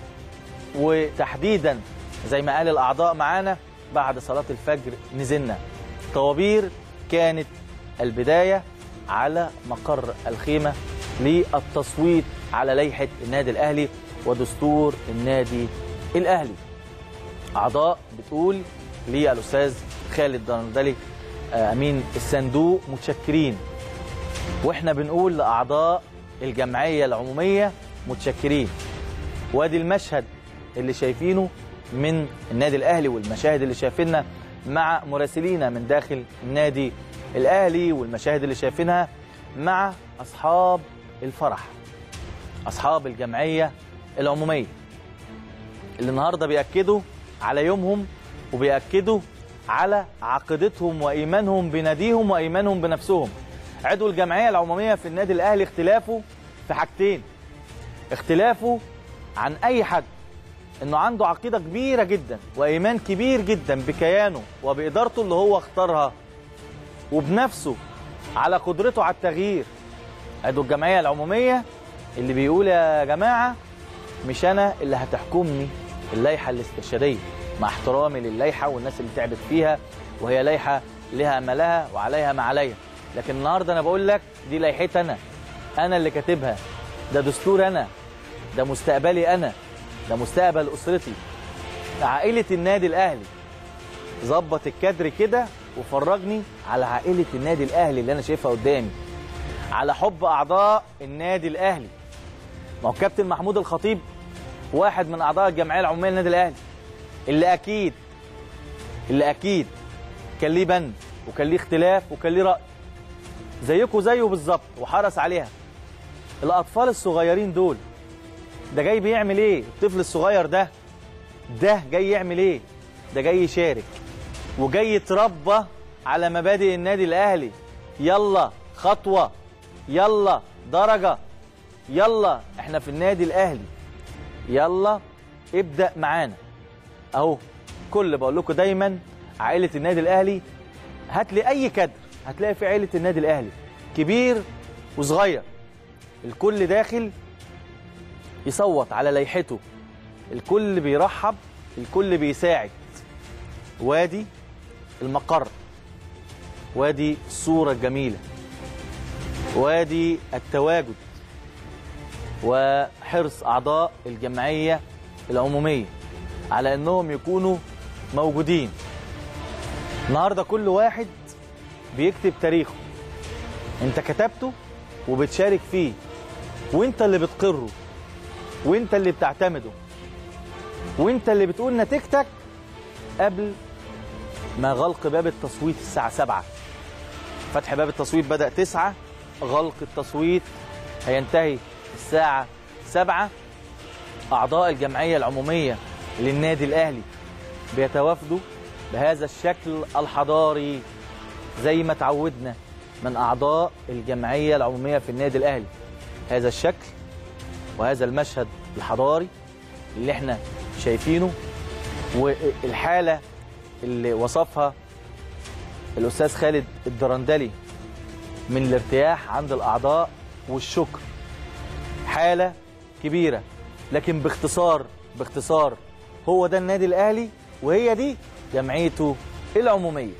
وتحديدا زي ما قال الأعضاء معانا بعد صلاة الفجر نزلنا طوابير كانت البداية على مقر الخيمة للتصويت على لائحة النادي الأهلي ودستور النادي الأهلي أعضاء بتقول للأستاذ خالد درندلي آه، أمين الصندوق متشكرين وإحنا بنقول لأعضاء الجمعية العمومية متشكرين وادي المشهد اللي شايفينه من النادي الأهلي والمشاهد اللي شايفينها مع مراسلينا من داخل النادي الأهلي والمشاهد اللي شايفينها مع أصحاب الفرح أصحاب الجمعية العمومية اللي النهارده بيأكدوا على يومهم وبيأكدوا على عقيدتهم وإيمانهم بناديهم وإيمانهم بنفسهم عضو الجمعية العمومية في النادي الأهلي اختلافه في حاجتين اختلافه عن أي حد انه عنده عقيده كبيره جدا وايمان كبير جدا بكيانه وبادارته اللي هو اختارها وبنفسه على قدرته على التغيير عضو الجمعيه العموميه اللي بيقول يا جماعه مش انا اللي هتحكمني اللائحه الاستشاريه مع احترامي للائحه والناس اللي تعبت فيها وهي لائحه لها ما لها وعليها ما عليها لكن النهارده انا بقول لك دي لائحتي انا انا اللي كاتبها ده دستور انا ده مستقبلي انا ده مستقبل اسرتي عائله النادي الاهلي ظبط الكادر كده وفرجني على عائله النادي الاهلي اللي انا شايفها قدامي على حب اعضاء النادي الاهلي ما هو الكابتن محمود الخطيب واحد من اعضاء الجمعيه العموميه للنادي الاهلي اللي اكيد اللي اكيد كان ليه بند وكان ليه اختلاف وكان ليه راي زيكم زيه بالظبط وحرص عليها الاطفال الصغيرين دول ده جاي بيعمل ايه الطفل الصغير ده ده جاي يعمل ايه ده جاي يشارك وجاي يتربى على مبادئ النادي الاهلي يلا خطوه يلا درجه يلا احنا في النادي الاهلي يلا ابدا معانا اهو كل بقول لكم دايما عائله النادي الاهلي هات لي اي كادر هتلاقي في عائله النادي الاهلي كبير وصغير الكل داخل يصوت على لائحته الكل بيرحب الكل بيساعد وادي المقر وادي الصورة الجميلة وادي التواجد وحرص أعضاء الجمعية العمومية على أنهم يكونوا موجودين النهاردة كل واحد بيكتب تاريخه انت كتبته وبتشارك فيه وانت اللي بتقره وانت اللي بتعتمده وانت اللي بتقول نتيجتك قبل ما غلق باب التصويت الساعة 7 فتح باب التصويت بدأ 9 غلق التصويت هينتهي الساعة 7 أعضاء الجمعية العمومية للنادي الأهلي بيتوافدوا بهذا الشكل الحضاري زي ما تعودنا من أعضاء الجمعية العمومية في النادي الأهلي هذا الشكل وهذا المشهد الحضاري اللي احنا شايفينه والحالة اللي وصفها الأستاذ خالد الدرندلي من الارتياح عند الأعضاء والشكر حالة كبيرة لكن باختصار باختصار هو ده النادي الأهلي وهي دي جمعيته العمومية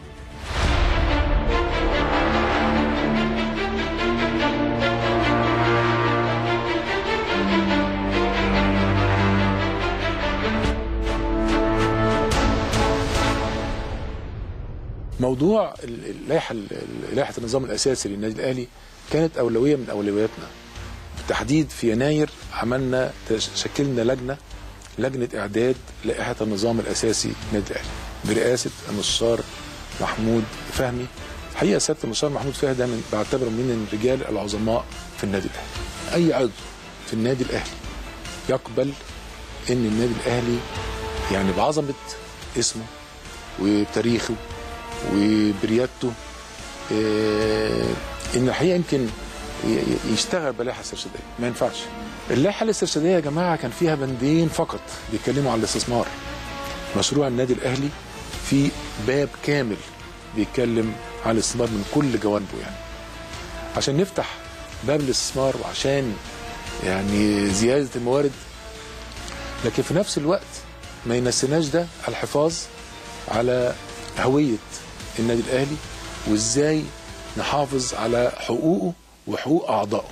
موضوع ال- اللائحه ال- لائحه النظام الاساسي للنادي الاهلي كانت اولويه من اولوياتنا بالتحديد في يناير عملنا تش- شكلنا لجنه لجنه اعداد لائحه النظام الاساسي للنادي الاهلي برئاسه المستشار محمود فهمي الحقيقه سياده المستشار محمود فهمي ده من بعتبره من الرجال العظماء في النادي الاهلي اي عضو في النادي الاهلي يقبل ان النادي الاهلي يعني بعظمه اسمه وبتاريخه وبريادته آه، ان الحقيقه يمكن ي- ي- يشتغل بلائحه استرشاديه ما ينفعش اللائحه الاسترشاديه يا جماعه كان فيها بندين فقط بيتكلموا على الاستثمار مشروع النادي الاهلي في باب كامل بيتكلم على الاستثمار من كل جوانبه يعني عشان نفتح باب الاستثمار وعشان يعني زياده الموارد لكن في نفس الوقت ما ينسيناش ده الحفاظ على هويه النادي الاهلي وازاي نحافظ على حقوقه وحقوق اعضائه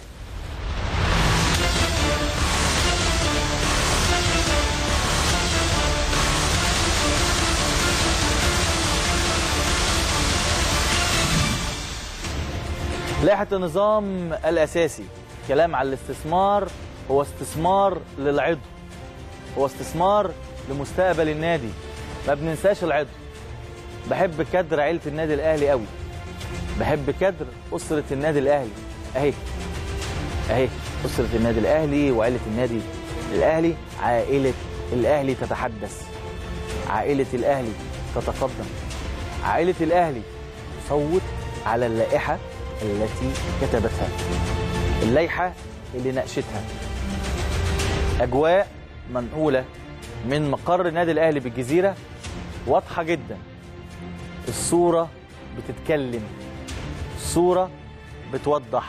لائحة النظام الأساسي كلام على الاستثمار هو استثمار للعضو هو استثمار لمستقبل النادي ما بننساش العضو بحب كادر عيلة النادي الأهلي قوي بحب كادر أسرة النادي الأهلي أهي أهي أسرة النادي الأهلي وعيلة النادي الأهلي عائلة الأهلي تتحدث عائلة الأهلي تتقدم عائلة الأهلي تصوت على اللائحة التي كتبتها اللائحة اللي ناقشتها أجواء منقولة من مقر النادي الاهلي بالجزيره واضحه جدا الصوره بتتكلم الصوره بتوضح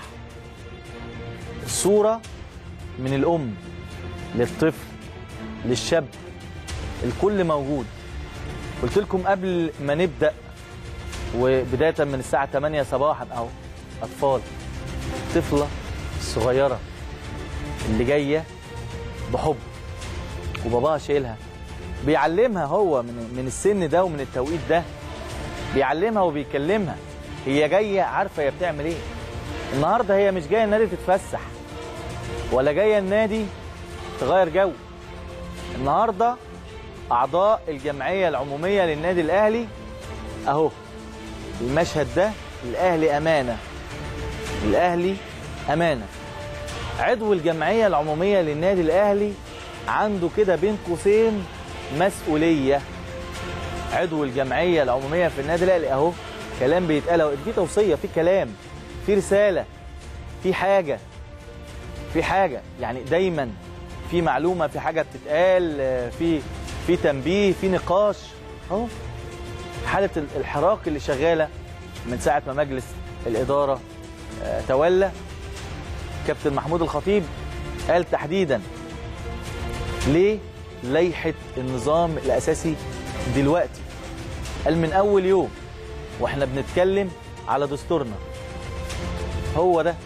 الصوره من الام للطفل للشاب الكل موجود قلت لكم قبل ما نبدا وبدايه من الساعه 8 صباحا اهو اطفال طفله صغيره اللي جايه بحب وباباها شايلها بيعلمها هو من من السن ده ومن التوقيت ده بيعلمها وبيكلمها هي جايه عارفه هي بتعمل ايه النهارده هي مش جايه النادي تتفسح ولا جايه النادي تغير جو النهارده اعضاء الجمعيه العموميه للنادي الاهلي اهو المشهد ده الاهلي امانه الاهلي امانه عضو الجمعيه العموميه للنادي الاهلي عنده كده بين قوسين مسؤوليه عضو الجمعيه العموميه في النادي الاهلي اهو كلام بيتقال اهو في توصيه في كلام في رساله في حاجه في حاجه يعني دايما في معلومه في حاجه بتتقال آه، في في تنبيه في نقاش اهو حاله الحراك اللي شغاله من ساعه ما مجلس الاداره آه، تولى كابتن محمود الخطيب قال تحديدا ليه لائحه النظام الاساسي دلوقتي قال من اول يوم واحنا بنتكلم على دستورنا هو ده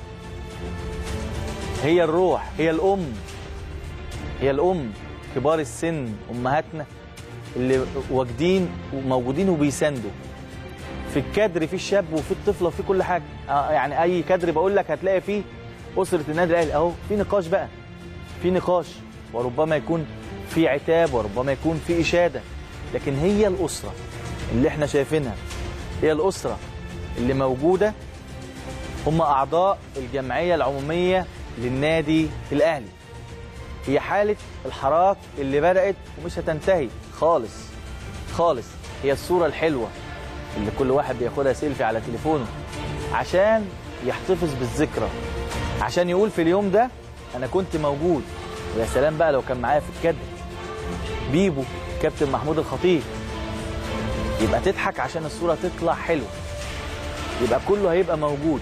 هي الروح هي الام هي الام كبار السن امهاتنا اللي واجدين وموجودين وبيساندوا في الكادر في الشاب وفي الطفله وفي كل حاجه آه يعني اي كادر بقول لك هتلاقي فيه اسره النادي الاهلي اهو في نقاش بقى في نقاش وربما يكون في عتاب وربما يكون في اشاده لكن هي الاسره اللي احنا شايفينها هي الاسره اللي موجوده هم اعضاء الجمعيه العموميه للنادي الاهلي هي حاله الحراك اللي بدات ومش هتنتهي خالص خالص هي الصوره الحلوه اللي كل واحد بياخدها سيلفي على تليفونه عشان يحتفظ بالذكرى عشان يقول في اليوم ده انا كنت موجود ويا سلام بقى لو كان معايا في الكادر بيبو كابتن محمود الخطيب يبقى تضحك عشان الصوره تطلع حلوه يبقى كله هيبقى موجود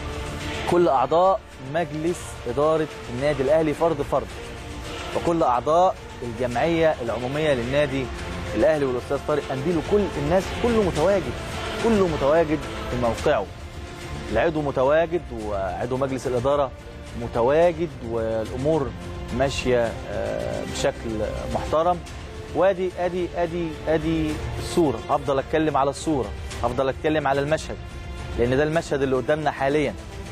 كل اعضاء مجلس اداره النادي الاهلي فرد فرد وكل اعضاء الجمعيه العموميه للنادي الاهلي والاستاذ طارق قنديل وكل الناس كله متواجد كله متواجد في موقعه العضو متواجد وعضو مجلس الاداره متواجد والامور ماشيه آه، بشكل محترم وادي ادي ادي ادي الصوره هفضل اتكلم على الصوره هفضل اتكلم على المشهد لان ده المشهد اللي قدامنا حاليا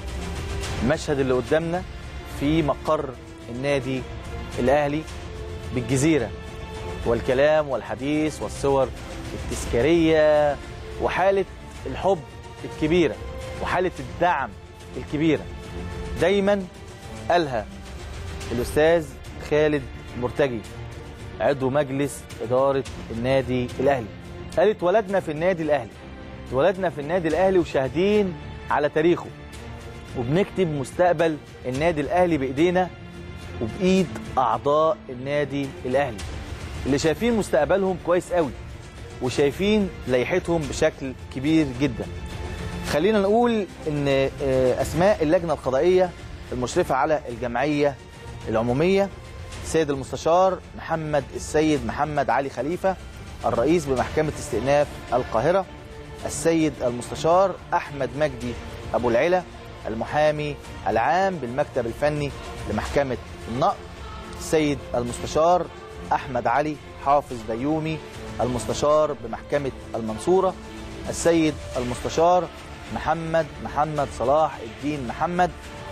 المشهد اللي قدامنا في مقر النادي الاهلي بالجزيره والكلام والحديث والصور التذكاريه وحاله الحب الكبيره وحاله الدعم الكبيره دايما قالها الاستاذ خالد مرتجي عضو مجلس اداره النادي الاهلي قال اتولدنا في النادي الاهلي اتولدنا في النادي الاهلي وشاهدين على تاريخه وبنكتب مستقبل النادي الاهلي بايدينا وبايد اعضاء النادي الاهلي اللي شايفين مستقبلهم كويس قوي وشايفين لائحتهم بشكل كبير جدا خلينا نقول ان آه، اسماء اللجنه القضائيه المشرفه على الجمعيه العموميه السيد المستشار محمد السيد محمد علي خليفه الرئيس بمحكمه استئناف القاهره السيد المستشار احمد مجدي ابو العلا المحامي العام بالمكتب الفني لمحكمه النقض السيد المستشار احمد علي حافظ بيومي المستشار بمحكمه المنصوره السيد المستشار محمد محمد صلاح الدين محمد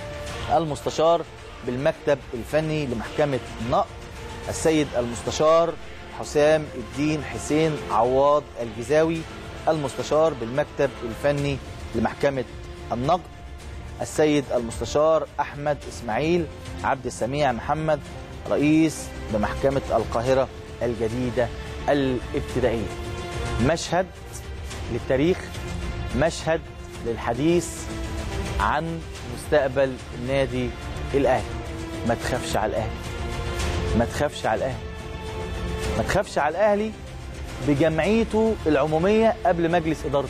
المستشار بالمكتب الفني لمحكمة النقض السيد المستشار حسام الدين حسين عواض الجزاوي المستشار بالمكتب الفني لمحكمة النقض السيد المستشار أحمد إسماعيل عبد السميع محمد رئيس بمحكمة القاهرة الجديدة الابتدائية مشهد للتاريخ مشهد للحديث عن مستقبل النادي الاهلي ما تخافش على الاهلي ما تخافش على الاهلي ما تخافش على الاهلي بجمعيته العموميه قبل مجلس ادارته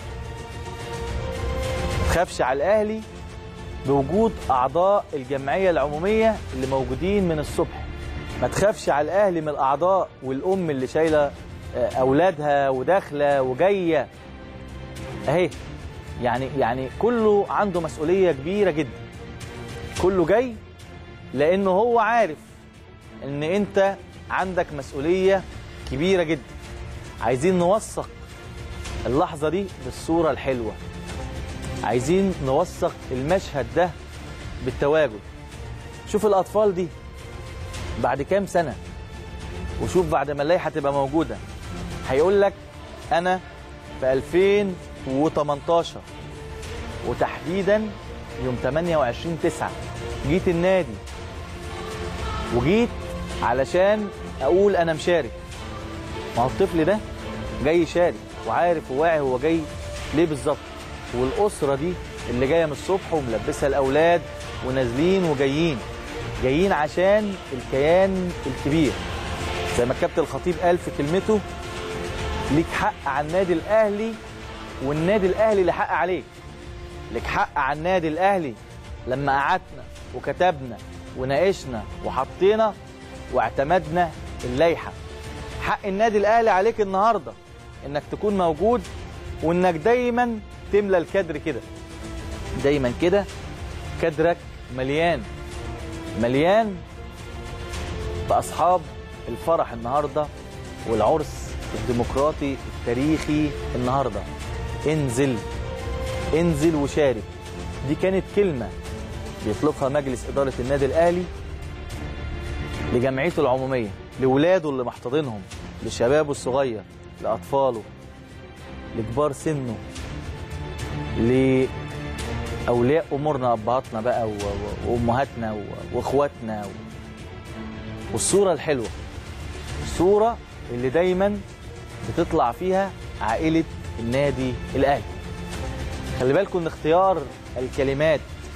ما تخافش على الاهلي بوجود اعضاء الجمعيه العموميه اللي موجودين من الصبح ما تخافش على الاهلي من الاعضاء والام اللي شايله آه، اولادها وداخله وجايه اهي يعني يعني كله عنده مسؤوليه كبيره جدا كله جاي لانه هو عارف ان انت عندك مسؤوليه كبيره جدا عايزين نوثق اللحظه دي بالصوره الحلوه عايزين نوثق المشهد ده بالتواجد شوف الاطفال دي بعد كام سنه وشوف بعد ما اللائحه تبقى موجوده هيقول لك انا في 2018 وتحديدا يوم 28 9 جيت النادي وجيت علشان اقول انا مشارك ما هو الطفل ده جاي يشارك وعارف وواعي هو جاي ليه بالظبط والاسره دي اللي جايه من الصبح وملبسها الاولاد ونازلين وجايين جايين عشان الكيان الكبير زي ما الكابتن الخطيب قال في كلمته ليك حق على النادي الاهلي والنادي الاهلي اللي حق عليك لك حق على النادي الاهلي لما قعدنا وكتبنا وناقشنا وحطينا واعتمدنا اللائحه حق النادي الاهلي عليك النهارده انك تكون موجود وانك دايما تملى الكادر كده دايما كده كادرك مليان مليان باصحاب الفرح النهارده والعرس الديمقراطي التاريخي النهارده انزل انزل وشارك دي كانت كلمه بيطلقها مجلس اداره النادي الاهلي لجمعيته العموميه لاولاده اللي محتضنهم لشبابه الصغير لاطفاله لكبار سنه لاولياء امورنا ابهاتنا بقى و- و- وامهاتنا و- واخواتنا و... والصوره الحلوه الصوره اللي دايما بتطلع فيها عائله النادي الاهلي خلي بالكم ان اختيار الكلمات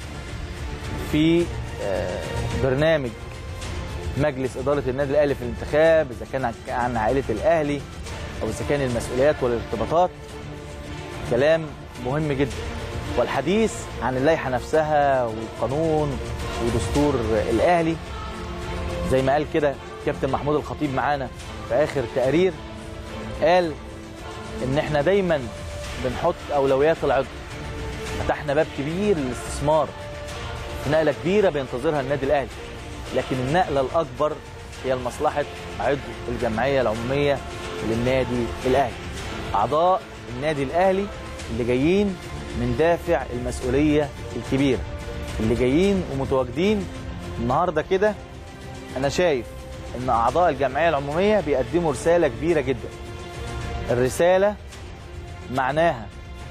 في آه، برنامج مجلس اداره النادي الاهلي في الانتخاب اذا كان عن- عن عائله الاهلي او اذا كان المسؤوليات والارتباطات كلام مهم جدا والحديث عن اللائحه نفسها والقانون ودستور الاهلي زي ما قال كده كابتن محمود الخطيب معانا في اخر تقرير قال ان احنا دايما بنحط اولويات العضو فتحنا باب كبير للاستثمار في نقله كبيره بينتظرها النادي الاهلي لكن النقله الاكبر هي لمصلحه عضو الجمعيه العموميه للنادي الاهلي اعضاء النادي الاهلي اللي جايين من دافع المسؤوليه الكبيره اللي جايين ومتواجدين النهارده كده انا شايف ان اعضاء الجمعيه العموميه بيقدموا رساله كبيره جدا الرساله معناها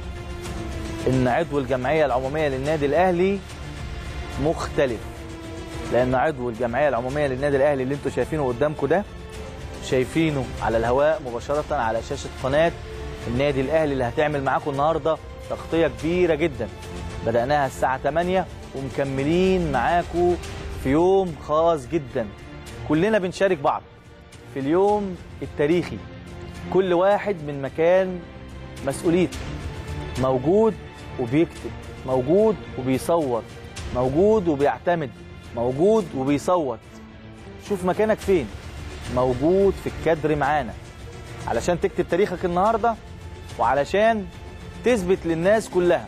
ان عضو الجمعيه العموميه للنادي الاهلي مختلف لان عضو الجمعيه العموميه للنادي الاهلي اللي انتم شايفينه قدامكم ده شايفينه على الهواء مباشره على شاشه قناه النادي الاهلي اللي هتعمل معاكم النهارده تغطيه كبيره جدا بداناها الساعه 8 ومكملين معاكم في يوم خاص جدا كلنا بنشارك بعض في اليوم التاريخي كل واحد من مكان مسؤوليته موجود وبيكتب موجود وبيصور موجود وبيعتمد موجود وبيصوت شوف مكانك فين موجود في الكادر معانا علشان تكتب تاريخك النهارده وعلشان تثبت للناس كلها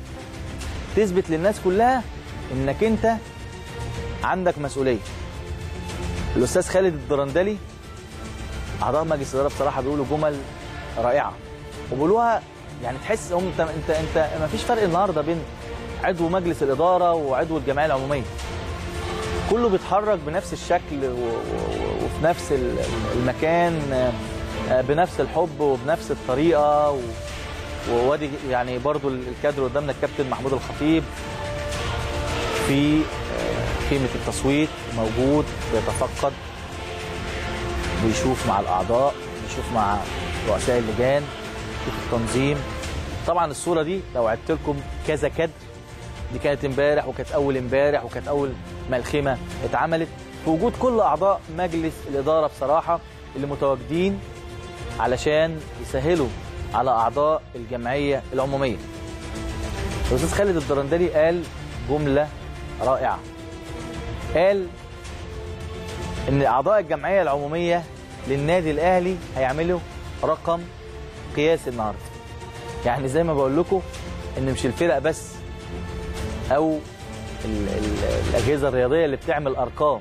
تثبت للناس كلها انك انت عندك مسؤوليه الاستاذ خالد الدرندلي اعضاء مجلس الاداره بصراحه بيقولوا جمل رائعه وبيقولوها يعني تحس هم انت انت انت ما فيش فرق النهارده بين عضو مجلس الاداره وعضو الجمعيه العموميه كله بيتحرك بنفس الشكل و- و- وفي نفس ال- المكان آه، بنفس الحب وبنفس الطريقه و- ووادي يعني برضو الكادر قدامنا الكابتن محمود الخطيب في آه، خيمه التصويت موجود بيتفقد بيشوف مع الاعضاء بيشوف مع رؤساء اللجان بيشوف التنظيم طبعا الصوره دي لو عدت لكم كذا كادر دي كانت امبارح وكانت اول امبارح وكانت اول ما الخيمه اتعملت في وجود كل اعضاء مجلس الاداره بصراحه اللي متواجدين علشان يسهلوا على اعضاء الجمعيه العموميه الاستاذ خالد الدرندلي قال جمله رائعه قال ان اعضاء الجمعيه العموميه للنادي الاهلي هيعملوا رقم قياسي النهارده يعني زي ما بقول لكم ان مش الفرق بس او ال ال الاجهزه الرياضيه اللي بتعمل ارقام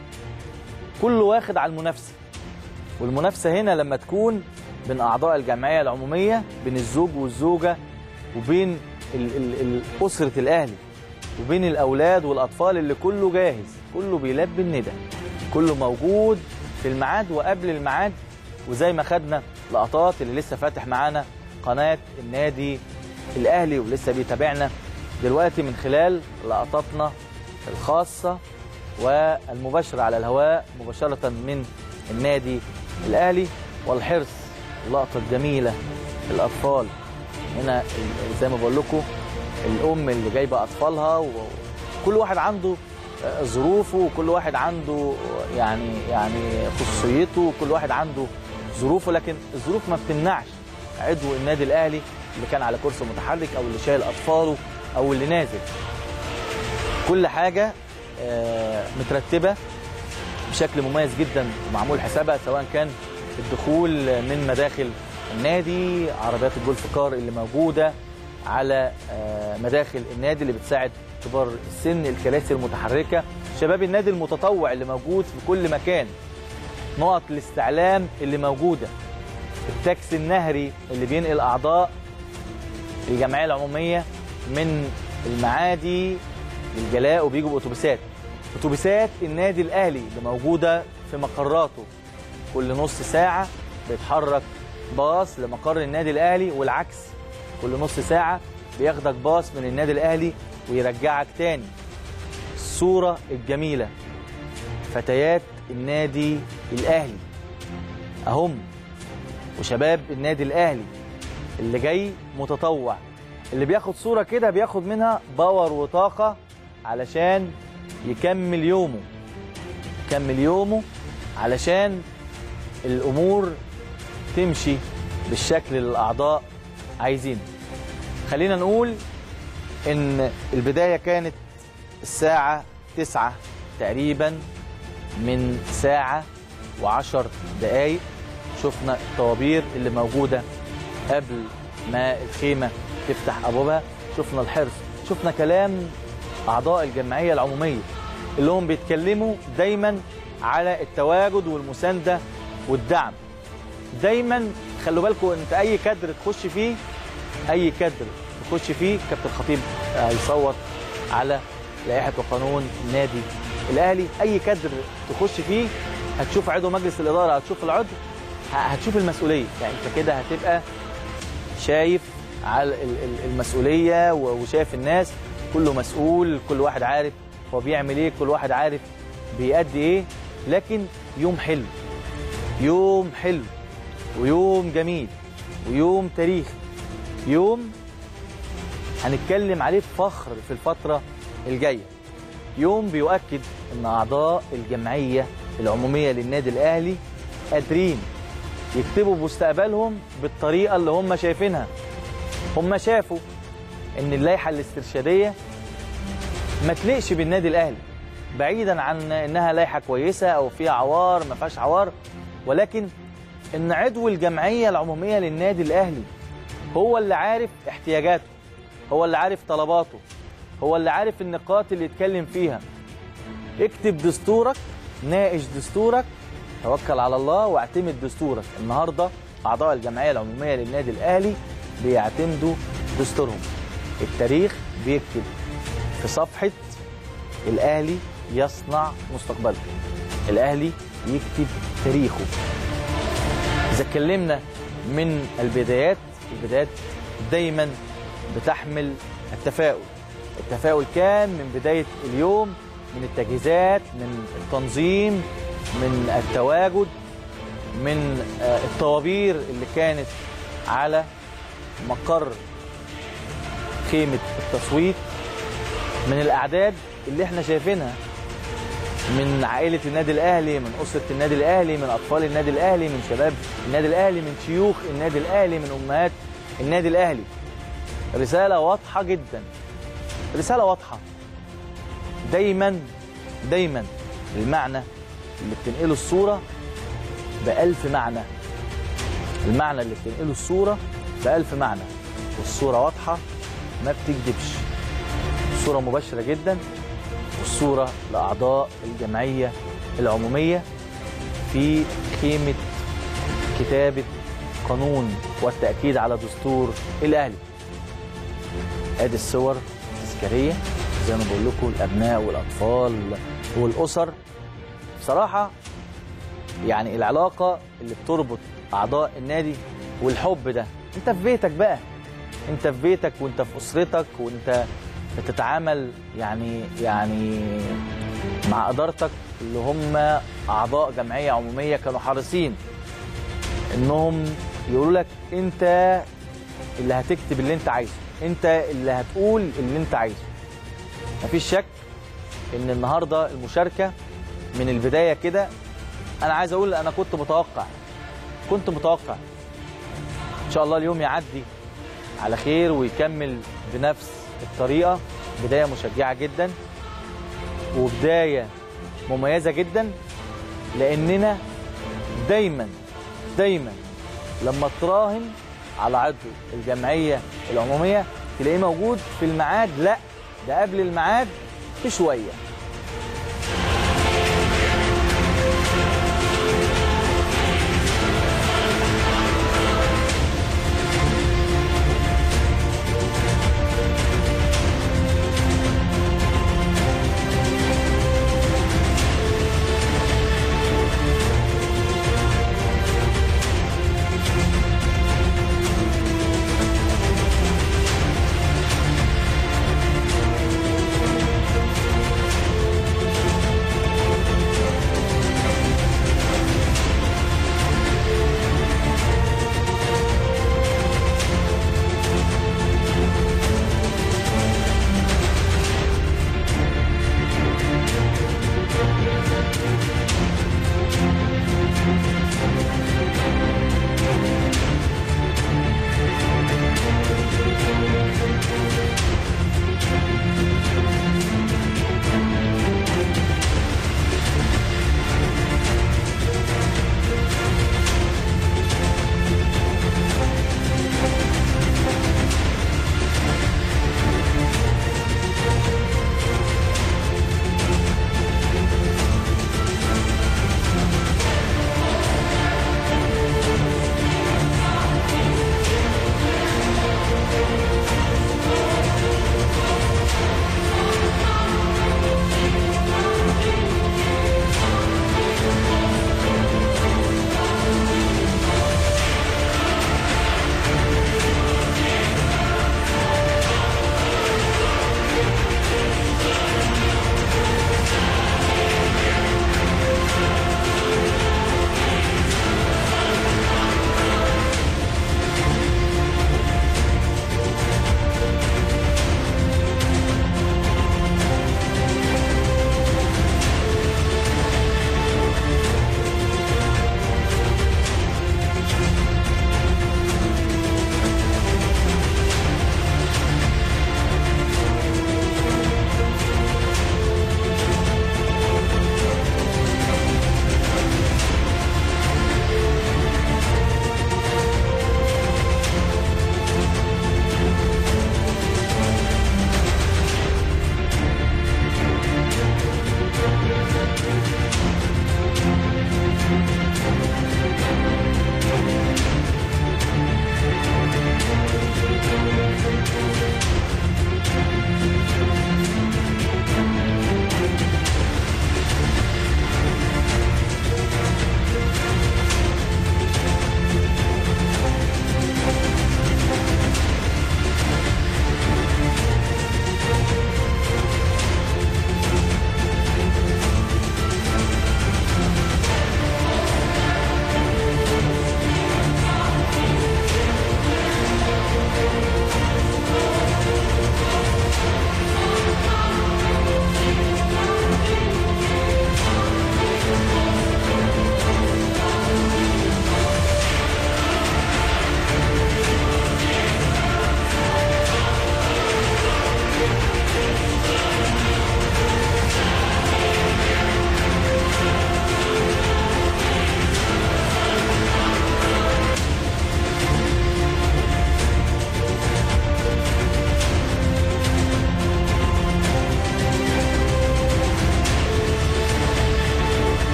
كل واخد على المنافسه والمنافسه هنا لما تكون بين اعضاء الجمعيه العموميه بين الزوج والزوجه وبين ال ال ال اسره الاهلي وبين الاولاد والاطفال اللي كله جاهز كله بيلبي الندى كله موجود في الميعاد وقبل الميعاد وزي ما خدنا لقطات اللي لسه فاتح معانا قناه النادي الاهلي ولسه بيتابعنا دلوقتي من خلال لقطاتنا الخاصه والمباشره على الهواء مباشره من النادي الاهلي والحرص اللقطه الجميله الاطفال هنا ال- زي ما بقول لكم الام اللي جايبه اطفالها وكل واحد عنده آه، ظروفه وكل واحد عنده يعني يعني خصوصيته وكل واحد عنده ظروفه لكن الظروف ما بتمنعش عضو النادي الاهلي اللي كان على كرسي متحرك او اللي شايل اطفاله او اللي نازل كل حاجه آه، مترتبه بشكل مميز جدا ومعمول حسابها سواء كان الدخول من مداخل النادي عربيات الجولف كار اللي موجوده على آه، مداخل النادي اللي بتساعد كبار السن الكراسي المتحركه شباب النادي المتطوع اللي موجود في كل مكان نقط الاستعلام اللي موجوده التاكسي النهري اللي بينقل اعضاء الجمعيه العموميه من المعادي للجلاء وبيجوا باتوبيسات اتوبيسات النادي الاهلي اللي موجوده في مقراته كل نص ساعه بيتحرك باص لمقر النادي الاهلي والعكس كل نص ساعه بياخدك باص من النادي الاهلي ويرجعك تاني الصوره الجميله فتيات النادي الاهلي اهم وشباب النادي الاهلي اللي جاي متطوع اللي بياخد صوره كده بياخد منها باور وطاقه علشان يكمل يومه يكمل يومه علشان الامور تمشي بالشكل اللي الاعضاء عايزينه خلينا نقول ان البدايه كانت الساعه 9 تقريبا من ساعه وعشر دقايق شفنا الطوابير اللي موجوده قبل ما الخيمه تفتح ابوابها شفنا الحرص شفنا كلام اعضاء الجمعيه العموميه اللي هم بيتكلموا دايما على التواجد والمسانده والدعم دايما خلوا بالكم انت اي كادر تخش فيه اي كادر تخش فيه كابتن خطيب هيصوت على لائحه وقانون النادي الاهلي اي كادر تخش فيه هتشوف عضو مجلس الاداره هتشوف العضو ه- هتشوف المسؤوليه يعني انت كده هتبقى شايف على ال- ال- المسؤوليه و- وشايف الناس كله مسؤول كل واحد عارف هو بيعمل ايه كل واحد عارف بيأدي ايه لكن يوم حلو يوم حلو ويوم جميل ويوم تاريخي يوم هنتكلم عليه بفخر في الفترة الجاية يوم بيؤكد ان اعضاء الجمعية العمومية للنادي الاهلي قادرين يكتبوا مستقبلهم بالطريقة اللي هم شايفينها هم شافوا ان اللائحة الاسترشادية ما تليقش بالنادي الاهلي بعيدا عن انها لائحة كويسة او فيها عوار ما فيهاش عوار ولكن ان عضو الجمعية العمومية للنادي الاهلي هو اللي عارف احتياجاته هو اللي عارف طلباته هو اللي عارف النقاط اللي يتكلم فيها اكتب دستورك ناقش دستورك توكل على الله واعتمد دستورك النهارده اعضاء الجمعيه العموميه للنادي الاهلي بيعتمدوا دستورهم التاريخ بيكتب في صفحه الاهلي يصنع مستقبله الاهلي يكتب تاريخه اذا اتكلمنا من البدايات البدايات دايما بتحمل التفاؤل التفاؤل كان من بدايه اليوم من التجهيزات من التنظيم من التواجد من آه، الطوابير اللي كانت على مقر خيمة التصويت من الأعداد اللي احنا شايفينها من عائله النادي الاهلي من اسره النادي الاهلي من اطفال النادي الاهلي من شباب النادي الاهلي من شيوخ النادي الاهلي من امهات النادي الاهلي رساله واضحه جدا رساله واضحه دايما دايما المعنى اللي بتنقله الصوره بألف معنى المعنى اللي بتنقله الصوره بألف معنى والصوره واضحه ما بتكذبش الصوره مباشره جدا والصوره لاعضاء الجمعيه العموميه في خيمه كتابه قانون والتاكيد على دستور الاهلي ادي الصور تذكاريه زي ما بقول لكم الابناء والاطفال والاسر بصراحه يعني العلاقه اللي بتربط اعضاء النادي والحب ده انت في بيتك بقى انت في بيتك وانت في اسرتك وانت بتتعامل يعني يعني مع ادارتك اللي هم اعضاء جمعيه عموميه كانوا حريصين انهم يقولوا لك انت اللي هتكتب اللي انت عايزه انت اللي هتقول اللي انت عايزه مفيش شك ان النهارده المشاركه من البدايه كده انا عايز اقول انا كنت متوقع كنت متوقع ان شاء الله اليوم يعدي على خير ويكمل بنفس الطريقه بدايه مشجعه جدا وبدايه مميزه جدا لاننا دايما دايما لما تراهن على عضو الجمعيه العموميه تلاقيه موجود في الميعاد لا ده قبل الميعاد بشويه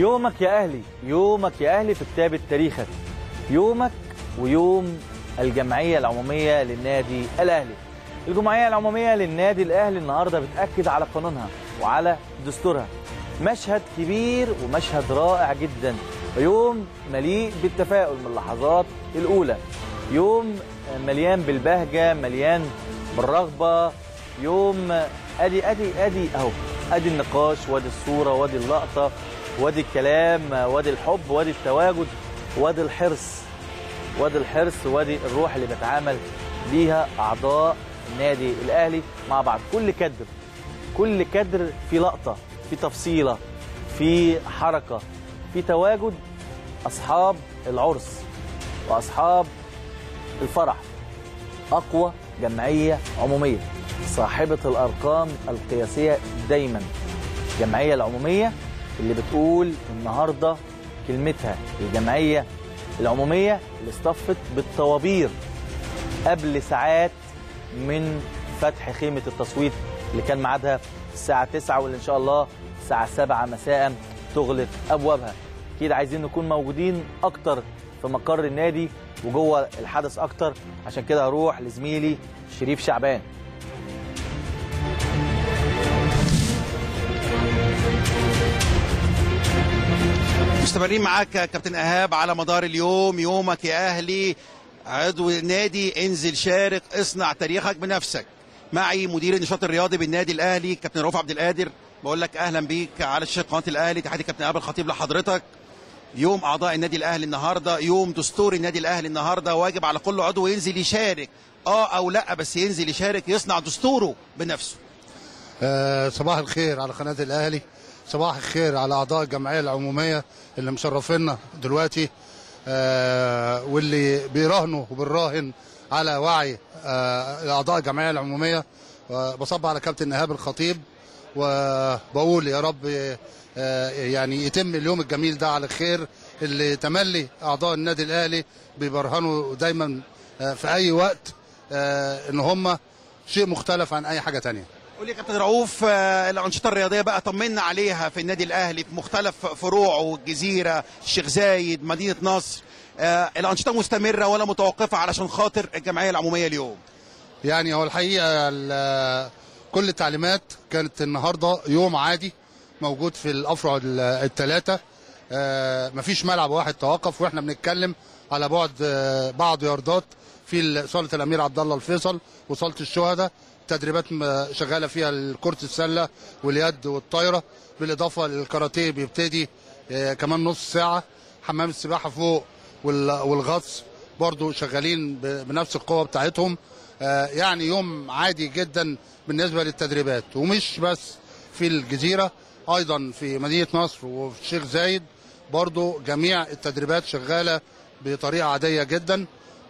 يومك يا اهلي يومك يا اهلي في كتابه تاريخك يومك ويوم الجمعيه العموميه للنادي الاهلي الجمعيه العموميه للنادي الاهلي النهارده بتاكد على قانونها وعلى دستورها مشهد كبير ومشهد رائع جدا ويوم مليء بالتفاؤل من اللحظات الاولى يوم مليان بالبهجه مليان بالرغبه يوم ادي ادي ادي اهو ادي النقاش وادي الصوره وادي اللقطه وادي الكلام وادي الحب وادي التواجد وادي الحرص وادي الحرص وادي الروح اللي بيتعامل بيها اعضاء النادي الاهلي مع بعض كل كدر كل كدر في لقطه في تفصيله في حركه في تواجد اصحاب العرس واصحاب الفرح اقوى جمعيه عموميه صاحبه الارقام القياسيه دايما الجمعيه العموميه اللي بتقول النهارده كلمتها الجمعيه العموميه اللي اصطفت بالطوابير قبل ساعات من فتح خيمه التصويت اللي كان ميعادها الساعه 9 واللي ان شاء الله الساعه 7 مساء تغلق ابوابها اكيد عايزين نكون موجودين اكتر في مقر النادي وجوه الحدث اكتر عشان كده هروح لزميلي شريف شعبان مستمرين معاك يا كابتن ايهاب على مدار اليوم يومك يا اهلي عضو نادي انزل شارك اصنع تاريخك بنفسك معي مدير النشاط الرياضي بالنادي الاهلي كابتن رؤوف عبد القادر بقول لك اهلا بيك على شاشه قناه الاهلي تحياتي كابتن ايهاب الخطيب لحضرتك يوم اعضاء النادي الاهلي النهارده يوم دستور النادي الاهلي النهارده واجب على كل عضو ينزل يشارك اه او لا بس ينزل يشارك يصنع دستوره بنفسه آه، صباح الخير على قناة الأهلي صباح الخير على أعضاء الجمعية العمومية اللي مشرفينا دلوقتي آه، واللي بيراهنوا وبنراهن على وعي آه، أعضاء الجمعية العمومية آه، بصب على كابتن إيهاب الخطيب وبقول يا رب آه، يعني يتم اليوم الجميل ده على خير اللي تملي أعضاء النادي الأهلي بيبرهنوا دايما آه، في أي وقت آه، إن هم شيء مختلف عن أي حاجة تانية قول لي يا كابتن رؤوف آه، الانشطه الرياضيه بقى طمنا عليها في النادي الاهلي في مختلف فروعه الجزيره الشيخ زايد مدينه نصر آه، الانشطه مستمره ولا متوقفه علشان خاطر الجمعيه العموميه اليوم يعني هو الحقيقه ال- كل التعليمات كانت النهارده يوم عادي موجود في الافرع الثلاثه مفيش ملعب واحد توقف واحنا بنتكلم على بعد آه، بعض ياردات في ال- صاله الامير عبد الله الفيصل وصاله الشهداء تدريبات م- شغاله فيها كره السله واليد والطايره بالاضافه للكاراتيه بيبتدي آه، كمان نص ساعه حمام السباحه فوق وال- والغطس برضو شغالين ب- بنفس القوه بتاعتهم آه، يعني يوم عادي جدا بالنسبه للتدريبات ومش بس في الجزيره ايضا في مدينه نصر وفي الشيخ زايد برضو جميع التدريبات شغاله بطريقه عاديه جدا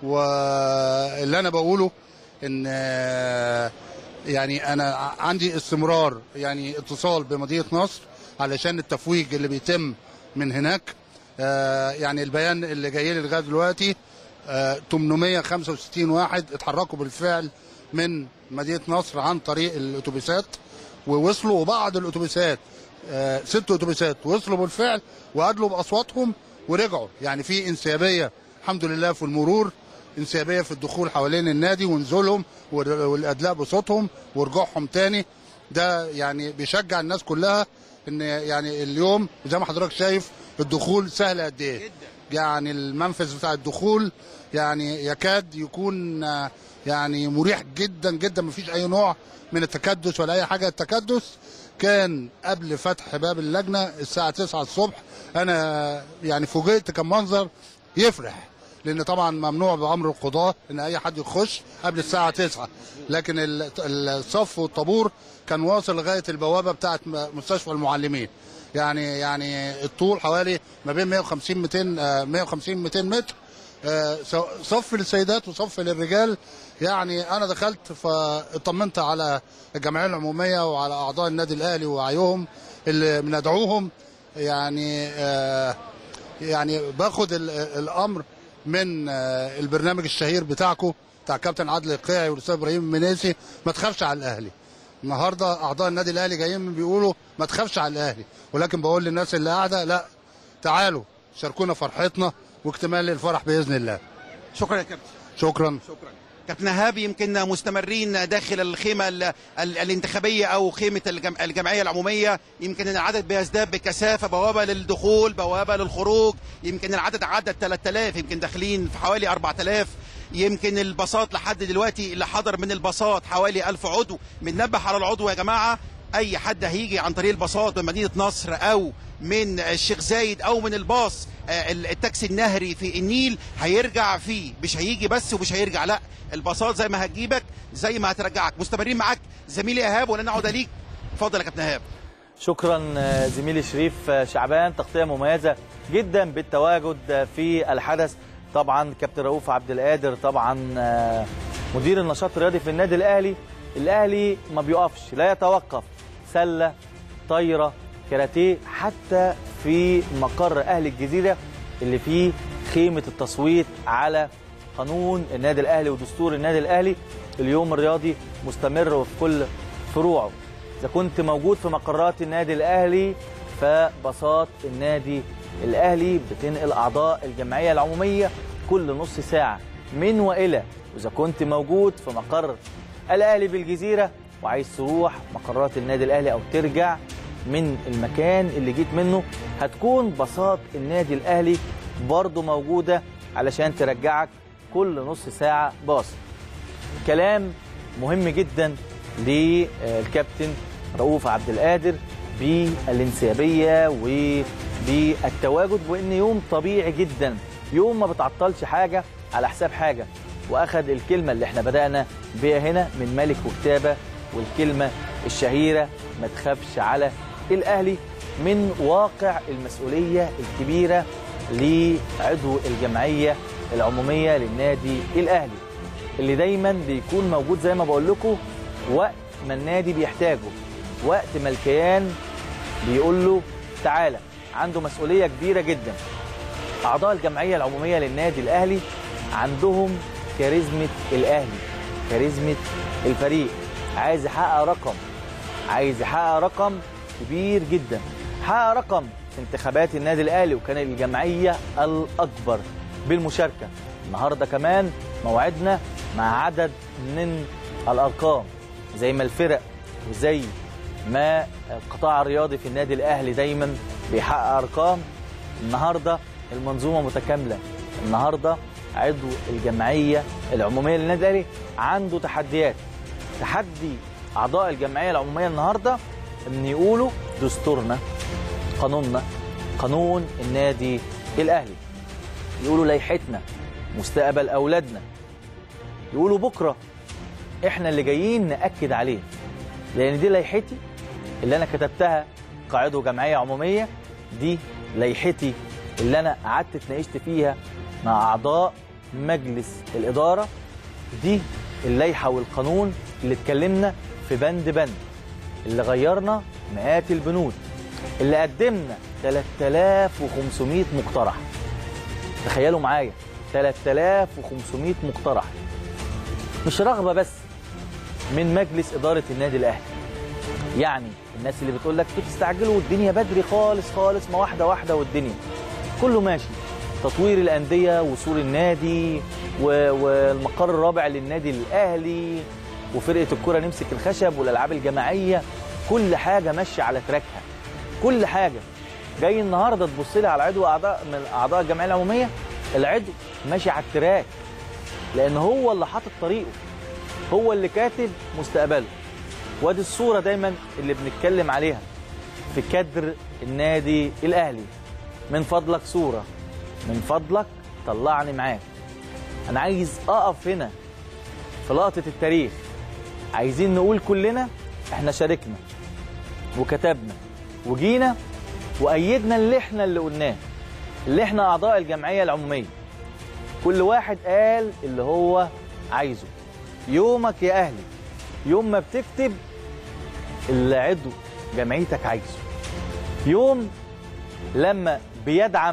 واللي انا بقوله ان آه، يعني انا ع- عندي استمرار يعني اتصال بمدينه نصر علشان التفويج اللي بيتم من هناك آه، يعني البيان اللي جاي لي لغايه دلوقتي آه، 865 واحد اتحركوا بالفعل من مدينه نصر عن طريق الاتوبيسات ووصلوا وبعض الاتوبيسات آه، ست اتوبيسات وصلوا بالفعل وادلوا باصواتهم ورجعوا يعني في انسيابيه الحمد لله في المرور انسيابيه في الدخول حوالين النادي ونزولهم وال- والادلاء بصوتهم ورجوعهم تاني ده يعني بيشجع الناس كلها ان يعني اليوم زي ما حضرتك شايف الدخول سهل قد ايه يعني المنفذ بتاع الدخول يعني يكاد يكون آه، يعني مريح جدا جدا مفيش اي نوع من التكدس ولا اي حاجه التكدس كان قبل فتح باب اللجنه الساعه 9 الصبح انا يعني فوجئت كان منظر يفرح لان طبعا ممنوع بامر القضاه ان اي حد يخش قبل الساعه 9 لكن ال- الصف والطابور كان واصل لغايه البوابه بتاعه م- مستشفى المعلمين يعني يعني الطول حوالي ما بين 150 200 آه، 150 200 متر آه، سو- صف للسيدات وصف للرجال يعني انا دخلت فاطمنت على الجمعيه العموميه وعلى اعضاء النادي الاهلي ووعيهم اللي بندعوهم يعني آه، يعني باخد ال- الامر من آه، البرنامج الشهير بتاعكم بتاع كابتن عادل القيعي والاستاذ ابراهيم المنيسي ما تخافش على الاهلي النهارده اعضاء النادي الاهلي جايين بيقولوا ما تخافش على الاهلي ولكن بقول للناس اللي قاعده لا تعالوا شاركونا فرحتنا واكتمال الفرح باذن الله شكرا يا كابتن شكرا شكرا كابتن ايهاب يمكن مستمرين داخل الخيمه ال ال الانتخابيه او خيمه الجم الجمعيه العموميه يمكن العدد بيزداد بكثافه بوابه للدخول بوابه للخروج يمكن العدد عدى 3000 يمكن داخلين في حوالي 4000 يمكن الباصات لحد دلوقتي اللي حضر من الباصات حوالي 1000 عضو بننبه على العضو يا جماعه اي حد هيجي عن طريق الباصات من مدينه نصر او من الشيخ زايد او من الباص آه، التاكسي النهري في النيل هيرجع فيه مش هيجي بس ومش هيرجع لا الباصات زي ما هتجيبك زي ما هترجعك مستمرين معاك زميلي ايهاب ولا نعود ليك اتفضل يا كابتن ايهاب شكرا آه، زميلي شريف آه، شعبان تغطيه مميزه جدا بالتواجد آه، في الحدث طبعا كابتن رؤوف عبد القادر طبعا آه، مدير النشاط الرياضي في النادي الاهلي الاهلي ما بيقفش لا يتوقف سله طايره كاراتيه حتى في مقر اهل الجزيره اللي فيه خيمه التصويت على قانون النادي الاهلي ودستور النادي الاهلي اليوم الرياضي مستمر وفي كل فروعه اذا كنت موجود في مقرات النادي الاهلي فبساط النادي الاهلي بتنقل اعضاء الجمعيه العموميه كل نص ساعه من والى واذا كنت موجود في مقر الاهلي بالجزيره وعايز تروح مقرات النادي الاهلي او ترجع من المكان اللي جيت منه هتكون بساط النادي الاهلي برضه موجوده علشان ترجعك كل نص ساعه باص كلام مهم جدا للكابتن رؤوف عبد القادر بالانسيابيه وبالتواجد وان يوم طبيعي جدا يوم ما بتعطلش حاجه على حساب حاجه واخد الكلمه اللي احنا بدانا بيها هنا من ملك وكتابه والكلمه الشهيره ما تخافش على الاهلي من واقع المسؤوليه الكبيره لعضو الجمعيه العموميه للنادي الاهلي اللي دايما بيكون موجود زي ما بقول لكم وقت ما النادي بيحتاجه وقت ما الكيان بيقول له تعالى عنده مسؤوليه كبيره جدا اعضاء الجمعيه العموميه للنادي الاهلي عندهم كاريزمه الاهلي كاريزمه الفريق عايز يحقق رقم عايز يحقق رقم كبير جدا حقق رقم في انتخابات النادي الاهلي وكان الجمعيه الاكبر بالمشاركه النهارده كمان موعدنا مع عدد من الارقام زي ما الفرق وزي ما القطاع الرياضي في النادي الاهلي دايما بيحقق ارقام النهارده المنظومه متكامله النهارده عضو الجمعيه العموميه للنادي الاهلي عنده تحديات تحدي اعضاء الجمعيه العموميه النهارده ان يقولوا دستورنا قانوننا قانون النادي الاهلي يقولوا لائحتنا مستقبل اولادنا يقولوا بكره احنا اللي جايين ناكد عليه لان دي لائحتي اللي انا كتبتها كعضو جمعيه عموميه دي لائحتي اللي انا قعدت اتناقشت فيها مع اعضاء مجلس الاداره دي اللائحه والقانون اللي اتكلمنا في بند بند اللي غيرنا مئات البنود اللي قدمنا 3500 مقترح تخيلوا معايا 3500 مقترح مش رغبه بس من مجلس اداره النادي الاهلي يعني الناس اللي بتقول لك بتستعجلوا والدنيا بدري خالص خالص ما واحده واحده والدنيا كله ماشي تطوير الانديه وصول النادي و- والمقر الرابع للنادي الاهلي وفرقه الكره نمسك الخشب والالعاب الجماعيه كل حاجه ماشيه على تراكها كل حاجه جاي النهارده تبص لي على عضو اعضاء من اعضاء الجمعيه العموميه العضو ماشي على التراك لان هو اللي حاطط طريقه هو اللي كاتب مستقبله وادي الصوره دايما اللي بنتكلم عليها في كادر النادي الاهلي من فضلك صوره من فضلك طلعني معاك انا عايز اقف هنا في لقطه التاريخ عايزين نقول كلنا احنا شاركنا وكتبنا وجينا وايدنا اللي احنا اللي قلناه اللي احنا اعضاء الجمعيه العموميه كل واحد قال اللي هو عايزه يومك يا اهلي يوم ما بتكتب اللي عضو جمعيتك عايزه يوم لما بيدعم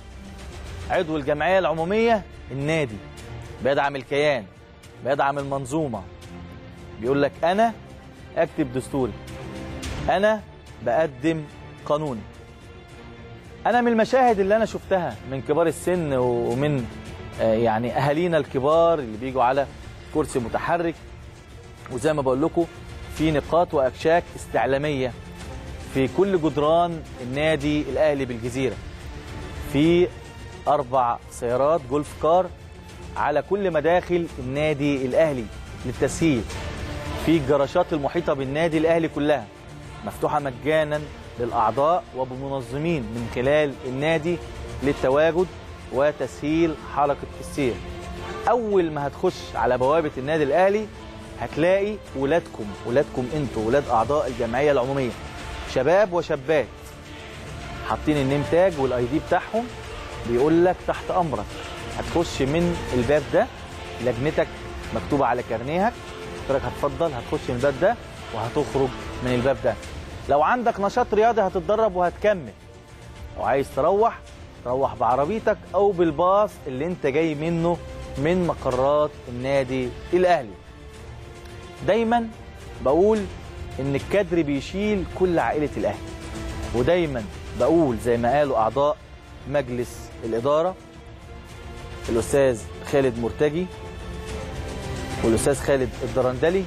عضو الجمعيه العموميه النادي بيدعم الكيان بيدعم المنظومه بيقول لك انا اكتب دستوري انا بقدم قانوني انا من المشاهد اللي انا شفتها من كبار السن ومن آه، يعني اهالينا الكبار اللي بيجوا على كرسي متحرك وزي ما بقول لكم في نقاط واكشاك استعلاميه في كل جدران النادي الاهلي بالجزيره في اربع سيارات جولف كار على كل مداخل النادي الاهلي للتسهيل في الجراشات المحيطه بالنادي الاهلي كلها مفتوحه مجانا للاعضاء وبمنظمين من خلال النادي للتواجد وتسهيل حركه السير اول ما هتخش على بوابه النادي الاهلي هتلاقي ولادكم ولادكم انتوا ولاد اعضاء الجمعيه العموميه شباب وشابات حاطين النيم تاج والاي دي بتاعهم بيقول لك تحت امرك هتخش من الباب ده لجنتك مكتوبه على كارنيهك قلت لك هتفضل هتخش من الباب ده وهتخرج من الباب ده لو عندك نشاط رياضي هتتدرب وهتكمل لو عايز تروح تروح بعربيتك او بالباص اللي انت جاي منه من مقرات النادي الاهلي دايما بقول ان الكادر بيشيل كل عائله الاهلي ودايما بقول زي ما قالوا اعضاء مجلس الاداره الاستاذ خالد مرتجي والاستاذ خالد الدرندلي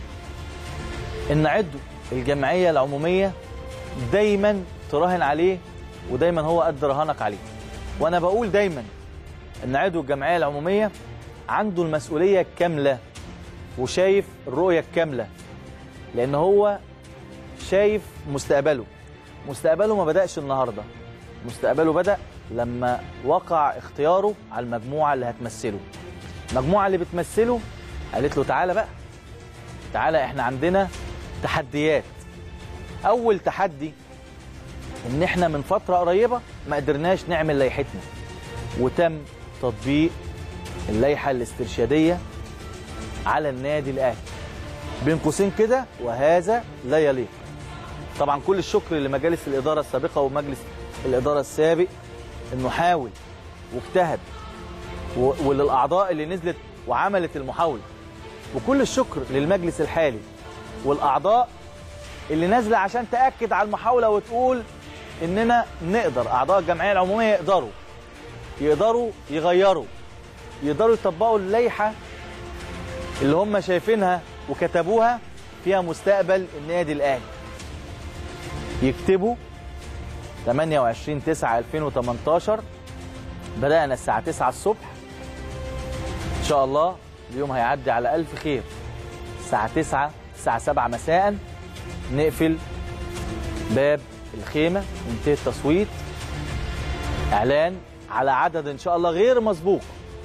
ان عضو الجمعيه العموميه دايما تراهن عليه ودايما هو قد رهانك عليه وانا بقول دايما ان عضو الجمعيه العموميه عنده المسؤوليه الكامله وشايف الرؤيه الكامله لان هو شايف مستقبله مستقبله ما بدأش النهارده مستقبله بدأ لما وقع اختياره على المجموعه اللي هتمثله المجموعه اللي بتمثله قالت له تعالى بقى تعالى احنا عندنا تحديات اول تحدي ان احنا من فتره قريبه ما قدرناش نعمل لائحتنا وتم تطبيق اللائحه الاسترشاديه على النادي الاهلي بين قوسين كده وهذا لا يليق طبعا كل الشكر لمجالس الاداره السابقه ومجلس الاداره السابق انه حاول واجتهد و- وللاعضاء اللي نزلت وعملت المحاوله وكل الشكر للمجلس الحالي والاعضاء اللي نازله عشان تاكد على المحاوله وتقول اننا نقدر اعضاء الجمعيه العموميه يقدروا يقدروا يغيروا يقدروا يطبقوا اللائحه اللي هم شايفينها وكتبوها فيها مستقبل النادي الاهلي يكتبوا 28 9 2018 بدأنا الساعة 9 الصبح إن شاء الله اليوم هيعدي على ألف خير الساعة 9 الساعة 7 مساء نقفل باب الخيمة وينتهي التصويت إعلان على عدد إن شاء الله غير مسبوق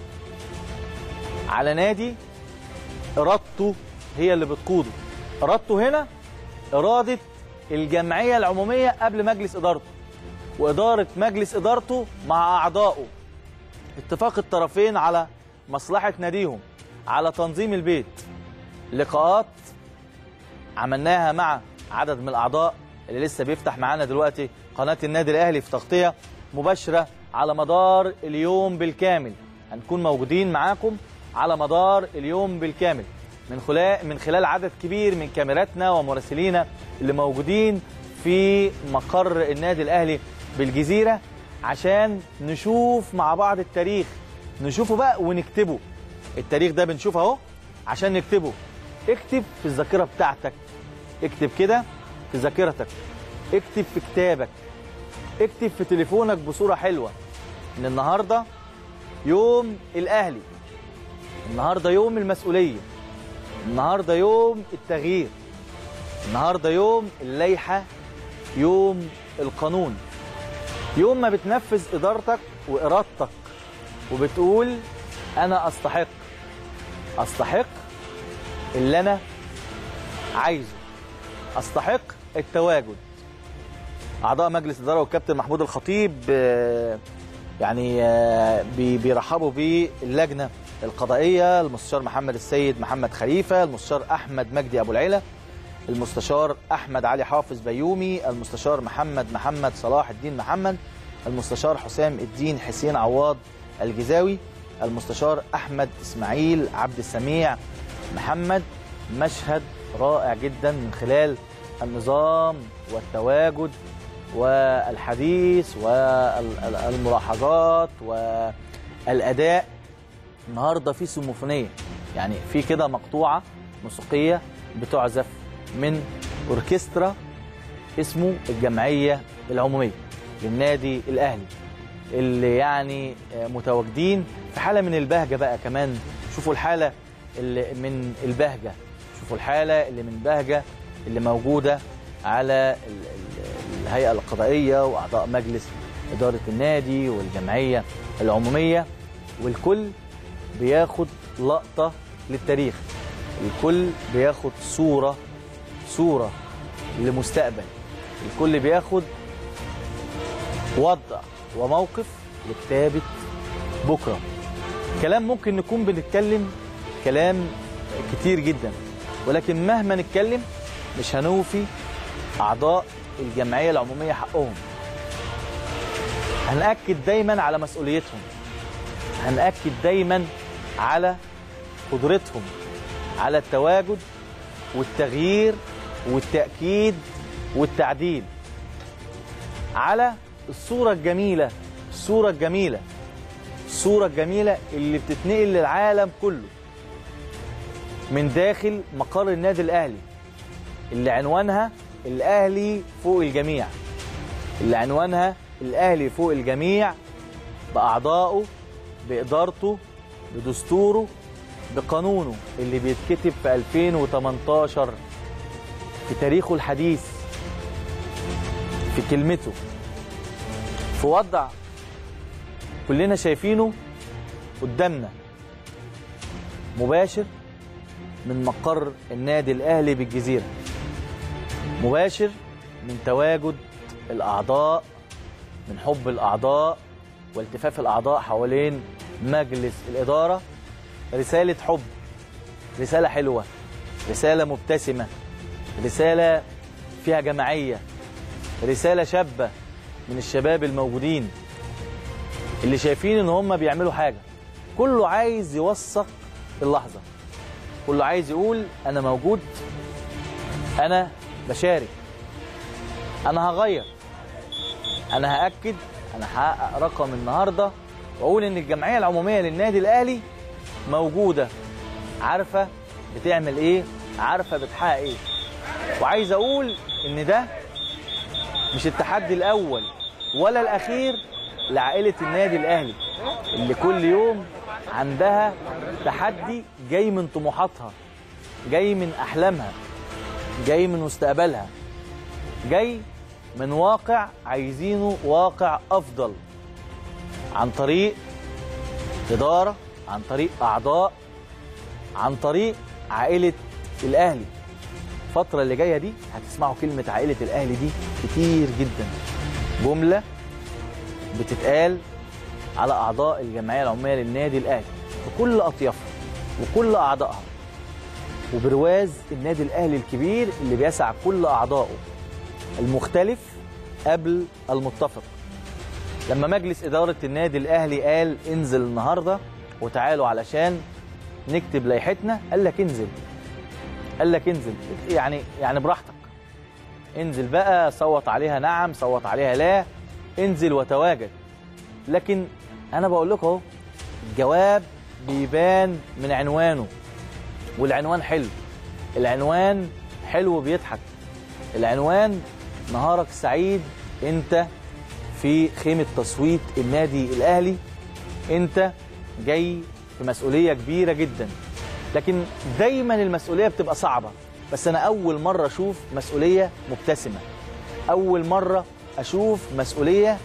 على نادي إرادته هي اللي بتقوده إرادته هنا إرادة الجمعية العمومية قبل مجلس إدارته وإدارة مجلس إدارته مع أعضائه اتفاق الطرفين على مصلحة ناديهم على تنظيم البيت لقاءات عملناها مع عدد من الأعضاء اللي لسه بيفتح معانا دلوقتي قناة النادي الأهلي في تغطية مباشرة على مدار اليوم بالكامل هنكون موجودين معاكم على مدار اليوم بالكامل من خلال من خلال عدد كبير من كاميراتنا ومراسلينا اللي موجودين في مقر النادي الاهلي بالجزيره عشان نشوف مع بعض التاريخ نشوفه بقى ونكتبه التاريخ ده بنشوفه اهو عشان نكتبه اكتب في الذاكره بتاعتك اكتب كده في ذاكرتك اكتب في كتابك اكتب في تليفونك بصوره حلوه ان النهارده يوم الاهلي النهارده يوم المسؤوليه النهارده يوم التغيير النهارده يوم اللائحه يوم القانون يوم ما بتنفذ ادارتك وارادتك وبتقول انا استحق استحق اللي انا عايزه استحق التواجد اعضاء مجلس الاداره والكابتن محمود الخطيب آه، يعني آه، بي- بيرحبوا باللجنه القضائيه المستشار محمد السيد محمد خليفه المستشار احمد مجدي ابو العيله المستشار احمد علي حافظ بيومي المستشار محمد محمد صلاح الدين محمد المستشار حسام الدين حسين عواض الجزاوي المستشار احمد اسماعيل عبد السميع محمد مشهد رائع جدا من خلال النظام والتواجد والحديث والملاحظات والاداء النهارده في سيمفونيه يعني في كده مقطوعه موسيقيه بتعزف من اوركسترا اسمه الجمعيه العموميه للنادي الاهلي اللي يعني متواجدين في حاله من البهجه بقى كمان شوفوا الحاله اللي من البهجه شوفوا الحاله اللي من بهجه اللي موجوده على ال- ال- الهيئه القضائيه واعضاء مجلس اداره النادي والجمعيه العموميه والكل بياخد لقطه للتاريخ الكل بياخد صوره صوره لمستقبل الكل بياخد وضع وموقف لكتابه بكره كلام ممكن نكون بنتكلم كلام كتير جدا ولكن مهما نتكلم مش هنوفي اعضاء الجمعيه العموميه حقهم هنأكد دايما على مسؤوليتهم هنأكد دايما على قدرتهم على التواجد والتغيير والتأكيد والتعديل على الصورة الجميلة الصورة الجميلة الصورة الجميلة اللي بتتنقل للعالم كله من داخل مقر النادي الأهلي اللي عنوانها الأهلي فوق الجميع اللي عنوانها الأهلي فوق الجميع بأعضائه بإدارته بدستوره بقانونه اللي بيتكتب في 2018 في تاريخه الحديث في كلمته في وضع كلنا شايفينه قدامنا مباشر من مقر النادي الأهلي بالجزيرة مباشر من تواجد الأعضاء من حب الأعضاء والتفاف الأعضاء حوالين مجلس الإدارة رسالة حب رسالة حلوة رسالة مبتسمة رسالة فيها جماعية رسالة شابة من الشباب الموجودين اللي شايفين ان هم بيعملوا حاجة كله عايز يوثق اللحظة كله عايز يقول انا موجود انا بشارك انا هغير انا هاكد انا هحقق رقم النهارده واقول ان الجمعيه العموميه للنادي الاهلي موجوده عارفه بتعمل ايه عارفه بتحقق ايه وعايز اقول ان ده مش التحدي الاول ولا الاخير لعائله النادي الاهلي اللي كل يوم عندها تحدي جاي من طموحاتها جاي من احلامها جاي من مستقبلها جاي من واقع عايزينه واقع افضل عن طريق اداره عن طريق اعضاء عن طريق عائله الاهلي الفتره اللي جايه دي هتسمعوا كلمه عائله الاهلي دي كتير جدا جمله بتتقال على اعضاء الجمعيه العموميه للنادي الاهلي بكل اطيافها وكل اعضائها وبرواز النادي الاهلي الكبير اللي بيسع كل اعضائه المختلف قبل المتفق لما مجلس إدارة النادي الأهلي قال انزل النهاردة وتعالوا علشان نكتب لائحتنا قال لك انزل قال لك انزل يعني يعني براحتك انزل بقى صوت عليها نعم صوت عليها لا انزل وتواجد لكن انا بقول لكم اهو الجواب بيبان من عنوانه والعنوان حلو العنوان حلو بيضحك العنوان نهارك سعيد انت في خيمة تصويت النادي الأهلي انت جاي في مسؤولية كبيرة جدا لكن دايما المسؤولية بتبقى صعبة بس أنا أول مرة أشوف مسؤولية مبتسمة أول مرة أشوف مسؤولية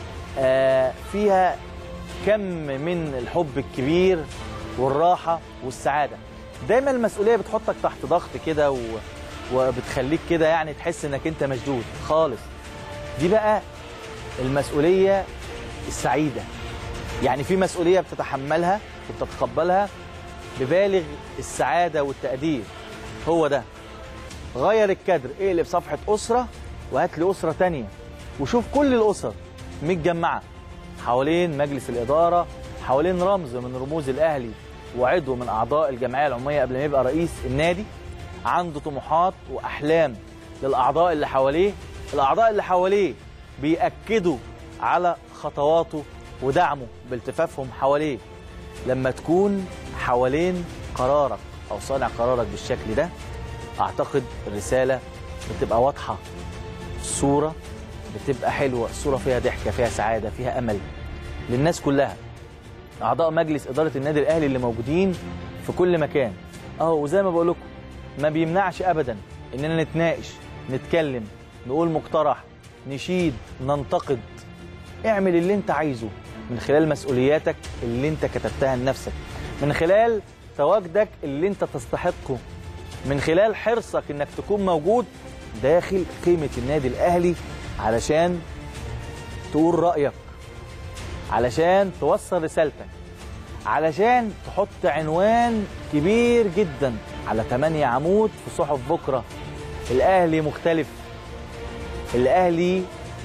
آه، فيها كم من الحب الكبير والراحة والسعادة دايما المسؤولية بتحطك تحت ضغط كده و... وبتخليك كده يعني تحس انك انت مشدود خالص دي بقى المسؤولية السعيدة يعني في مسؤولية بتتحملها وبتتقبلها ببالغ السعادة والتقدير هو ده غير الكادر اقلب صفحة أسرة وهات لي أسرة تانية وشوف كل الأسر متجمعة حوالين مجلس الإدارة حوالين رمز من رموز الأهلي وعضو من أعضاء الجمعية العمومية قبل ما يبقى رئيس النادي عنده طموحات وأحلام للأعضاء اللي حواليه الأعضاء اللي حواليه بيأكدوا على خطواته ودعمه بالتفافهم حواليه لما تكون حوالين قرارك او صانع قرارك بالشكل ده اعتقد الرساله بتبقى واضحه الصوره بتبقى حلوه الصوره فيها ضحكه فيها سعاده فيها امل للناس كلها اعضاء مجلس اداره النادي الاهلي اللي موجودين في كل مكان اهو وزي ما بقول لكم ما بيمنعش ابدا اننا نتناقش نتكلم نقول مقترح نشيد ننتقد اعمل اللي انت عايزه من خلال مسؤولياتك اللي انت كتبتها لنفسك من خلال تواجدك اللي انت تستحقه من خلال حرصك انك تكون موجود داخل قيمة النادي الاهلي علشان تقول رأيك علشان توصل رسالتك علشان تحط عنوان كبير جدا على 8 عمود في صحف بكرة الاهلي مختلف الاهلي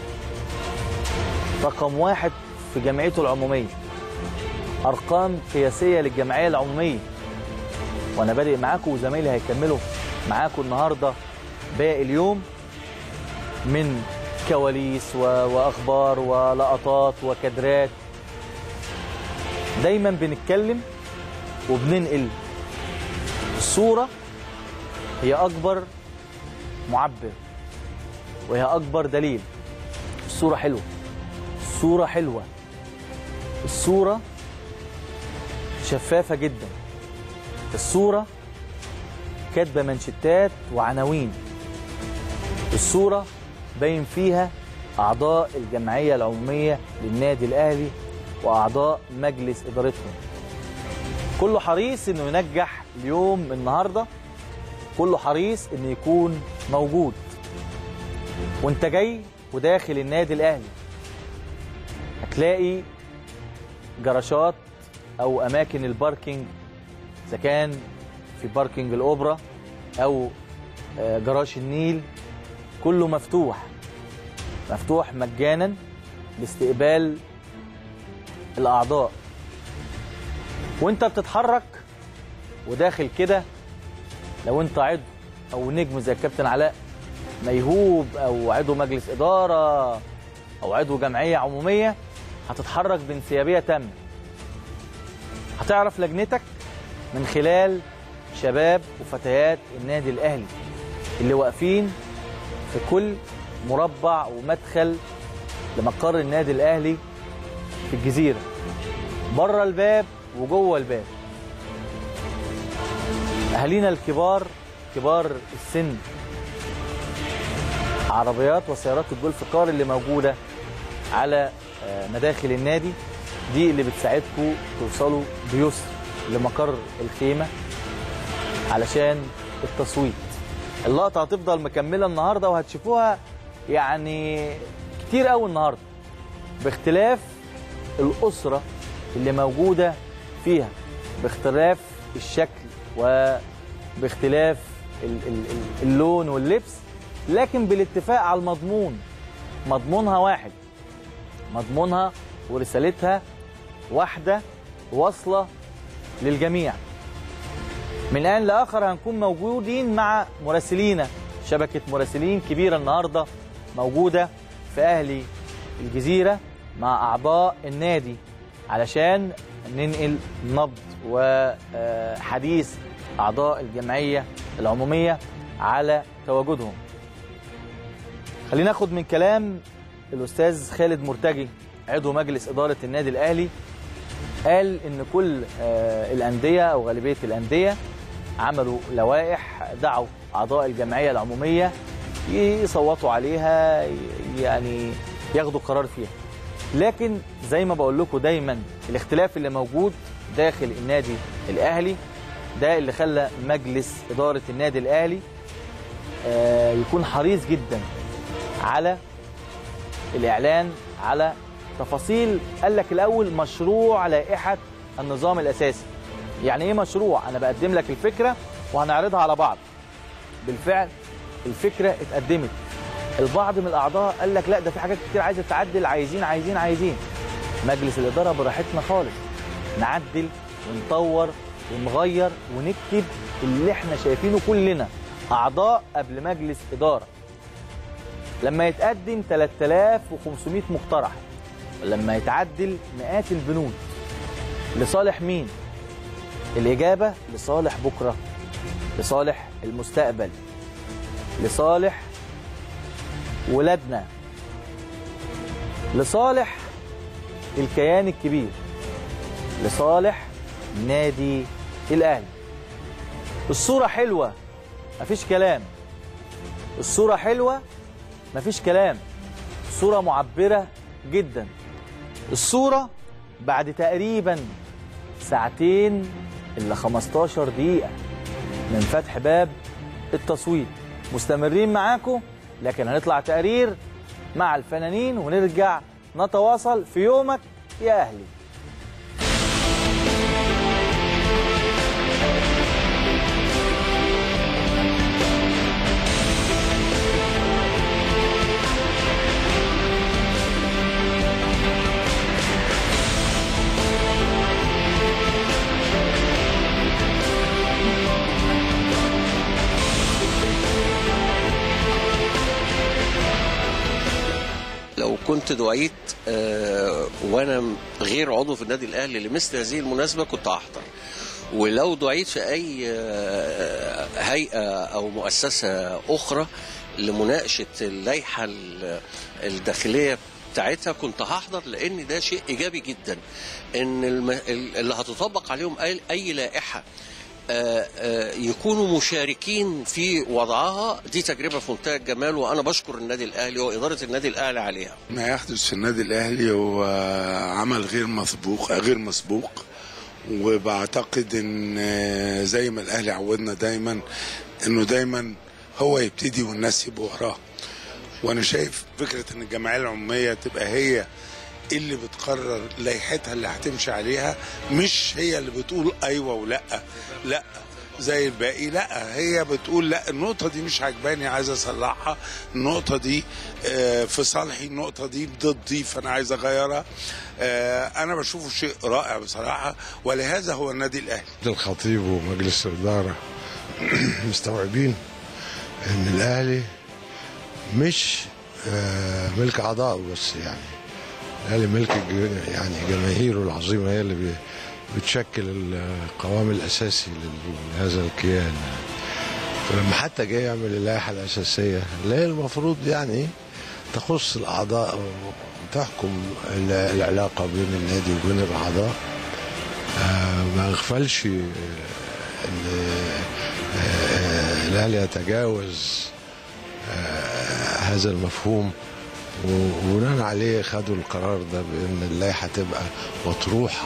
رقم واحد في جمعيته العمومية أرقام قياسية للجمعية العمومية وأنا بادئ معاكم وزمايلي هيكملوا معاكم النهاردة باقي اليوم من كواليس و... وأخبار ولقطات وكادرات دايما بنتكلم وبننقل الصورة هي أكبر معبر وهي أكبر دليل الصورة حلوة الصورة حلوة الصورة شفافة جدا الصورة كاتبة منشتات وعناوين الصورة باين فيها أعضاء الجمعية العمومية للنادي الأهلي وأعضاء مجلس إدارتهم كله حريص إنه ينجح اليوم النهاردة كله حريص إنه يكون موجود وانت جاي وداخل النادي الأهلي هتلاقي جراشات او اماكن الباركينج اذا كان في باركينج الاوبرا او آه، جراج النيل كله مفتوح مفتوح مجانا لاستقبال الاعضاء وانت بتتحرك وداخل كده لو انت عضو او نجم زي الكابتن علاء ميهوب او عضو مجلس اداره او عضو جمعيه عموميه هتتحرك بانسيابيه تامه هتعرف لجنتك من خلال شباب وفتيات النادي الاهلي اللي واقفين في كل مربع ومدخل لمقر النادي الاهلي في الجزيره بره الباب وجوه الباب اهالينا الكبار كبار السن عربيات وسيارات الجولف كار اللي موجوده على آه، مداخل النادي دي اللي بتساعدكم توصلوا بيسر لمقر الخيمه علشان التصويت اللقطه هتفضل مكمله النهارده وهتشوفوها يعني كتير قوي النهارده باختلاف الاسره اللي موجوده فيها باختلاف الشكل وباختلاف ال- ال- ال- اللون واللبس لكن بالاتفاق على المضمون مضمونها واحد مضمونها ورسالتها واحدة واصلة للجميع من آن لآخر هنكون موجودين مع مراسلينا شبكة مراسلين كبيرة النهاردة موجودة في أهلي الجزيرة مع أعضاء النادي علشان ننقل نبض وحديث أعضاء الجمعية العمومية على تواجدهم خلينا ناخد من كلام الأستاذ خالد مرتجي عضو مجلس إدارة النادي الأهلي قال إن كل آه، الأندية أو غالبية الأندية عملوا لوائح دعوا أعضاء الجمعية العمومية يصوتوا عليها ي- يعني ياخدوا قرار فيها لكن زي ما بقول لكم دايما الاختلاف اللي موجود داخل النادي الأهلي ده اللي خلى مجلس إدارة النادي الأهلي آه، يكون حريص جدا على الإعلان على تفاصيل قال لك الأول مشروع لائحة النظام الأساسي يعني إيه مشروع؟ أنا بقدم لك الفكرة وهنعرضها على بعض بالفعل الفكرة اتقدمت البعض من الأعضاء قال لك لا ده في حاجات كتير عايزة تعدل عايزين عايزين عايزين مجلس الإدارة براحتنا خالص نعدل ونطور ونغير ونكتب اللي احنا شايفينه كلنا أعضاء قبل مجلس إدارة لما يتقدم 3500 مقترح ولما يتعدل مئات البنود لصالح مين الإجابة لصالح بكرة لصالح المستقبل لصالح ولادنا لصالح الكيان الكبير لصالح نادي الأهلي الصورة حلوة مفيش كلام الصورة حلوة مفيش كلام الصورة معبرة جدا الصورة بعد تقريبا ساعتين إلا 15 دقيقة من فتح باب التصويت مستمرين معاكم لكن هنطلع تقرير مع الفنانين ونرجع نتواصل في يومك يا أهلي لو كنت دعيت آه، وانا غير عضو في النادي الاهلي لمثل هذه المناسبه كنت هحضر ولو دعيت في اي آه، هيئه او مؤسسه اخرى لمناقشه اللائحه ال- الداخليه بتاعتها كنت هحضر لان ده شيء ايجابي جدا ان الم- اللي هتطبق عليهم اي أي لائحه آه، آه، يكونوا مشاركين في وضعها دي تجربه في منتهى الجمال وانا بشكر النادي الاهلي واداره النادي الاهلي عليها ما يحدث في النادي الاهلي هو عمل غير مسبوق غير مسبوق وبعتقد ان زي ما الاهلي عودنا دايما انه دايما هو يبتدي والناس يبقوا وراه وانا شايف فكره ان الجمعيه العموميه تبقى هي اللي بتقرر لائحتها اللي هتمشي عليها مش هي اللي بتقول ايوه ولا لا زي الباقي لا هي بتقول لا النقطه دي مش عجباني عايز اصلحها النقطه دي آه، في صالحي النقطه دي ضدي فانا عايز اغيرها آه، انا بشوفه شيء رائع بصراحه ولهذا هو النادي الاهلي الخطيب ومجلس الإدارة مستوعبين إن الأهلي مش آه، ملك أعضائه بس يعني الأهلي ملك الج- يعني جماهيره العظيمة هي اللي بي- بتشكل القوام الأساسي لهذا الكيان فلما حتى جاي يعمل اللائحة الأساسية اللي هي المفروض يعني تخص الأعضاء وتحكم ال- العلاقة بين النادي وبين الأعضاء آه، ما اغفلش آه، ان آه، الاهلي يتجاوز آه، هذا المفهوم وبناء عليه خدوا القرار ده بان اللائحه تبقى مطروحه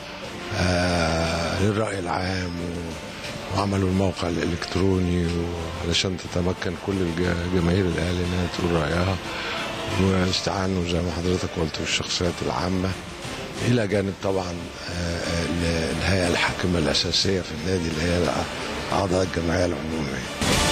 آه، للراي العام و- وعملوا الموقع الالكتروني علشان تتمكن كل الج- جماهير الاهلي انها تقول رايها واستعانوا زي ما حضرتك قلت بالشخصيات العامه الى جانب طبعا آه، آه، ال- الهيئه الحاكمه الاساسيه في النادي اللي هي اعضاء الجمعيه العموميه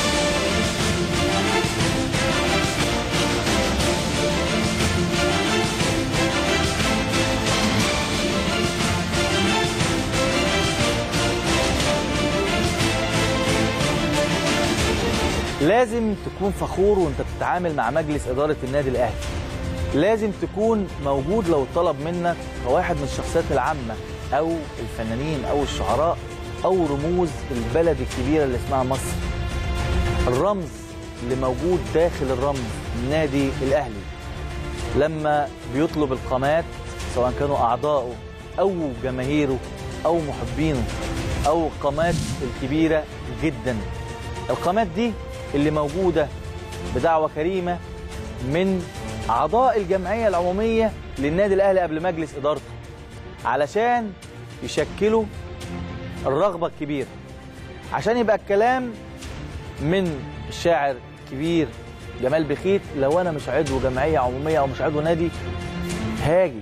لازم تكون فخور وانت بتتعامل مع مجلس إدارة النادي الأهلي لازم تكون موجود لو طلب منك كواحد من الشخصيات العامة أو الفنانين أو الشعراء أو رموز البلد الكبيرة اللي اسمها مصر الرمز اللي موجود داخل الرمز النادي الأهلي لما بيطلب القامات سواء كانوا أعضائه أو جماهيره أو محبينه أو القامات الكبيرة جدا القامات دي اللي موجودة بدعوة كريمة من أعضاء الجمعية العمومية للنادي الأهلي قبل مجلس إدارته علشان يشكلوا الرغبة الكبيرة عشان يبقى الكلام من الشاعر الكبير جمال بخيت لو أنا مش عضو جمعية عمومية أو مش عضو نادي هاجي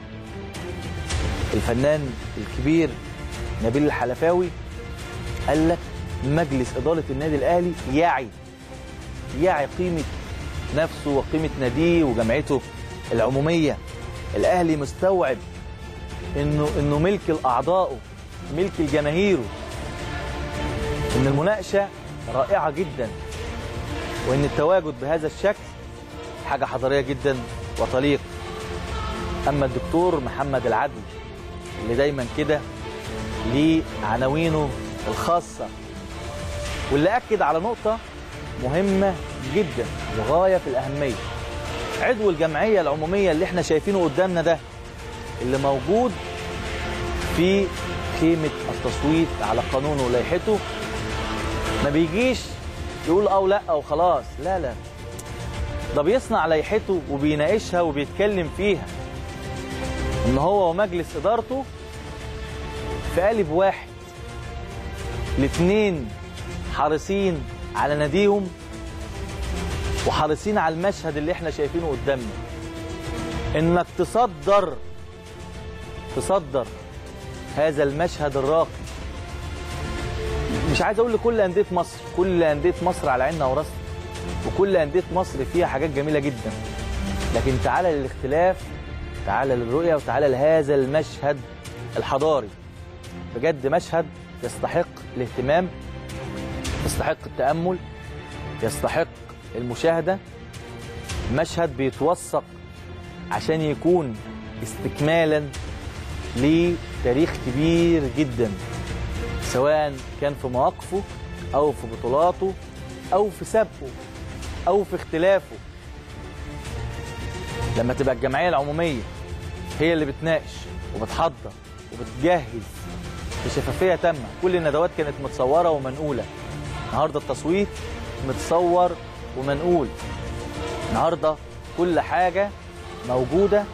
الفنان الكبير نبيل الحلفاوي قال لك مجلس إدارة النادي الأهلي يعي يعي قيمة نفسه وقيمة ناديه وجمعيته العمومية الأهلي مستوعب إنه إنه ملك لأعضائه ملك لجماهيره إن المناقشة رائعة جدا وإن التواجد بهذا الشكل حاجه حضاريه جدا وطليق اما الدكتور محمد العدل اللي دايما كده ليه عناوينه الخاصه واللي اكد على نقطه مهمه جدا وغايه في الاهميه عضو الجمعيه العموميه اللي احنا شايفينه قدامنا ده اللي موجود في خيمه التصويت على قانونه ولائحته ما بيجيش يقول او لا او خلاص لا لا ده بيصنع لائحته وبيناقشها وبيتكلم فيها ان هو ومجلس ادارته في قالب واحد الاثنين حريصين على ناديهم وحريصين على المشهد اللي احنا شايفينه قدامنا انك تصدر تصدر هذا المشهد الراقي مش عايز اقول لكل انديه مصر كل انديه مصر على عيننا وراسنا وكل انديه مصر فيها حاجات جميله جدا لكن تعالى للاختلاف تعالى للرؤيه وتعالى لهذا المشهد الحضاري بجد مشهد يستحق الاهتمام يستحق التامل يستحق المشاهده مشهد بيتوثق عشان يكون استكمالا لتاريخ كبير جدا سواء كان في مواقفه او في بطولاته او في سبقه او في اختلافه لما تبقى الجمعيه العموميه هي اللي بتناقش وبتحضر وبتجهز بشفافيه تامه كل الندوات كانت متصوره ومنقوله النهارده التصويت متصور ومنقول النهارده كل حاجه موجوده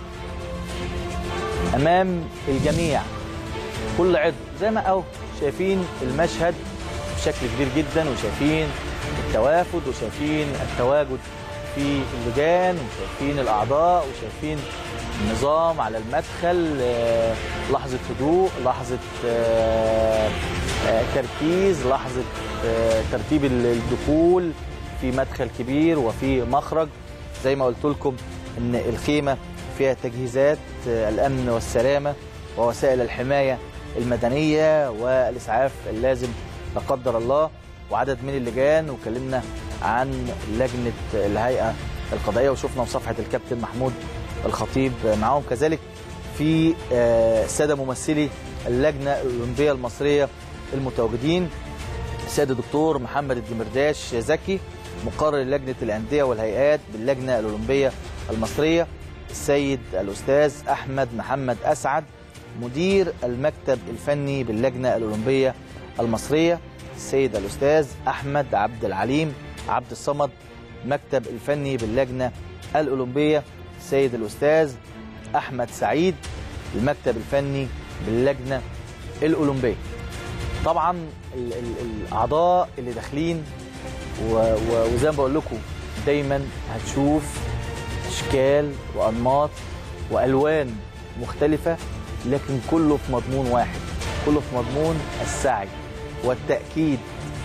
امام الجميع كل عضو زي ما اهو شايفين المشهد بشكل كبير جدا وشايفين التوافد وشايفين التواجد في اللجان وشايفين الاعضاء وشايفين النظام على المدخل آه، لحظه هدوء لحظه آه، آه، تركيز لحظه آه، ترتيب الدخول في مدخل كبير وفي مخرج زي ما قلت لكم ان الخيمه فيها تجهيزات آه، الامن والسلامه ووسائل الحمايه المدنيه والاسعاف اللازم لا قدر الله وعدد من اللجان وكلمنا عن لجنه الهيئه القضائيه وشفنا صفحه الكابتن محمود الخطيب معاهم كذلك في آه، ساده ممثلي اللجنه الاولمبيه المصريه المتواجدين السيد الدكتور محمد الدمرداش زكي مقرر لجنه الانديه والهيئات باللجنه الاولمبيه المصريه السيد الاستاذ احمد محمد اسعد مدير المكتب الفني باللجنه الاولمبيه المصريه السيد الاستاذ احمد عبد العليم عبد الصمد مكتب الفني باللجنه الاولمبيه السيد الاستاذ احمد سعيد المكتب الفني باللجنه الاولمبيه طبعا ال- ال- الاعضاء اللي داخلين و- و- وزي ما بقول لكم دايما هتشوف اشكال وانماط والوان مختلفه لكن كله في مضمون واحد كله في مضمون السعي والتاكيد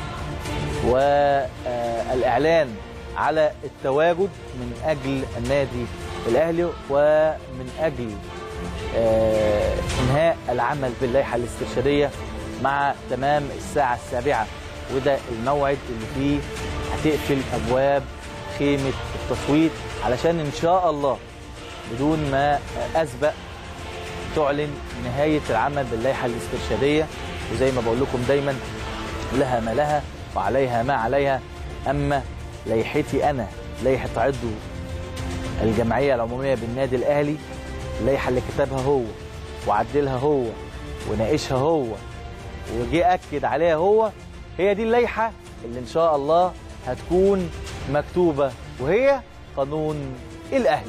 والاعلان على التواجد من اجل النادي الاهلي ومن اجل آه، انهاء العمل باللائحه الاسترشاديه مع تمام الساعه السابعه وده الموعد اللي فيه هتقفل ابواب خيمه التصويت علشان ان شاء الله بدون ما اسبق تعلن نهايه العمل باللائحه الاسترشاديه وزي ما بقول لكم دايما لها ما لها وعليها ما عليها اما لائحتي انا لائحه عضو الجمعيه العموميه بالنادي الاهلي اللائحه اللي كتبها هو وعدلها هو وناقشها هو وجي اكد عليها هو هي دي اللائحه اللي ان شاء الله هتكون مكتوبه وهي قانون الاهلي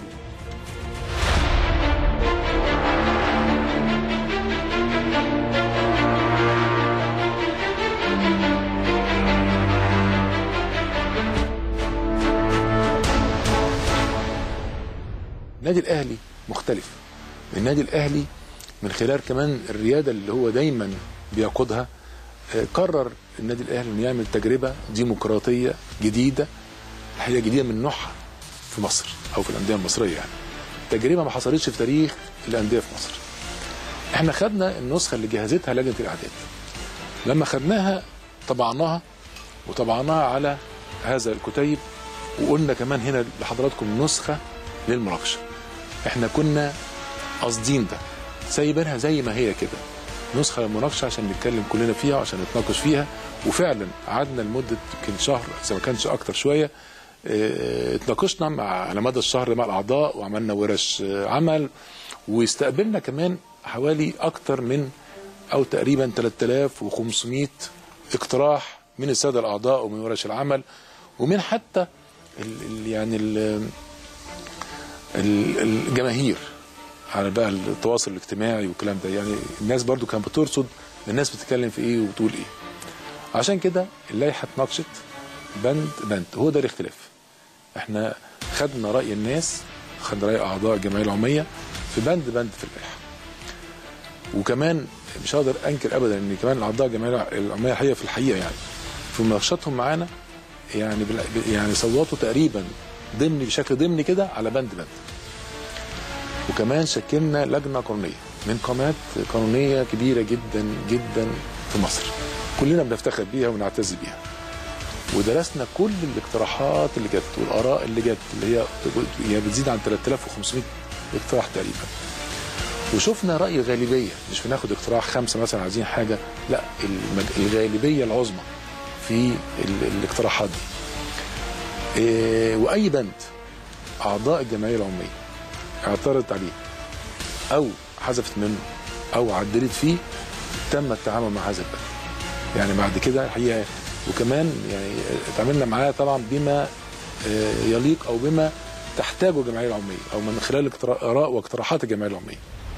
النادي الاهلي مختلف النادي الاهلي من خلال كمان الرياده اللي هو دايما بيقودها آه، قرر النادي الاهلي انه يعمل تجربه ديمقراطيه جديده الحقيقه جديده من نوعها في مصر او في الانديه المصريه يعني تجربه ما حصلتش في تاريخ الانديه في مصر احنا خدنا النسخه اللي جهزتها لجنه الاعداد لما خدناها طبعناها وطبعناها على هذا الكتيب وقلنا كمان هنا لحضراتكم نسخه للمناقشه احنا كنا قاصدين ده سايبينها زي ما هي كده نسخه للمناقشه عشان نتكلم كلنا فيها وعشان نتناقش فيها وفعلا قعدنا لمده يمكن شهر اذا ما كانش اكتر شويه اه، اتناقشنا مع على مدى الشهر ده مع الاعضاء وعملنا ورش اه، عمل واستقبلنا كمان حوالي اكتر من او تقريبا 3500 اقتراح من الساده الاعضاء ومن ورش العمل ومن حتى ال ال يعني ال ال الجماهير على بقى التواصل الاجتماعي والكلام ده يعني الناس برضو كانت بترصد الناس بتتكلم في ايه وبتقول ايه عشان كده اللائحه اتناقشت بند بند هو ده الاختلاف احنا خدنا راي الناس خدنا راي اعضاء الجمعيه العموميه في بند بند في اللائحه وكمان مش هقدر انكر ابدا ان كمان اعضاء الجمعيه العموميه الحقيقه في الحقيقه يعني في مناقشاتهم معانا يعني بال- يعني صوتوا تقريبا ضمني بشكل ضمني كده على بند بند وكمان شكلنا لجنه قانونيه من قامات قانونيه كبيره جدا جدا في مصر كلنا بنفتخر بيها ونعتز بيها ودرسنا كل الاقتراحات اللي جت والاراء اللي جت اللي هي هي بتزيد عن 3500 اقتراح تقريبا وشفنا راي الغالبيه مش بناخد اقتراح خمسه مثلا عايزين حاجه لا المج- الغالبيه العظمى في ال- الاقتراحات دي إيه، واي بند اعضاء الجمعيه العموميه اعترضت عليه او حذفت منه او عدلت فيه تم التعامل مع هذا البند يعني بعد كده الحقيقه وكمان يعني اتعاملنا معاه طبعا بما آه، يليق او بما تحتاجه الجمعيه العموميه او من خلال اقترا- اراء واقتراحات الجمعيه العموميه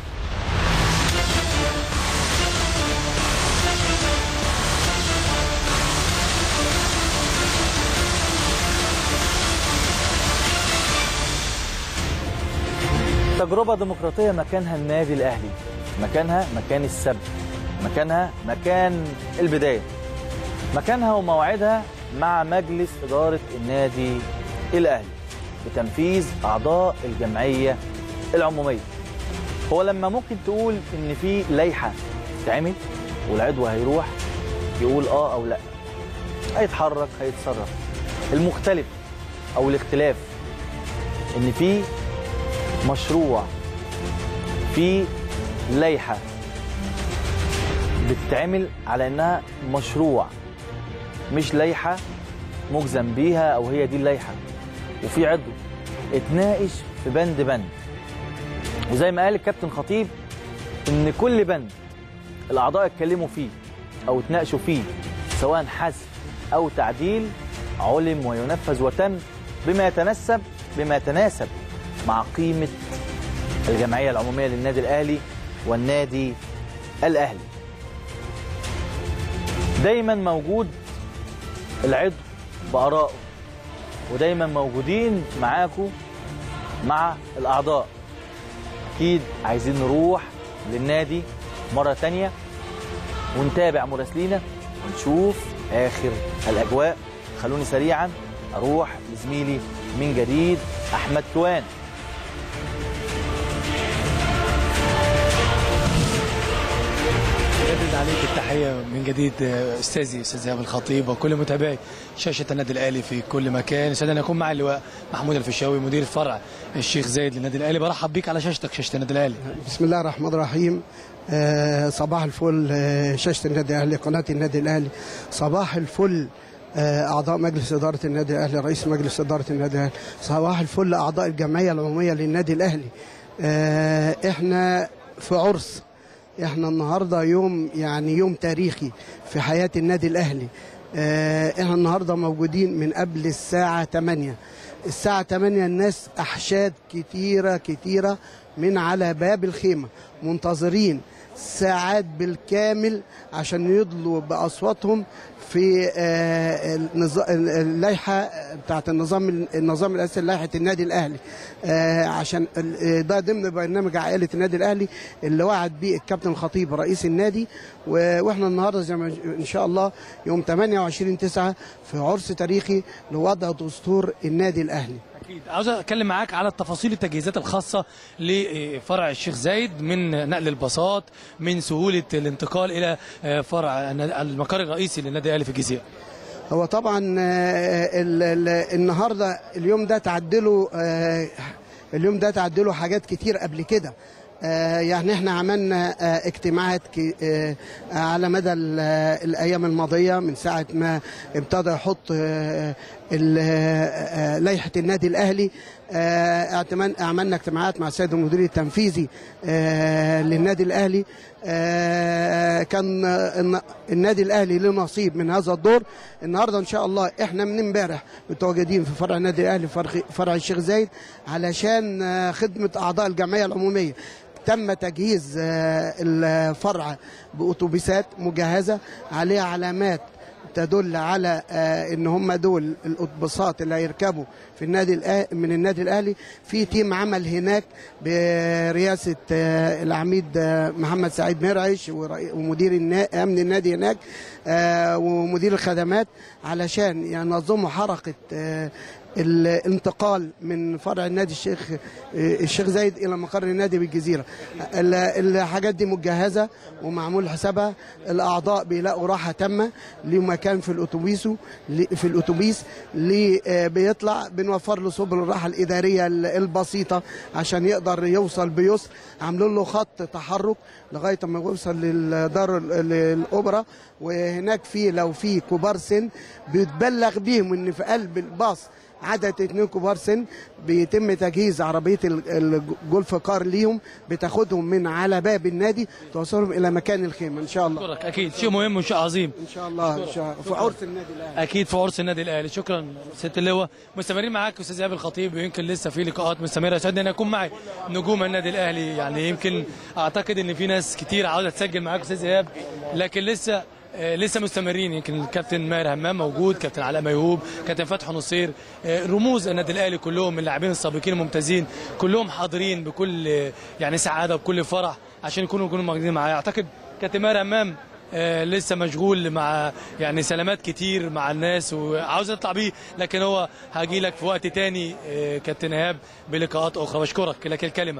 تجربة ديمقراطية مكانها النادي الأهلي مكانها مكان السبت مكانها مكان البداية مكانها وموعدها مع مجلس إدارة النادي الأهلي بتنفيذ أعضاء الجمعية العمومية هو لما ممكن تقول إن في لائحة تعمل والعضو هيروح يقول آه أو لأ هيتحرك هيتصرف المختلف أو الاختلاف إن في مشروع في لائحة بتتعمل على انها مشروع مش لائحة مجزم بيها او هي دي اللائحة وفي عضو اتناقش في بند بند وزي ما قال الكابتن خطيب ان كل بند الاعضاء اتكلموا فيه او اتناقشوا فيه سواء حذف او تعديل علم وينفذ وتم بما يتنسب بما يتناسب مع قيمة الجمعية العمومية للنادي الأهلي والنادي الأهلي دايما موجود العضو بآرائه ودايما موجودين معاكم مع الأعضاء أكيد عايزين نروح للنادي مرة تانية ونتابع مراسلينا ونشوف آخر الأجواء خلوني سريعا أروح لزميلي من جديد أحمد كوان جدد عليك التحية من جديد أستاذي أستاذ إيهاب الخطيب وكل متابعي شاشة النادي الأهلي في كل مكان يسعدني أن أكون مع اللواء محمود الفيشاوي مدير فرع الشيخ زايد للنادي الأهلي برحب بيك على شاشتك شاشة النادي الأهلي بسم الله الرحمن الرحيم آه، صباح الفل آه، شاشة النادي الأهلي قناة النادي الأهلي صباح الفل آه، أعضاء مجلس إدارة النادي الأهلي رئيس مجلس إدارة النادي الأهلي صباح الفل أعضاء الجمعية العمومية للنادي الأهلي آه، إحنا في عرس إحنا النهاردة يوم يعني يوم تاريخي في حياة النادي الأهلي آه، إحنا النهاردة موجودين من قبل الساعة 8 الساعة 8 الناس أحشاد كتيرة كتيرة من على باب الخيمة منتظرين ساعات بالكامل عشان يدلوا بأصواتهم في آه، النظا- اللائحة بتاعت النظام النظام الأساسي لائحة النادي الأهلي آه، عشان ال- ده ضمن برنامج عائلة النادي الأهلي اللي وعد بيه الكابتن الخطيب رئيس النادي و- واحنا النهارده زي ما ان شاء الله يوم 28 9 في عرس تاريخي لوضع دستور النادي الأهلي أكيد عاوز أتكلم معاك على التفاصيل التجهيزات الخاصة لفرع الشيخ زايد من نقل الباصات من سهولة الانتقال إلى فرع المقر الرئيسي للنادي الأهلي في الجزيرة هو طبعا آه، ال- ال- النهارده اليوم ده تعدله آه، اليوم ده تعدله حاجات كتير قبل كده آه، يعني احنا عملنا آه، اجتماعات ك- آه، على مدى ال- آه، الايام الماضيه من ساعه ما ابتدى يحط آه، ال- آه، لائحه النادي الاهلي آه، اعتمن- عملنا اجتماعات مع السيد المدير التنفيذي آه، للنادي الاهلي آه، كان آه، الن- النادي الاهلي له نصيب من هذا الدور النهارده ان شاء الله احنا من امبارح متواجدين في فرع النادي الاهلي فرع- فرع الشيخ زايد علشان آه، خدمه اعضاء الجمعيه العموميه تم تجهيز آه، الفرع باتوبيسات مجهزه عليها علامات تدل على آه، ان هم دول الاتوبيسات اللي هيركبوا في النادي الأه- من النادي الاهلي في تيم عمل هناك برئاسه آه، العميد آه، محمد سعيد مرعش ورئي- ومدير النا- امن النادي هناك آه، ومدير الخدمات علشان ينظموا حركه آه، الانتقال من فرع النادي الشيخ الشيخ زايد الى مقر النادي بالجزيره ال- الحاجات دي مجهزه ومعمول حسابها الاعضاء بيلاقوا راحه تامه ليهم مكان في الاتوبيس في الاتوبيس اللي آه، بيطلع بنوفر له سبل الراحه الاداريه ال- البسيطه عشان يقدر يوصل بيسر عاملين له خط تحرك لغايه ما يوصل للدار ال- الاوبرا وهناك في لو في كبار سن بيتبلغ بيهم ان في قلب الباص عدد اتنين كبار سن بيتم تجهيز عربيه ال- الجولف كار ليهم بتاخدهم من على باب النادي توصلهم الى مكان الخيمه ان شاء الله أشكرك اكيد شيء مهم وشيء عظيم ان شاء الله ان شاء الله في عرس النادي الاهلي اكيد في عرس النادي الاهلي شكرا ست اللواء مستمرين معاك استاذ ايهاب الخطيب ويمكن لسه في لقاءات مستمره يسعدني ان اكون معي نجوم النادي الاهلي يعني يمكن اعتقد ان في ناس كتير عاوزه تسجل معاك استاذ ايهاب لكن لسه آه، لسه مستمرين يمكن الكابتن ماهر همام موجود كابتن علاء ميهوب كابتن فتحي نصير آه، رموز النادي الاهلي كلهم من اللاعبين السابقين الممتازين كلهم حاضرين بكل آه، يعني سعاده وبكل فرح عشان يكونوا يكونوا موجودين معايا اعتقد كابتن ماهر همام آه، لسه مشغول مع يعني سلامات كتير مع الناس وعاوز اطلع بيه لكن هو هاجي لك في وقت تاني آه، كابتن ايهاب بلقاءات اخرى بشكرك لك الكلمه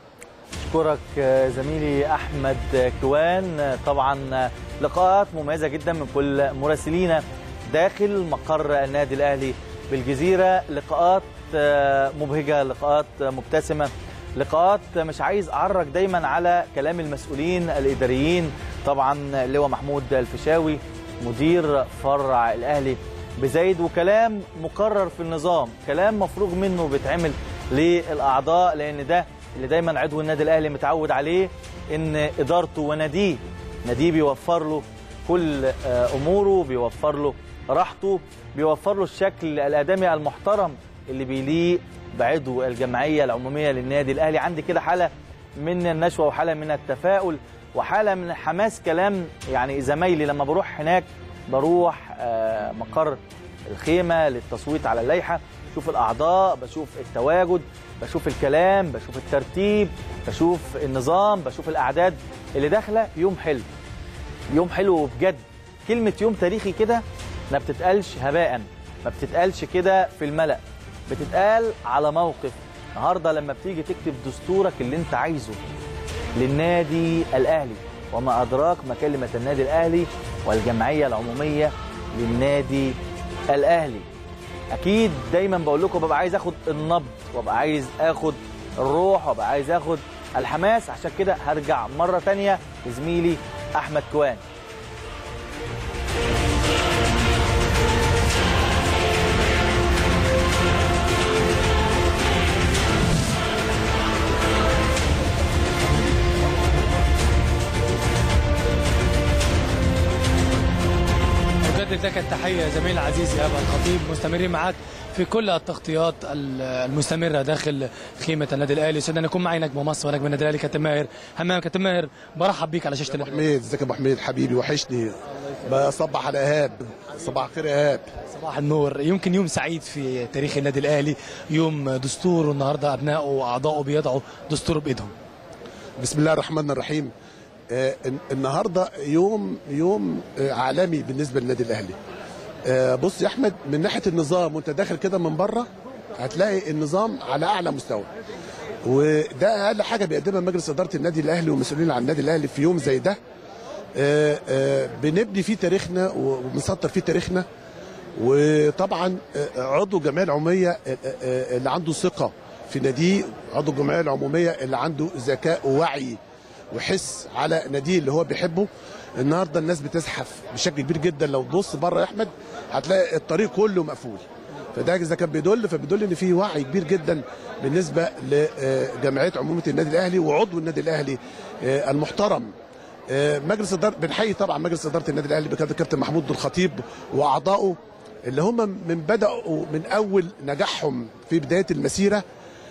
أشكرك آه، زميلي أحمد كوان آه، طبعا آه، لقاءات مميزة جدا من كل مراسلينا داخل مقر النادي الأهلي بالجزيرة لقاءات آه، مبهجة لقاءات آه، مبتسمة لقاءات آه، مش عايز أعرج دايما على كلام المسؤولين الإداريين طبعا اللواء محمود الفيشاوي مدير فرع الأهلي بزايد وكلام مقرر في النظام كلام مفروغ منه بيتعمل للأعضاء لأن ده اللي دايما عضو النادي الاهلي متعود عليه ان ادارته وناديه ناديه بيوفر له كل آه، اموره بيوفر له راحته بيوفر له الشكل الادمي المحترم اللي بيليق بعضو الجمعيه العموميه للنادي الاهلي عندي كده حاله من النشوه وحاله من التفاؤل وحاله من حماس كلام يعني زمايلي لما بروح هناك بروح آه، مقر الخيمه للتصويت على اللائحه بشوف الاعضاء بشوف التواجد بشوف الكلام بشوف الترتيب بشوف النظام بشوف الاعداد اللي داخله يوم حلو يوم حلو بجد كلمه يوم تاريخي كده ما بتتقالش هباء ما بتتقالش كده في الملأ بتتقال على موقف النهارده لما بتيجي تكتب دستورك اللي انت عايزه للنادي الاهلي وما ادراك ما كلمه النادي الاهلي والجمعيه العموميه للنادي الاهلي اكيد دايما بقول لكم ببقى عايز اخد النبض وابقى عايز اخد الروح وابقى عايز اخد الحماس عشان كده هرجع مره تانية لزميلي احمد كوان أجدد لك التحية زميل العزيز إيهاب الخطيب مستمرين معاك في كل التغطيات ال- المستمرة داخل خيمة النادي الأهلي سيدنا أن يكون معي نجم مصر ونجم النادي الأهلي كابتن ماهر همام كابتن ماهر برحب بيك على شاشة النادي حميد ازيك يا ابو حميد حبيبي وحشني بصبح على ايهاب صباح الخير يا ايهاب صباح النور يمكن يوم سعيد في تاريخ النادي الأهلي يوم دستور والنهاردة أبنائه وأعضائه بيضعوا دستور بإيدهم بسم الله الرحمن الرحيم آه الن- النهارده يوم يوم آه عالمي بالنسبه للنادي الاهلي آه بص يا احمد من ناحيه النظام وانت داخل كده من بره هتلاقي النظام على اعلى مستوى وده اقل حاجه بيقدمها مجلس اداره النادي الاهلي والمسؤولين عن النادي الاهلي في يوم زي ده آه، آه، بنبني فيه تاريخنا وبنسطر فيه تاريخنا وطبعا آه، عضو الجمعيه العموميه آه، آه، اللي عنده ثقه في ناديه عضو الجمعيه العموميه اللي عنده ذكاء ووعي وحس على ناديه اللي هو بيحبه النهارده الناس بتزحف بشكل كبير جدا لو تبص بره يا احمد هتلاقي الطريق كله مقفول فده اذا كان بيدل فبيدل ان في وعي كبير جدا بالنسبه لجمعيه عمومه النادي الاهلي وعضو النادي الاهلي آه، المحترم آه، مجلس اداره بنحيي طبعا مجلس اداره النادي الاهلي بقياده الكابتن محمود الخطيب واعضائه اللي هم من بداوا من اول نجاحهم في بدايه المسيره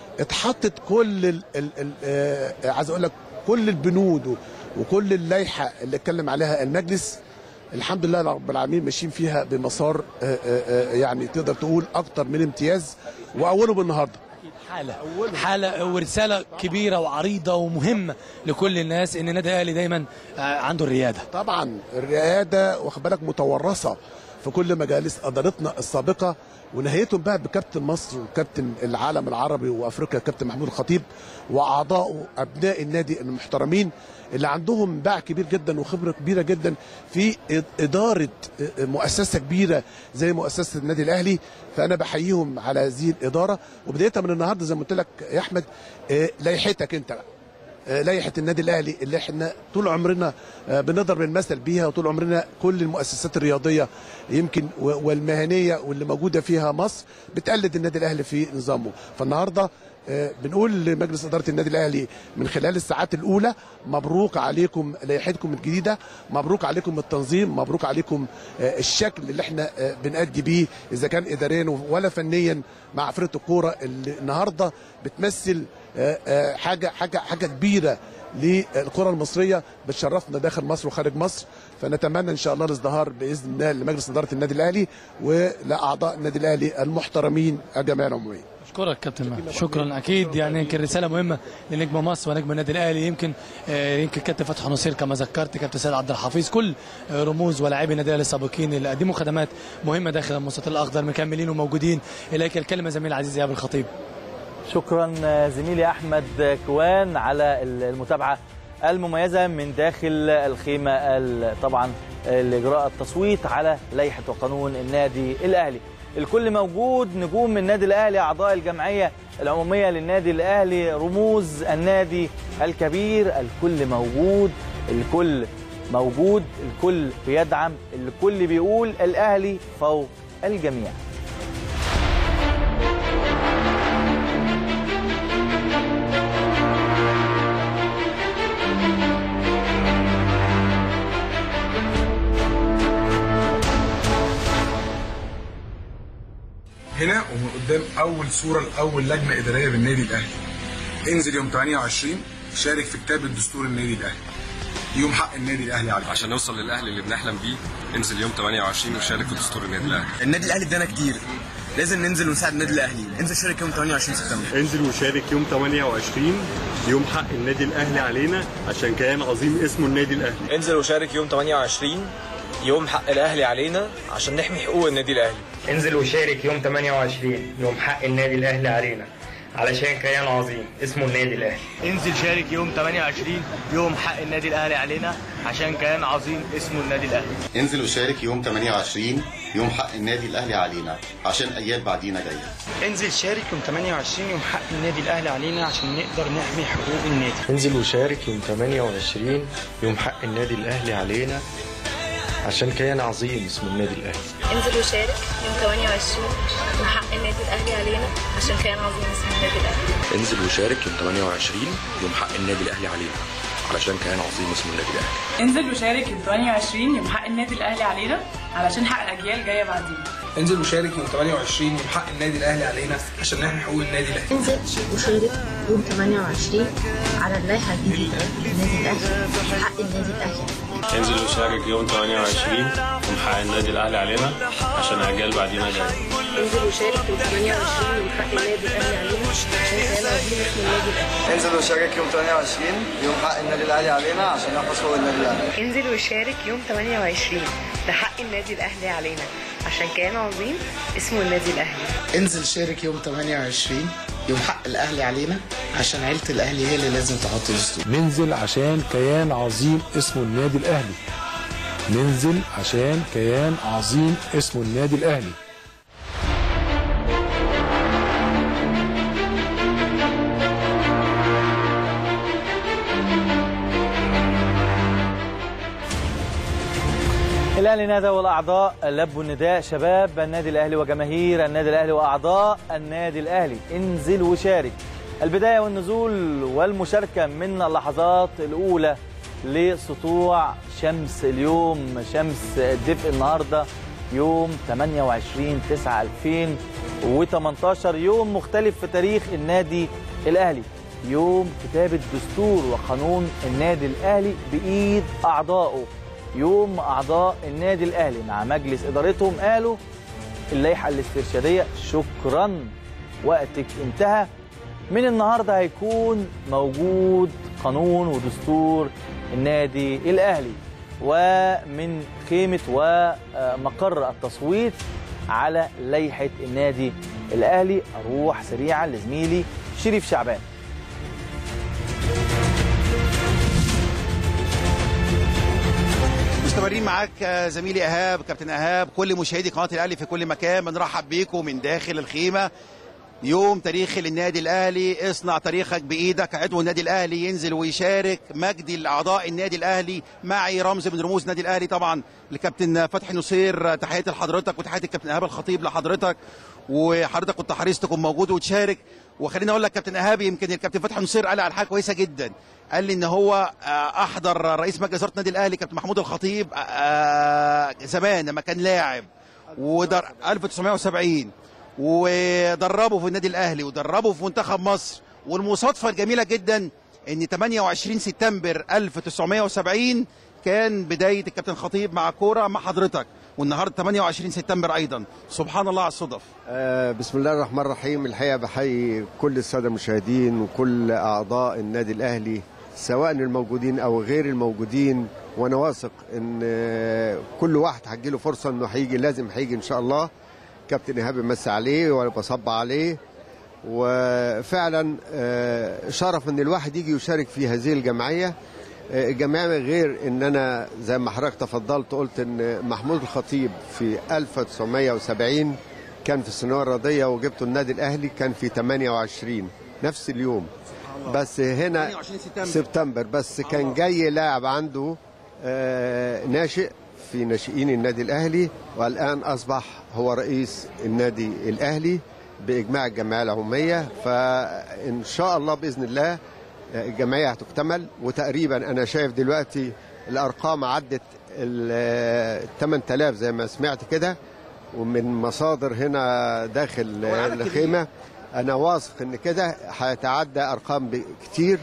اتحطت كل ال ال ال آه، عايز اقول لك كل البنود و- وكل اللائحه اللي اتكلم عليها المجلس الحمد لله رب العالمين ماشيين فيها بمسار آه، آه، آه، يعني تقدر تقول اكتر من امتياز واوله بالنهارده حالة حالة ورسالة كبيرة وعريضة ومهمة لكل الناس ان النادي الاهلي دايما آه، عنده الريادة طبعا الرياده واخد بالك متورثه في كل مجالس ادارتنا السابقه ونهايتهم بقى بكابتن مصر وكابتن العالم العربي وافريقيا كابتن محمود الخطيب واعضائه ابناء النادي المحترمين اللي عندهم باع كبير جدا وخبره كبيره جدا في اداره مؤسسه كبيره زي مؤسسه النادي الاهلي فانا بحييهم على هذه الاداره وبدايه من النهارده زي ما قلت لك يا احمد آه، لائحتك انت بقى آه، لائحه النادي الاهلي اللي احنا طول عمرنا آه، بنضرب المثل بيها وطول عمرنا كل المؤسسات الرياضيه يمكن و- والمهنيه واللي موجوده فيها مصر بتقلد النادي الاهلي في نظامه فالنهارده آه، بنقول لمجلس اداره النادي الاهلي من خلال الساعات الاولى مبروك عليكم لائحتكم الجديده مبروك عليكم التنظيم مبروك عليكم آه، الشكل اللي احنا آه، بنأدي بيه اذا كان اداريا ولا فنيا مع فرقه الكوره اللي النهارده بتمثل آه، آه، حاجه حاجه حاجه كبيره للكره المصريه بتشرفنا داخل مصر وخارج مصر فنتمنى ان شاء الله الازدهار باذن الله لمجلس اداره النادي الاهلي ولاعضاء النادي الاهلي المحترمين الجمعيه العموميه اشكرك كابتن مهدي. شكرا اكيد يعني يمكن رساله مهمه لنجم مصر ونجم النادي الاهلي يمكن آه، يمكن كابتن فتحي نصير كما ذكرت كابتن سيد عبد الحفيظ كل آه، رموز ولاعبي النادي الاهلي السابقين اللي قدموا خدمات مهمه داخل المستطيل الاخضر مكملين وموجودين اليك الكلمه زميل العزيز ايهاب الخطيب شكرا زميلي احمد كوان على المتابعه المميزه من داخل الخيمه ال- طبعا لاجراء التصويت على لائحه وقانون النادي الاهلي الكل موجود نجوم النادي الاهلي اعضاء الجمعيه العموميه للنادي الاهلي رموز النادي الكبير الكل موجود الكل موجود الكل بيدعم الكل بيقول الاهلي فوق الجميع هنا ومن قدام اول صوره لاول لجنه اداريه بالنادي الاهلي انزل يوم 28 شارك في كتاب الدستور النادي الاهلي يوم حق النادي الاهلي عليك عشان نوصل للاهلي اللي بنحلم بيه انزل يوم 28 وشارك في دستور النادي الاهلي النادي الاهلي ادانا كتير لازم ننزل ونساعد النادي الاهلي انزل شارك يوم 28 سبتمبر انزل وشارك يوم 28 يوم حق النادي الاهلي علينا عشان كيان عظيم اسمه النادي الاهلي انزل وشارك يوم 28 يوم حق الاهلي علينا عشان نحمي حقوق النادي الاهلي انزل وشارك يوم 28 يوم حق النادي الاهلي علينا علشان كيان عظيم اسمه النادي الاهلي انزل شارك يوم 28 يوم حق النادي الاهلي علينا عشان كيان عظيم اسمه النادي الاهلي انزل وشارك يوم 28 يوم حق النادي الاهلي علينا عشان ايام بعدينا جايه انزل شارك يوم 28 يوم حق النادي الاهلي علينا عشان نقدر نحمي حقوق النادي انزل وشارك يوم 28 يوم حق النادي الاهلي علينا عشان كيان عظيم اسمه النادي الاهلي انزل وشارك يوم 28 يوم حق النادي الاهلي علينا عشان كيان عظيم اسمه النادي الاهلي انزل وشارك يوم 28 يوم حق النادي الاهلي علينا علشان كيان عظيم اسمه النادي الاهلي انزل وشارك يوم 28 يوم حق النادي الاهلي علينا علشان حق الاجيال جايه بعدين انزل وشارك يوم 28 يوم حق النادي الاهلي علينا عشان نحمي حقوق النادي الاهلي انزل وشارك يوم 28 على اللائحه الجديده النادي الاهلي حق النادي الاهلي انزل وشارك يوم 28 يوم حق النادي الاهلي علينا عشان اجيال بعدينا جايه انزل وشارك يوم 28 يوم حق النادي الاهلي علينا عشان كيان عظيم اسمه النادي الاهلي انزل وشارك يوم 28 يوم حق النادي الاهلي علينا عشان نحفظ حقوق النادي الاهلي انزل وشارك يوم 28 لحق النادي الاهلي علينا عشان كيان عظيم اسمه النادي الاهلي انزل شارك يوم 28 يوم حق الاهلي علينا عشان عيله الاهلي هي اللي لازم تحط دستور ننزل عشان كيان عظيم اسمه النادي الاهلي ننزل عشان كيان عظيم اسمه النادي الاهلي الاهلي نادى والاعضاء لبوا النداء شباب النادي الاهلي وجماهير النادي الاهلي واعضاء النادي الاهلي انزل وشارك البدايه والنزول والمشاركه من اللحظات الاولى لسطوع شمس اليوم شمس الدفء النهارده يوم 28 9 2018 يوم مختلف في تاريخ النادي الاهلي يوم كتابه دستور وقانون النادي الاهلي بايد اعضائه يوم أعضاء النادي الأهلي مع مجلس إدارتهم قالوا اللائحة الاسترشادية شكرا وقتك انتهى من النهاردة هيكون موجود قانون ودستور النادي الأهلي ومن خيمة ومقر التصويت على لائحة النادي الأهلي أروح سريعا لزميلي شريف شعبان مستمرين معاك زميلي ايهاب كابتن ايهاب كل مشاهدي قناه الاهلي في كل مكان بنرحب بيكم من داخل الخيمه يوم تاريخي للنادي الاهلي اصنع تاريخك بايدك عضو النادي الاهلي ينزل ويشارك مجدي لاعضاء النادي الاهلي معي رمز من رموز النادي الاهلي طبعا الكابتن فتحي نصير تحياتي لحضرتك وتحياتي الكابتن ايهاب الخطيب لحضرتك وحضرتك كنت حريص تكون موجود وتشارك وخليني اقول لك كابتن ايهاب يمكن الكابتن فتحي نصير قال على حاجه كويسه جدا قال لي ان هو احضر رئيس مجلس اداره النادي الاهلي كابتن محمود الخطيب زمان لما كان لاعب ودر 1970 ودربه في النادي الاهلي ودربه في منتخب مصر والمصادفه الجميله جدا ان 28 سبتمبر 1970 كان بدايه الكابتن خطيب مع كوره مع حضرتك والنهارده 28 سبتمبر ايضا سبحان الله على الصدف آه بسم الله الرحمن الرحيم الحقيقه بحيي كل الساده المشاهدين وكل اعضاء النادي الاهلي سواء الموجودين او غير الموجودين وانا واثق ان آه كل واحد هتجيله فرصه انه هيجي لازم هيجي ان شاء الله كابتن ايهاب يمسي عليه وانا بصب عليه وفعلا آه شرف ان الواحد يجي يشارك في هذه الجمعيه الجمعيه غير ان انا زي ما حضرتك تفضلت قلت ان محمود الخطيب في 1970 كان في الثانويه الرياضيه وجبته النادي الاهلي كان في 28 نفس اليوم بس هنا 28 سبتمبر. سبتمبر بس كان جاي لاعب عنده آه ناشئ في ناشئين النادي الاهلي والان اصبح هو رئيس النادي الاهلي باجماع الجمعيه العموميه فان شاء الله باذن الله الجمعيه هتكتمل وتقريبا انا شايف دلوقتي الارقام عدت ال 8000 زي ما سمعت كده ومن مصادر هنا داخل الخيمه انا واثق ان كده هيتعدى ارقام كتير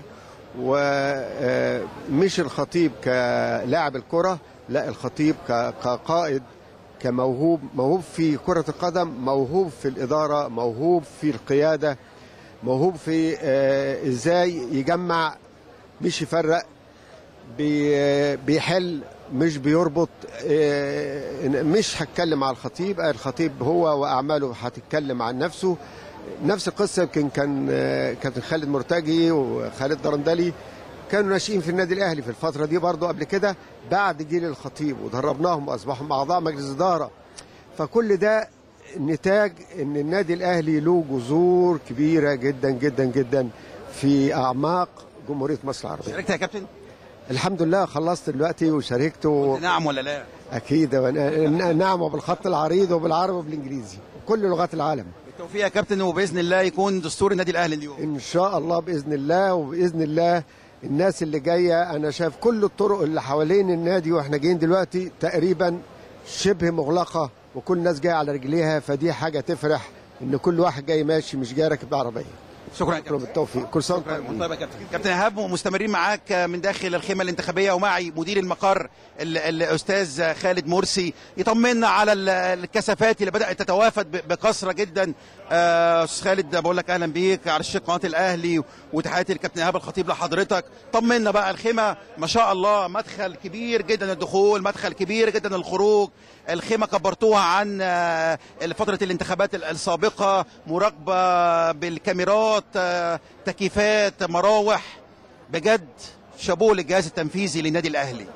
ومش الخطيب كلاعب الكره لا الخطيب كقائد كموهوب موهوب في كره القدم موهوب في الاداره موهوب في القياده موهوب في آه ازاي يجمع مش يفرق بي بيحل مش بيربط آه مش هتكلم على الخطيب الخطيب هو واعماله هتتكلم عن نفسه نفس القصه يمكن كان آه كابتن خالد مرتجي وخالد درندلي كانوا ناشئين في النادي الاهلي في الفتره دي برضو قبل كده بعد جيل الخطيب ودربناهم واصبحوا اعضاء مجلس اداره فكل ده نتاج ان النادي الاهلي له جذور كبيره جدا جدا جدا في اعماق جمهوريه مصر العربيه. شاركت يا كابتن؟ الحمد لله خلصت دلوقتي وشاركت و... نعم ولا لا؟ اكيد نعم وبالخط العريض وبالعربي وبالانجليزي كل لغات العالم. بالتوفيق يا كابتن وباذن الله يكون دستور النادي الاهلي اليوم. ان شاء الله باذن الله وباذن الله الناس اللي جايه انا شايف كل الطرق اللي حوالين النادي واحنا جايين دلوقتي تقريبا شبه مغلقه وكل الناس جايه على رجليها فدي حاجه تفرح ان كل واحد جاي ماشي مش جاي راكب عربيه شكرا يا كابتن بالتوفيق كل سنه طيب يا كابتن كابتن ايهاب مستمرين معاك من داخل الخيمه الانتخابيه ومعي مدير المقر الاستاذ خالد مرسي يطمنا على الكثافات اللي بدات تتوافد بكثره جدا استاذ خالد بقول لك اهلا بيك على شاشه قناه الاهلي وتحياتي للكابتن ايهاب الخطيب لحضرتك طمنا بقى الخيمه ما شاء الله مدخل كبير جدا الدخول مدخل كبير جدا الخروج الخيمه كبرتوها عن فتره الانتخابات السابقه مراقبه بالكاميرات تكييفات مراوح بجد شابوه للجهاز التنفيذي للنادي الاهلي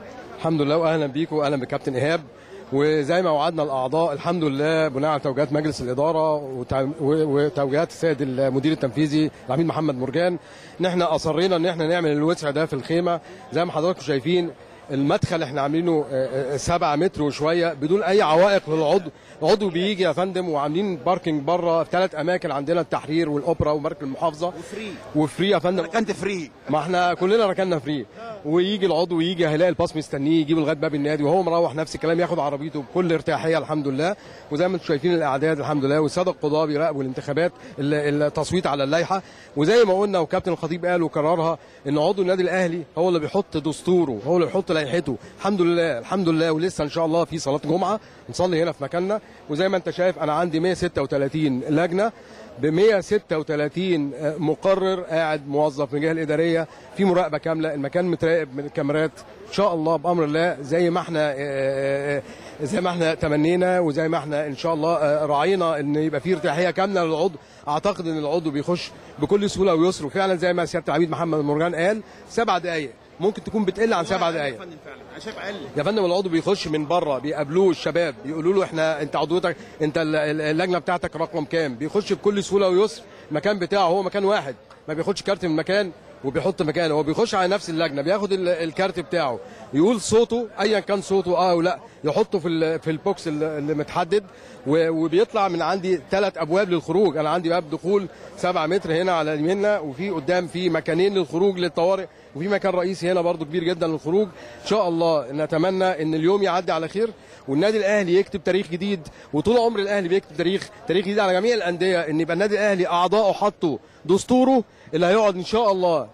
الحمد لله واهلا بيكم واهلا بكابتن ايهاب وزي ما وعدنا الاعضاء الحمد لله بناء على توجيهات مجلس الاداره وتع- و- وتوجيهات السيد المدير التنفيذي العميد محمد مرجان ان احنا اصرينا ان احنا نعمل الوسع ده في الخيمه زي ما حضراتكم شايفين المدخل احنا عاملينه آه، آه، سبعة متر وشويه بدون اي عوائق للعضو العضو بيجي يا فندم وعاملين باركينج بره في ثلاث اماكن عندنا التحرير والاوبرا ومركز المحافظه وفري وفري يا فندم ركنت فري ما احنا كلنا ركننا فري ويجي العضو يجي هيلاقي الباص مستنيه يجيبه لغايه باب النادي وهو مروح نفس الكلام ياخد عربيته بكل ارتياحيه الحمد لله وزي ما انتم شايفين الاعداد الحمد لله والساده القضاه بيراقبوا الانتخابات ال- التصويت على اللائحه وزي ما قلنا وكابتن الخطيب قال وكررها ان عضو النادي الاهلي هو اللي بيحط دستوره هو اللي بيحط لائحته الحمد لله الحمد لله ولسه ان شاء الله في صلاه جمعه نصلي هنا في مكاننا وزي ما انت شايف انا عندي 136 لجنه ب 136 مقرر قاعد موظف من الجهه الاداريه في مراقبه كامله المكان متراقب من الكاميرات ان شاء الله بامر الله زي ما احنا آه، آه، زي ما احنا تمنينا وزي ما احنا ان شاء الله آه، راعينا ان يبقى في ارتياحيه كامله للعضو اعتقد ان العضو بيخش بكل سهوله ويسر وفعلا زي ما سياده العميد محمد مرجان قال سبع دقائق ممكن تكون بتقل عن سبع دقائق انا شايف اقل يا فندم العضو بيخش من بره بيقابلوه الشباب بيقولوا له احنا انت عضوتك انت ال- ال- اللجنه بتاعتك رقم كام بيخش بكل سهوله ويسر المكان بتاعه هو مكان واحد ما بياخدش كارت من مكان وبيحط مكانه هو بيخش على نفس اللجنه بياخد ال- الكارت بتاعه يقول صوته ايا كان صوته اه او لا يحطه في ال- في البوكس اللي اللي متحدد و- وبيطلع من عندي ثلاث ابواب للخروج انا عندي باب دخول 7 متر هنا على يميننا وفي قدام في مكانين للخروج للطوارئ وفي مكان رئيسي هنا برضو كبير جدا للخروج ان شاء الله نتمنى ان اليوم يعدي على خير والنادي الاهلي يكتب تاريخ جديد وطول عمر الاهلي بيكتب تاريخ تاريخ جديد على جميع الانديه ان يبقى النادي الاهلي اعضائه حطوا دستوره اللي هيقعد ان شاء الله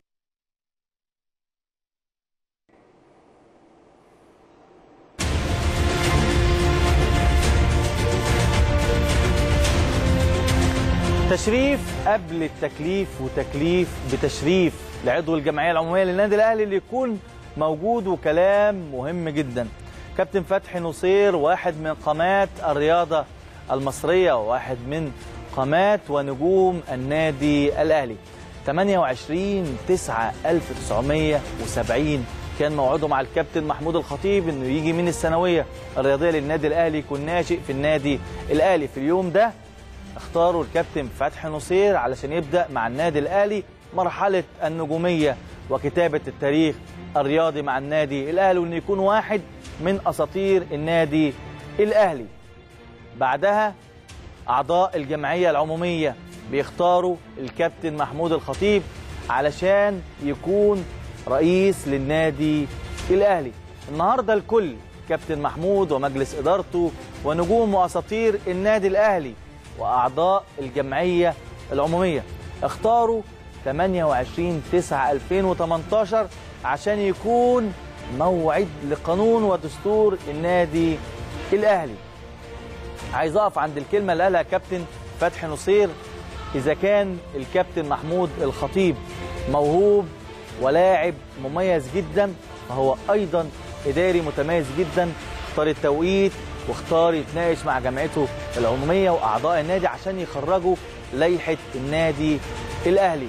تشريف قبل التكليف وتكليف بتشريف لعضو الجمعيه العموميه للنادي الاهلي اللي يكون موجود وكلام مهم جدا كابتن فتحي نصير واحد من قامات الرياضه المصريه وواحد من قامات ونجوم النادي الاهلي 28 9 1970 كان موعده مع الكابتن محمود الخطيب انه يجي من الثانويه الرياضيه للنادي الاهلي يكون ناشئ في النادي الاهلي في اليوم ده اختاروا الكابتن فتحي نصير علشان يبدا مع النادي الاهلي مرحله النجوميه وكتابه التاريخ الرياضي مع النادي الاهلي وانه يكون واحد من اساطير النادي الاهلي. بعدها اعضاء الجمعيه العموميه بيختاروا الكابتن محمود الخطيب علشان يكون رئيس للنادي الاهلي. النهارده الكل كابتن محمود ومجلس ادارته ونجوم واساطير النادي الاهلي واعضاء الجمعيه العموميه اختاروا 28 9 2018 عشان يكون موعد لقانون ودستور النادي الاهلي عايز اقف عند الكلمه اللي قالها كابتن فتحي نصير اذا كان الكابتن محمود الخطيب موهوب ولاعب مميز جدا فهو ايضا اداري متميز جدا اختار التوقيت واختار يتناقش مع جمعيته العموميه واعضاء النادي عشان يخرجوا لائحه النادي الاهلي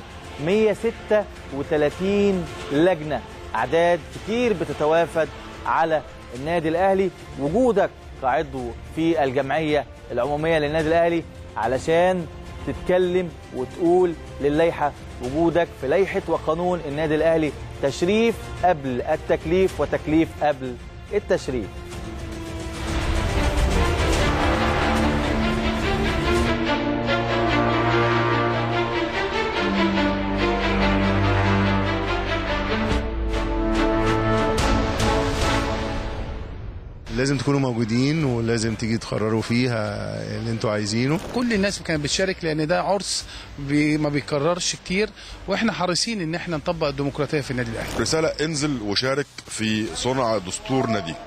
136 لجنه اعداد كتير بتتوافد على النادي الاهلي وجودك كعضو في الجمعيه العموميه للنادي الاهلي علشان تتكلم وتقول للائحه وجودك في لائحه وقانون النادي الاهلي تشريف قبل التكليف وتكليف قبل التشريف لازم تكونوا موجودين ولازم تيجي تقرروا فيها اللي انتوا عايزينه كل الناس كانت بتشارك لان ده عرس بي ما بيكررش كتير واحنا حريصين ان احنا نطبق الديمقراطيه في النادي الاهلي رسالة انزل وشارك في صنع دستور ناديك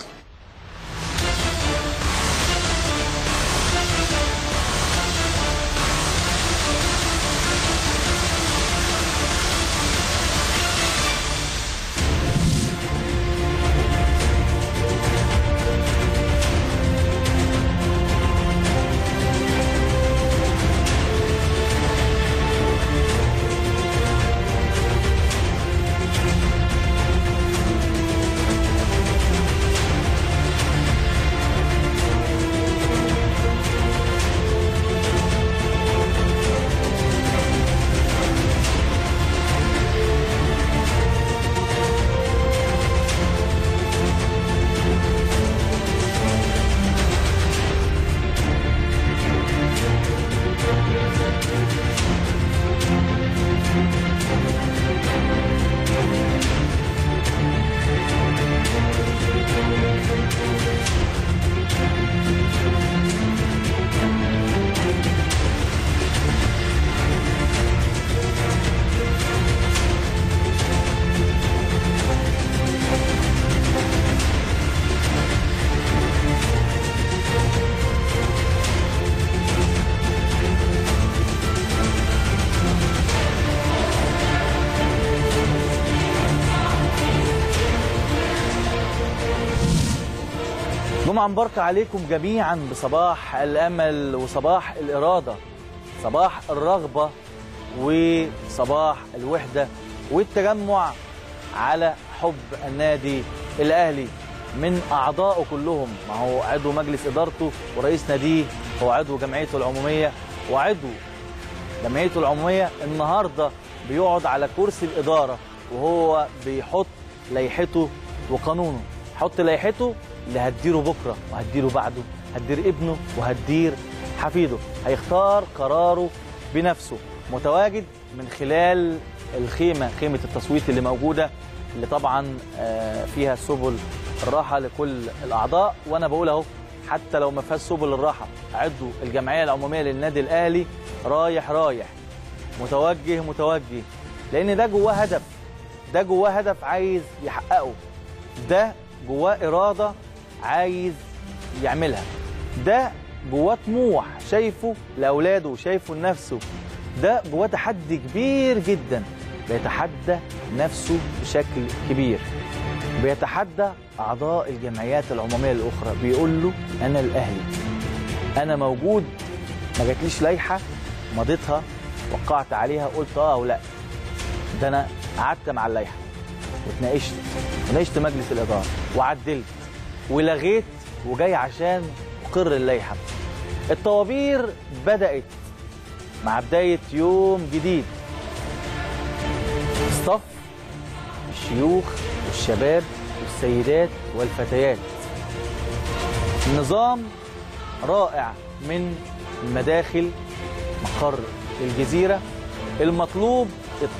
جمعة مباركة عليكم جميعا بصباح الأمل وصباح الإرادة صباح الرغبة وصباح الوحدة والتجمع على حب النادي الأهلي من أعضائه كلهم ما هو عضو مجلس إدارته ورئيس ناديه هو عضو جمعيته العمومية وعضو جمعيته العمومية النهاردة بيقعد على كرسي الإدارة وهو بيحط لائحته وقانونه حط لائحته اللي هتديره بكرة وهتديره بعده هتدير ابنه وهتدير حفيده هيختار قراره بنفسه متواجد من خلال الخيمة خيمة التصويت اللي موجودة اللي طبعا آه، فيها سبل الراحة لكل الأعضاء وأنا بقول أهو حتى لو ما فيهاش سبل الراحة عضو الجمعية العمومية للنادي الأهلي رايح رايح متوجه متوجه لأن ده جواه هدف ده جواه هدف عايز يحققه ده جواه إرادة عايز يعملها ده جواه طموح شايفه لأولاده وشايفه لنفسه ده جواه تحدي كبير جدا بيتحدى نفسه بشكل كبير بيتحدى أعضاء الجمعيات العمومية الأخرى بيقول له أنا الأهلي أنا موجود ما جاتليش لائحة مضيتها وقعت عليها قلت اه ولا ده انا قعدت مع اللائحه واتناقشت وناقشت مجلس الاداره وعدلت ولغيت وجاي عشان اقر اللائحه الطوابير بدات مع بدايه يوم جديد الصف الشيوخ والشباب والسيدات والفتيات نظام رائع من مداخل مقر الجزيرة المطلوب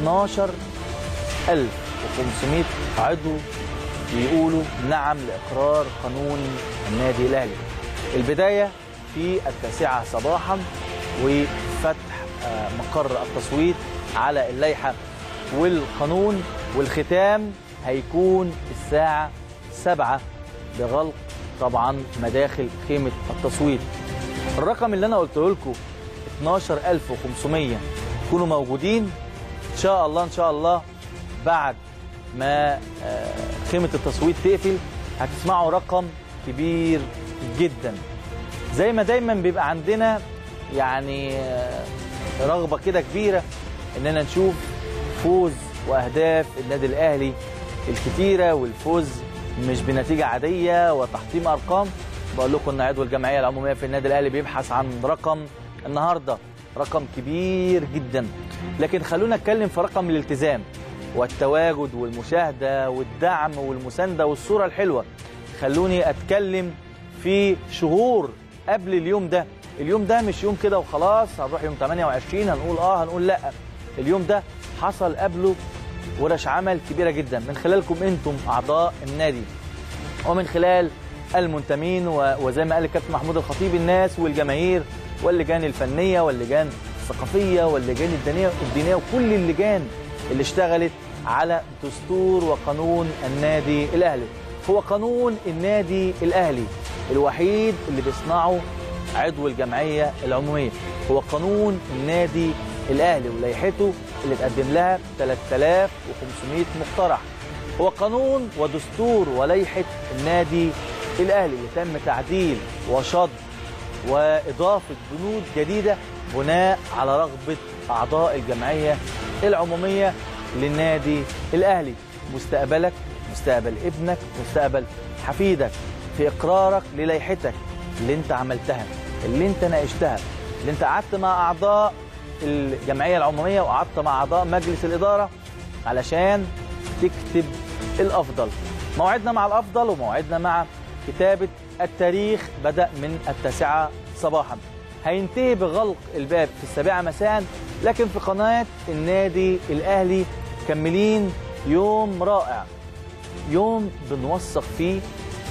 12500 عضو بيقولوا نعم لإقرار قانون النادي الأهلي البداية في التاسعة صباحا وفتح آه، مقر التصويت على اللائحة والقانون والختام هيكون الساعة 7 بغلق طبعا مداخل خيمة التصويت الرقم اللي أنا قلته لكم 12500 يكونوا موجودين ان شاء الله ان شاء الله بعد ما آه، خيمه التصويت تقفل هتسمعوا رقم كبير جدا زي ما دايما بيبقى عندنا يعني آه، رغبه كده كبيره اننا نشوف فوز واهداف النادي الاهلي الكتيره والفوز مش بنتيجه عاديه وتحطيم ارقام بقول لكم ان عضو الجمعيه العموميه في النادي الاهلي بيبحث عن رقم النهارده رقم كبير جدا لكن خلونا نتكلم في رقم الالتزام والتواجد والمشاهده والدعم والمسانده والصوره الحلوه خلوني اتكلم في شهور قبل اليوم ده اليوم ده مش يوم كده وخلاص هنروح يوم 28 هنقول اه هنقول لا اليوم ده حصل قبله ورش عمل كبيره جدا من خلالكم انتم اعضاء النادي ومن خلال المنتمين و- وزي ما قال الكابتن محمود الخطيب الناس والجماهير واللجان الفنيه واللجان الثقافيه واللجان الدينيه الدينيه وكل اللجان اللي اشتغلت على دستور وقانون النادي الاهلي هو قانون النادي الاهلي الوحيد اللي بيصنعه عضو الجمعيه العموميه هو قانون النادي الاهلي ولائحته اللي اتقدم لها 3500 مقترح هو قانون ودستور ولائحه النادي الاهلي اللي تم تعديل وشط واضافه بنود جديده بناء على رغبه اعضاء الجمعيه العموميه للنادي الاهلي مستقبلك مستقبل ابنك مستقبل حفيدك في اقرارك للائحتك اللي انت عملتها اللي انت ناقشتها اللي انت قعدت مع اعضاء الجمعيه العموميه وقعدت مع اعضاء مجلس الاداره علشان تكتب الافضل موعدنا مع الافضل وموعدنا مع كتابه التاريخ بدا من التاسعه صباحا هينتهي بغلق الباب في السابعه مساء لكن في قناه النادي الاهلي كملين يوم رائع يوم بنوثق فيه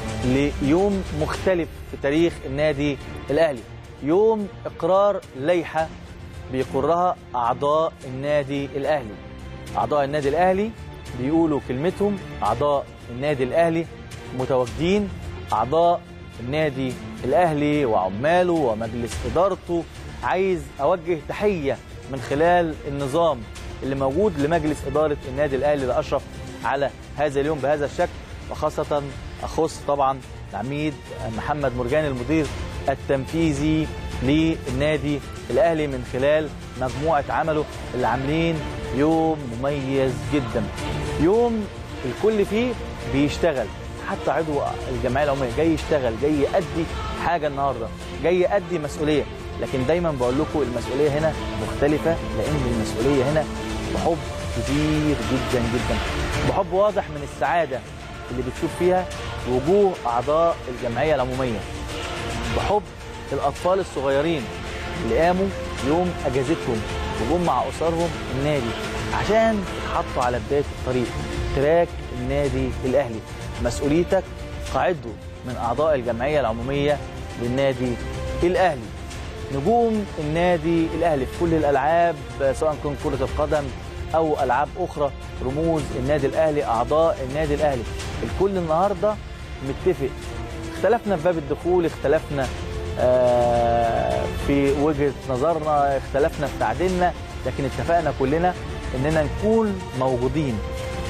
ليوم مختلف في تاريخ النادي الاهلي يوم اقرار لائحه بيقرها اعضاء النادي الاهلي اعضاء النادي الاهلي بيقولوا كلمتهم اعضاء النادي الاهلي متواجدين اعضاء النادي الاهلي وعماله ومجلس ادارته عايز اوجه تحيه من خلال النظام اللي موجود لمجلس اداره النادي الاهلي اللي اشرف على هذا اليوم بهذا الشكل وخاصه اخص طبعا العميد محمد مرجان المدير التنفيذي للنادي الاهلي من خلال مجموعه عمله اللي عاملين يوم مميز جدا يوم الكل فيه بيشتغل حتى عضو الجمعيه العموميه جاي يشتغل جاي يأدي حاجه النهارده جاي يأدي مسؤوليه لكن دايما بقول لكم المسؤوليه هنا مختلفه لان المسؤوليه هنا بحب كبير جدا جدا بحب واضح من السعاده اللي بتشوف فيها وجوه اعضاء الجمعيه العموميه بحب الاطفال الصغيرين اللي قاموا يوم اجازتهم وجم مع اسرهم النادي عشان يتحطوا على بدايه الطريق تراك النادي الاهلي مسؤوليتك كعضو من اعضاء الجمعيه العموميه للنادي الاهلي نجوم النادي الاهلي في كل الالعاب سواء كان كره القدم او العاب اخرى رموز النادي الاهلي اعضاء النادي الاهلي الكل النهارده متفق اختلفنا في باب الدخول اختلفنا آه، في وجهه نظرنا اختلفنا في تعديلنا لكن اتفقنا كلنا اننا نكون موجودين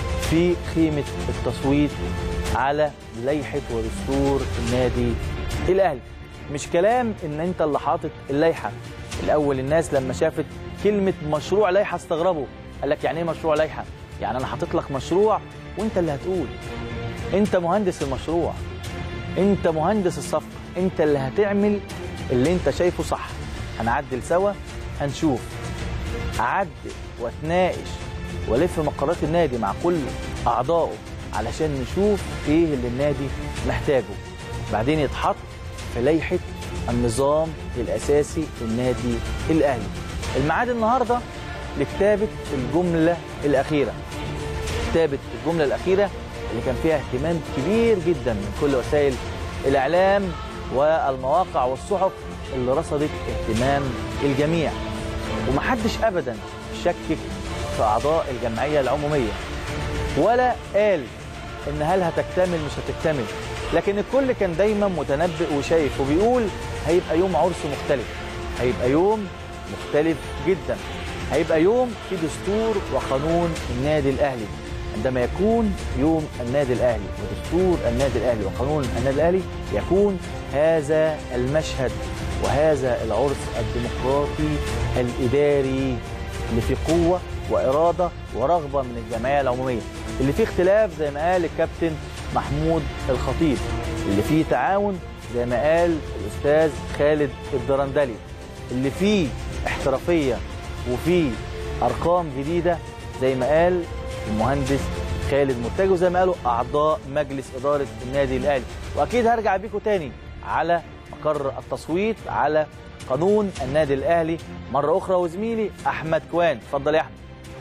في خيمه التصويت على لائحه ودستور النادي الاهلي مش كلام ان انت اللي حاطط اللائحه الاول الناس لما شافت كلمه مشروع لائحه استغربوا قال لك يعني ايه مشروع لائحه يعني انا حاطط لك مشروع وانت اللي هتقول انت مهندس المشروع انت مهندس الصفقه انت اللي هتعمل اللي انت شايفه صح هنعدل سوا هنشوف اعدل واتناقش والف مقرات النادي مع كل اعضائه علشان نشوف ايه اللي النادي محتاجه بعدين يتحط في لائحه النظام الاساسي للنادي الاهلي الميعاد النهارده لكتابه الجمله الاخيره كتابه الجمله الاخيره اللي كان فيها اهتمام كبير جدا من كل وسائل الاعلام والمواقع والصحف اللي رصدت اهتمام الجميع ومحدش ابدا شكك في اعضاء الجمعيه العموميه ولا قال ان هل هتكتمل مش هتكتمل لكن الكل كان دايما متنبئ وشايف وبيقول هيبقى يوم عرس مختلف هيبقى يوم مختلف جدا هيبقى يوم في دستور وقانون النادي الاهلي عندما يكون يوم النادي الاهلي ودستور النادي الاهلي وقانون النادي الاهلي يكون هذا المشهد وهذا العرس الديمقراطي الاداري اللي فيه قوه واراده ورغبه من الجمعيه العموميه اللي فيه اختلاف زي ما قال الكابتن محمود الخطيب اللي فيه تعاون زي ما قال الاستاذ خالد الدرندلي اللي فيه احترافيه وفيه ارقام جديده زي ما قال المهندس خالد مرتجي وزي ما قالوا اعضاء مجلس اداره النادي الاهلي واكيد هرجع بيكم تاني على مقر التصويت على قانون النادي الاهلي مره اخرى وزميلي احمد كوان اتفضل يا احمد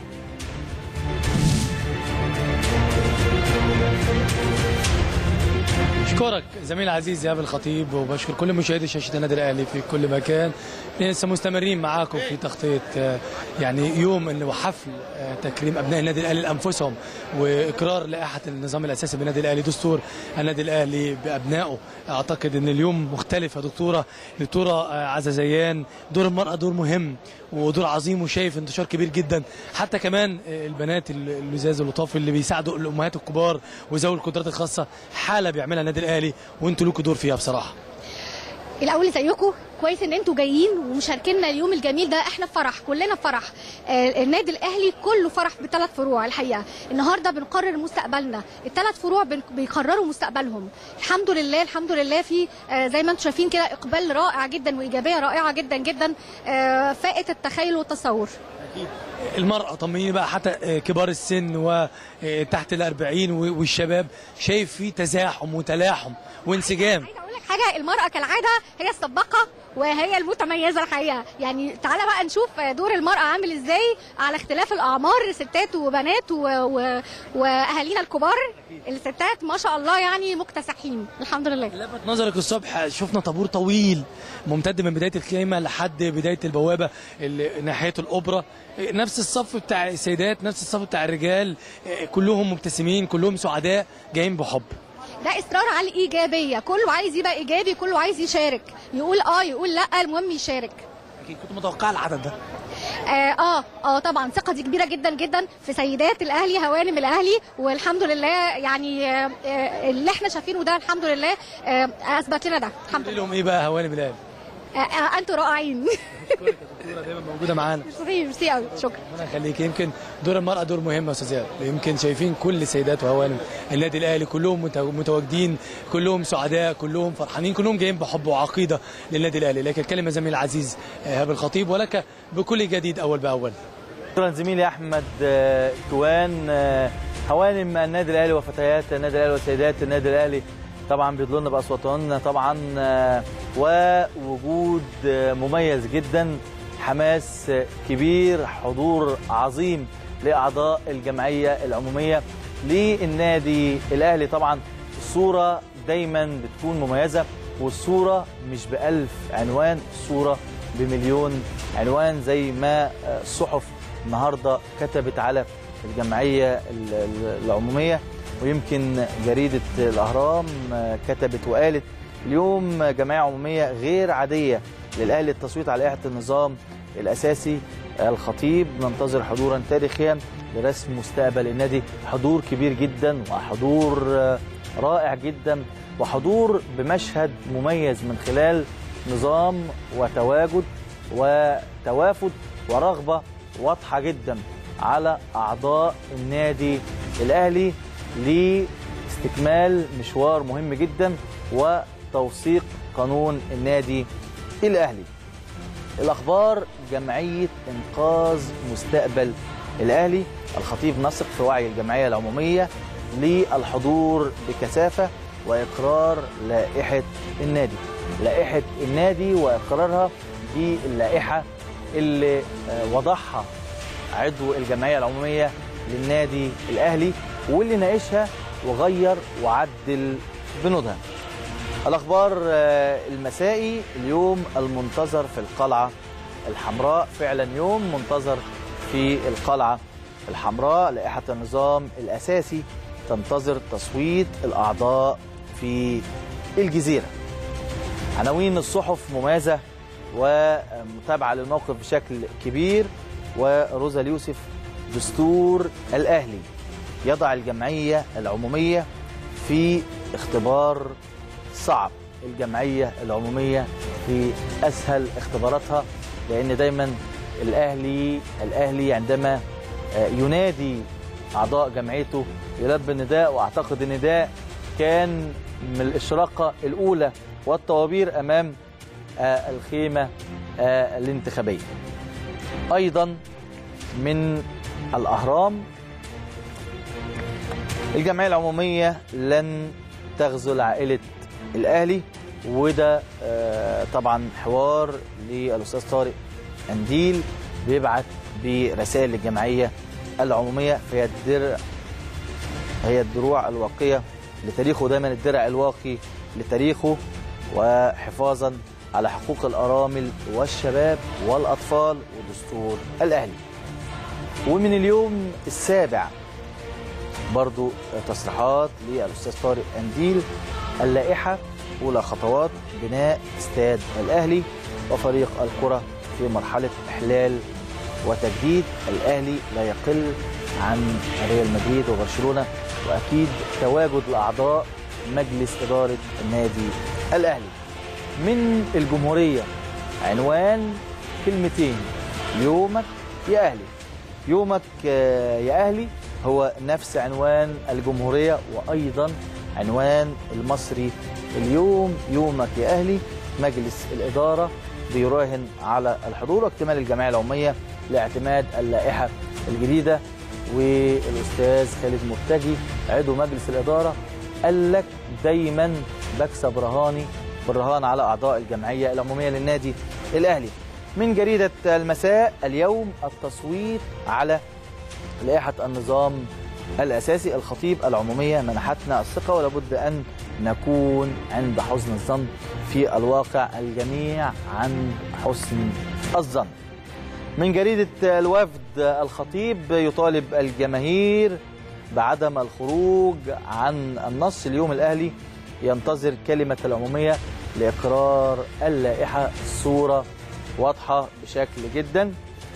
اشكرك زميل العزيز ايهاب الخطيب وبشكر كل مشاهدي شاشه النادي الاهلي في كل مكان لسه مستمرين معاكم في تغطيه آه، يعني يوم اللي هو حفل آه، تكريم ابناء النادي الاهلي لانفسهم واقرار لائحه النظام الاساسي بالنادي الاهلي دستور النادي الاهلي بابنائه اعتقد ان اليوم مختلف يا دكتوره دكتوره آه، عزازيان دور المراه دور مهم ودور عظيم وشايف انتشار كبير جدا حتى كمان آه، البنات اللزاز اللطاف اللي بيساعدوا الامهات الكبار وذوي القدرات الخاصه حاله بيعملها النادي الاهلي وانتوا لكم دور فيها بصراحه الاول ازيكم كويس ان انتوا جايين ومشاركينا اليوم الجميل ده احنا في فرح كلنا في فرح آه النادي الاهلي كله فرح بثلاث فروع الحقيقه النهارده بنقرر مستقبلنا الثلاث فروع بن- بيقرروا مستقبلهم الحمد لله الحمد لله في آه زي ما انتم شايفين كده اقبال رائع جدا وايجابيه رائعه جدا جدا آه فائت التخيل والتصور المرأة طمنيني بقى حتى آه، كبار السن وتحت الأربعين و- والشباب شايف في تزاحم وتلاحم وانسجام اقول لك حاجه المراه كالعاده هي السباقه وهي المتميزه الحقيقه يعني تعالى بقى نشوف دور المراه عامل ازاي على اختلاف الاعمار ستات وبنات و... و... واهالينا الكبار الستات ما شاء الله يعني مكتسحين الحمد لله لفت نظرك الصبح شفنا طابور طويل ممتد من بداية الخيمة لحد بداية البوابة اللي ناحية الأوبرا نفس الصف بتاع السيدات نفس الصف بتاع الرجال كلهم مبتسمين كلهم سعداء جايين بحب ده اصرار على الايجابيه كله عايز يبقى ايجابي كله عايز يشارك يقول اه يقول لا المهم يشارك أكيد كنت متوقع العدد ده اه اه اه طبعا ثقه دي كبيره جدا جدا في سيدات الاهلي هوانم الاهلي والحمد لله يعني آه، آه، اللي احنا شايفينه ده الحمد لله آه، اثبت لنا ده الحمد قولي لهم ايه بقى هوانم الاهلي آه، آه، انتوا رائعين الدكتوره دايما موجوده معانا ميرسي ميرسي قوي شكرا ربنا يخليك يمكن دور المرأة دور مهم يا استاذ زياد يمكن شايفين كل سيدات وهوانم النادي الاهلي كلهم مت- متواجدين كلهم سعداء كلهم فرحانين كلهم جايين بحب وعقيده للنادي الاهلي لكن كلمه زميل العزيز ايهاب الخطيب ولك بكل جديد اول باول شكرا زميلي احمد آه، كوان آه، هوانم النادي الاهلي وفتيات النادي الاهلي وسيدات النادي الاهلي طبعا بيدلونا باصواتهن طبعا آه، ووجود آه، مميز جدا حماس آه، كبير حضور عظيم لاعضاء الجمعيه العموميه للنادي الاهلي طبعا الصوره دايما بتكون مميزه والصوره مش بألف عنوان الصوره بمليون عنوان زي ما آه، الصحف النهارده كتبت على الجمعيه ال- ال- العموميه ويمكن جريده الاهرام آه، كتبت وقالت اليوم جمعيه عموميه غير عاديه للاهلي للتصويت على لائحه النظام الاساسي الخطيب ننتظر حضورا تاريخيا لرسم مستقبل النادي حضور كبير جدا وحضور آه، رائع جدا وحضور بمشهد مميز من خلال نظام وتواجد وتوافد ورغبه واضحه جدا على اعضاء النادي الاهلي لاستكمال مشوار مهم جدا وتوثيق قانون النادي الاهلي. الاخبار جمعيه انقاذ مستقبل الاهلي الخطيب نثق في وعي الجمعيه العموميه للحضور بكثافه واقرار لائحه النادي. لائحه النادي واقرارها دي اللائحه اللي آه، وضعها عضو الجمعيه العموميه للنادي الاهلي واللي ناقشها وغير وعدل بنودها. الاخبار آه، المسائي اليوم المنتظر في القلعه الحمراء فعلا يوم منتظر في القلعه الحمراء لائحه النظام الاساسي تنتظر تصويت الاعضاء في الجزيره. عناوين الصحف مميزه ومتابعه للموقف بشكل كبير وروزا اليوسف دستور الاهلي يضع الجمعيه العموميه في اختبار صعب الجمعيه العموميه في اسهل اختباراتها لان دايما الاهلي الاهلي عندما آه، ينادي اعضاء جمعيته يلبي النداء واعتقد النداء كان من الاشراقه الاولى والطوابير امام آه، الخيمه آه، الانتخابيه. ايضا من الاهرام الجمعيه العموميه لن تغزل عائله الاهلي وده آه، طبعا حوار للاستاذ طارق انديل بيبعت برسائل للجمعيه العموميه فهي الدرع هي الدروع الواقيه لتاريخه دايما الدرع الواقي لتاريخه وحفاظا على حقوق الارامل والشباب والاطفال ودستور الاهلي. ومن اليوم السابع برضو تصريحات للاستاذ طارق انديل اللائحه اولى خطوات بناء استاد الاهلي وفريق الكره في مرحله احلال وتجديد الاهلي لا يقل عن ريال مدريد وبرشلونه واكيد تواجد لاعضاء مجلس اداره النادي الاهلي من الجمهوريه عنوان كلمتين يومك يا اهلي يومك آه، يا اهلي هو نفس عنوان الجمهوريه وايضا عنوان المصري اليوم يومك يا اهلي مجلس الاداره بيراهن على الحضور واكتمال الجمعيه العموميه لاعتماد اللائحه الجديده والاستاذ خالد مرتجي عضو مجلس الاداره قال لك دايما بكسب رهاني بالرهان على اعضاء الجمعيه العموميه للنادي الاهلي من جريده المساء اليوم التصويت على لائحه النظام الاساسي الخطيب العموميه منحتنا الثقه ولابد ان نكون عند حسن الظن في الواقع الجميع عند حسن الظن من جريدة الوفد الخطيب يطالب الجماهير بعدم الخروج عن النص اليوم الأهلي ينتظر كلمة العمومية لإقرار اللائحة الصورة واضحة بشكل جدا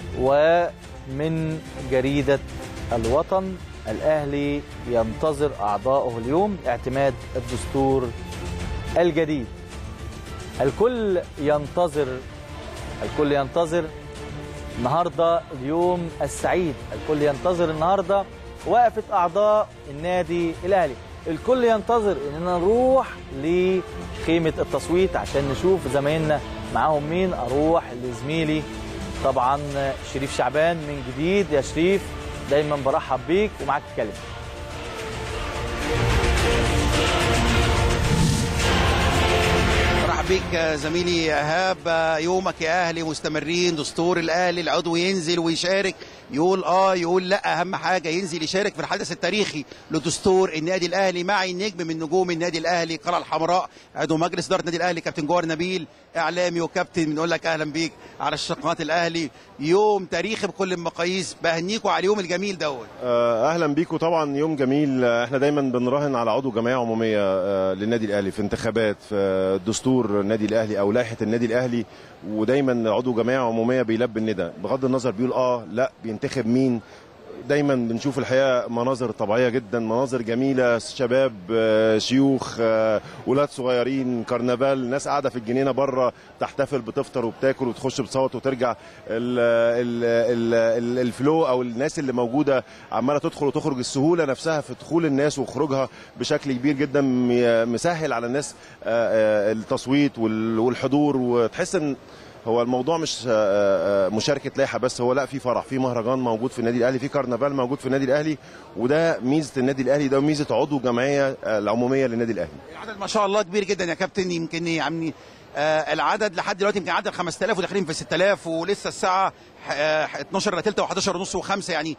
ومن جريدة الوطن الأهلي ينتظر أعضائه اليوم اعتماد الدستور الجديد الكل ينتظر الكل ينتظر النهارده اليوم السعيد الكل ينتظر النهارده وقفه اعضاء النادي الاهلي الكل ينتظر اننا نروح لخيمه التصويت عشان نشوف زمايلنا معاهم مين اروح لزميلي طبعا شريف شعبان من جديد يا شريف دايما برحب بيك ومعاك الكلمه مرحب بيك زميلي ايهاب يومك يا اهلي مستمرين دستور الاهلي العضو ينزل ويشارك يقول اه يقول لا اهم حاجه ينزل يشارك في الحدث التاريخي لدستور النادي الاهلي معي نجم من نجوم النادي الاهلي قلعه الحمراء عضو مجلس اداره النادي الاهلي كابتن جوهر نبيل اعلامي وكابتن بنقول لك اهلا بيك على الشقات الاهلي يوم تاريخي بكل المقاييس بهنيكوا على اليوم الجميل دوت آه، اهلا بيكم طبعا يوم جميل آه، احنا دايما بنراهن على عضو جمعيه عموميه آه، للنادي الاهلي في انتخابات في دستور النادي الاهلي او لائحه النادي الاهلي ودايما عضو جمعيه عموميه بيلبي الندى بغض النظر بيقول اه لا بينتخب مين دايما بنشوف الحقيقه مناظر طبيعيه جدا مناظر جميله شباب آه، شيوخ آه، ولاد صغيرين كرنفال ناس قاعده في الجنينه بره تحتفل بتفطر وبتاكل وتخش بتصوت وترجع ال ال ال ال الفلو او الناس اللي موجوده عماله تدخل وتخرج السهوله نفسها في دخول الناس وخروجها بشكل كبير جدا م- مسهل على الناس آه، آه، التصويت وال- والحضور وتحس ان هو الموضوع مش آه، آه، مشاركه لائحه بس هو لا في فرح في مهرجان موجود في النادي الاهلي في كرنفال موجود في النادي الاهلي وده ميزه النادي الاهلي ده ميزه عضو جمعيه آه، العموميه للنادي الاهلي العدد ما شاء الله كبير جدا يا كابتن يمكن يعني آه العدد لحد دلوقتي يمكن عدى 5000 وداخلين في 6000 ولسه الساعه آه 12 الا ثلث و11 ونص و5 يعني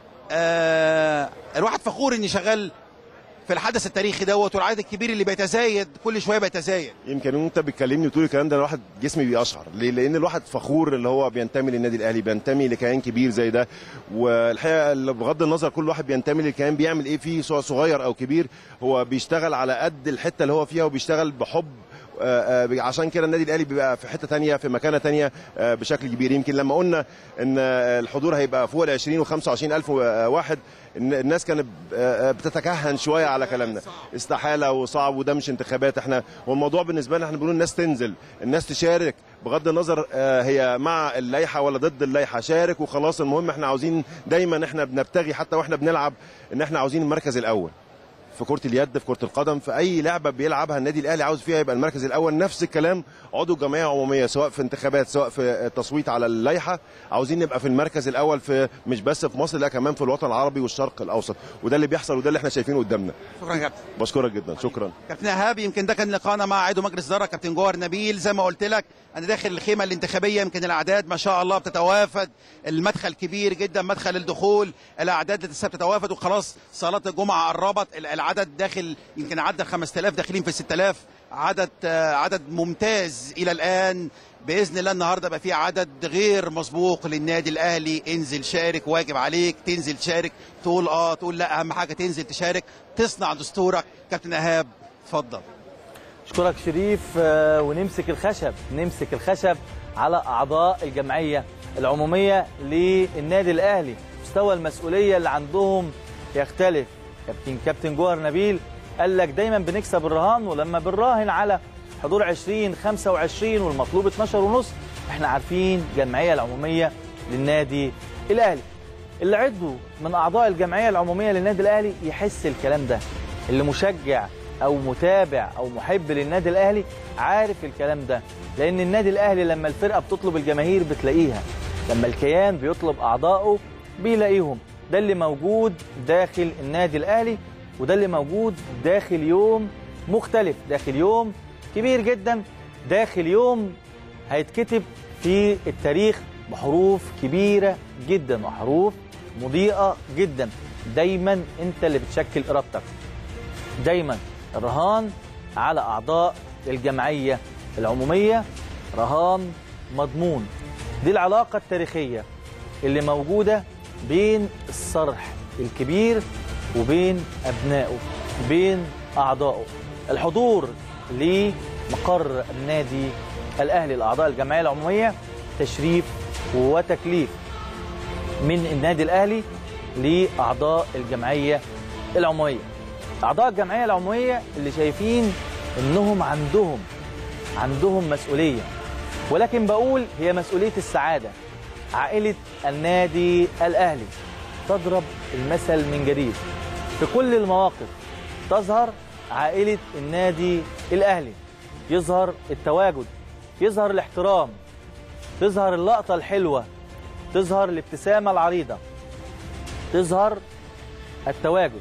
آه الواحد فخور اني شغال في الحدث التاريخي دوت والعدد الكبير اللي بيتزايد كل شويه بيتزايد يمكن انت بتكلمني وتقول الكلام ده الواحد جسمي بيقشعر ليه؟ لان الواحد فخور اللي هو بينتمي للنادي الاهلي بينتمي لكيان كبير زي ده والحقيقه اللي بغض النظر كل واحد بينتمي للكيان بيعمل ايه فيه سواء صغير او كبير هو بيشتغل على قد الحته اللي هو فيها وبيشتغل بحب آه، آه، عشان كده النادي الاهلي بيبقى في حته تانية في مكانه تانية آه، بشكل كبير يمكن لما قلنا ان آه، الحضور هيبقى فوق ال 20 و25 الف واحد الن- الناس كانت آه، آه، بتتكهن شويه على كلامنا استحاله وصعب وده مش انتخابات احنا والموضوع بالنسبه لنا احنا بنقول الناس تنزل الناس تشارك بغض النظر آه، هي مع اللائحه ولا ضد اللائحه شارك وخلاص المهم احنا عاوزين دايما احنا بنبتغي حتى واحنا بنلعب ان احنا عاوزين المركز الاول في كره اليد في كره القدم في اي لعبه بيلعبها النادي الاهلي عاوز فيها يبقى المركز الاول نفس الكلام عضو جمعيه عموميه سواء في انتخابات سواء في تصويت على اللائحه عاوزين نبقى في المركز الاول في مش بس في مصر لا كمان في الوطن العربي والشرق الاوسط وده اللي بيحصل وده اللي احنا شايفينه قدامنا شكرا يا كابتن بشكرك جدا شكرا كابتن ايهاب يمكن ده كان لقاءنا مع عضو مجلس اداره كابتن جوهر نبيل زي ما قلت لك انا داخل الخيمه الانتخابيه يمكن الاعداد ما شاء الله بتتوافد المدخل كبير جدا مدخل الدخول الاعداد لسه بتتوافد وخلاص صلاه الجمعه قربت ال- العدد داخل يمكن عدى ال 5000 داخلين في 6000 عدد آه، عدد ممتاز الى الان باذن الله النهارده بقى في عدد غير مسبوق للنادي الاهلي انزل شارك واجب عليك تنزل تشارك تقول اه تقول لا اهم حاجه تنزل تشارك تصنع دستورك كابتن ايهاب اتفضل اشكرك شريف آه، ونمسك الخشب نمسك الخشب على اعضاء الجمعيه العموميه للنادي الاهلي مستوى المسؤوليه اللي عندهم يختلف كابتن كابتن جوهر نبيل قال لك دايما بنكسب الرهان ولما بنراهن على حضور 20 25 والمطلوب 12 ونص احنا عارفين الجمعيه العموميه للنادي الاهلي اللي عضو من اعضاء الجمعيه العموميه للنادي الاهلي يحس الكلام ده اللي مشجع او متابع او محب للنادي الاهلي عارف الكلام ده لان النادي الاهلي لما الفرقه بتطلب الجماهير بتلاقيها لما الكيان بيطلب اعضائه بيلاقيهم ده اللي موجود داخل النادي الاهلي وده اللي موجود داخل يوم مختلف داخل يوم كبير جدا داخل يوم هيتكتب في التاريخ بحروف كبيرة جدا وحروف مضيئة جدا دايما انت اللي بتشكل ارادتك دايما الرهان على اعضاء الجمعية العمومية رهان مضمون دي العلاقة التاريخية اللي موجودة بين الصرح الكبير وبين أبنائه بين أعضائه الحضور لمقر النادي الأهلي لأعضاء الجمعية العمومية تشريف وتكليف من النادي الاهلي لاعضاء الجمعيه العموميه اعضاء الجمعيه العموميه اللي شايفين انهم عندهم عندهم مسؤوليه ولكن بقول هي مسؤوليه السعاده عائله النادي الاهلي تضرب المثل من جديد في كل المواقف تظهر عائله النادي الاهلي يظهر التواجد يظهر الاحترام تظهر اللقطه الحلوه تظهر الابتسامه العريضه تظهر التواجد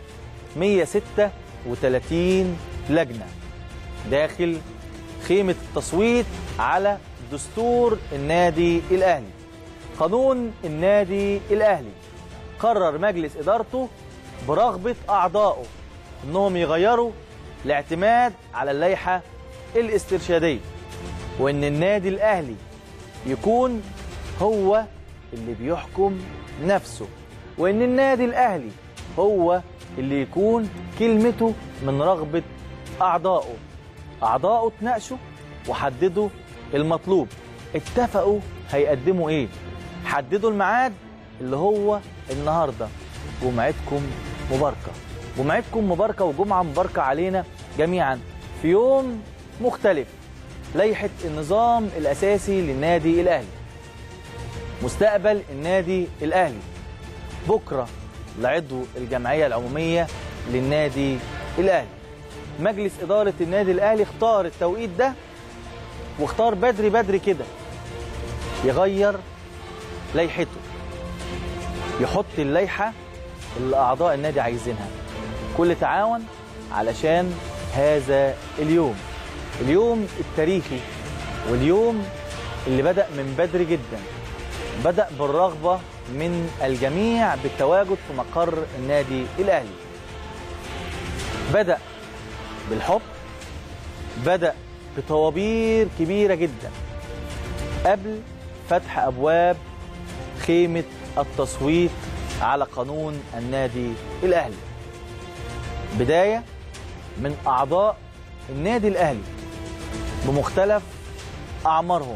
136 لجنه داخل خيمه التصويت على دستور النادي الاهلي قانون النادي الاهلي قرر مجلس ادارته برغبه اعضائه انهم يغيروا الاعتماد على اللائحه الاسترشاديه وان النادي الاهلي يكون هو اللي بيحكم نفسه وان النادي الاهلي هو اللي يكون كلمته من رغبه اعضائه اعضائه اتناقشوا وحددوا المطلوب اتفقوا هيقدموا ايه حددوا الميعاد اللي هو النهارده جمعتكم مباركه جمعتكم مباركه وجمعه مباركه علينا جميعا في يوم مختلف لائحه النظام الاساسي للنادي الاهلي مستقبل النادي الاهلي بكره لعضو الجمعيه العموميه للنادي الاهلي مجلس اداره النادي الاهلي اختار التوقيت ده واختار بدري بدري كده يغير لائحته يحط اللائحه اللي اعضاء النادي عايزينها كل تعاون علشان هذا اليوم اليوم التاريخي واليوم اللي بدأ من بدري جدا بدأ بالرغبة من الجميع بالتواجد في مقر النادي الأهلي بدأ بالحب بدأ بطوابير كبيرة جدا قبل فتح أبواب خيمة التصويت على قانون النادي الأهلي بداية من أعضاء النادي الأهلي بمختلف أعمارهم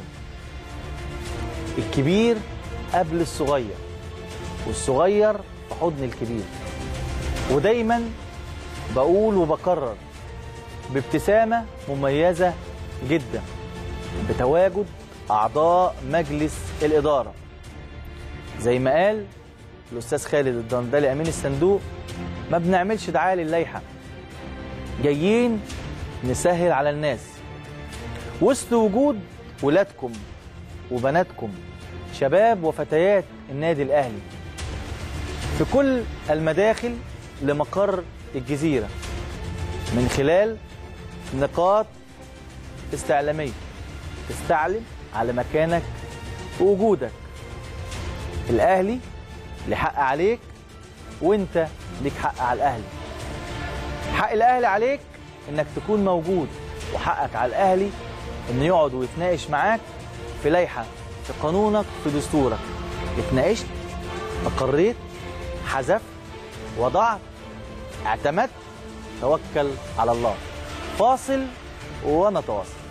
الكبير قبل الصغير والصغير في حضن الكبير ودايما بقول وبكرر بابتسامة مميزة جدا بتواجد أعضاء مجلس الإدارة زي ما قال الأستاذ خالد الدندلي أمين الصندوق ما بنعملش دعاية للائحة جايين نسهل على الناس وسط وجود ولادكم وبناتكم شباب وفتيات النادي الأهلي في كل المداخل لمقر الجزيرة من خلال نقاط استعلامية تستعلم على مكانك ووجودك الأهلي ليه حق عليك وانت ليك حق على الأهلي حق الأهلي عليك انك تكون موجود وحقك على الأهلي انه يقعد ويتناقش معاك في لائحة في قانونك في دستورك اتناقشت أقريت حذفت وضعت اعتمدت توكل على الله فاصل ونتواصل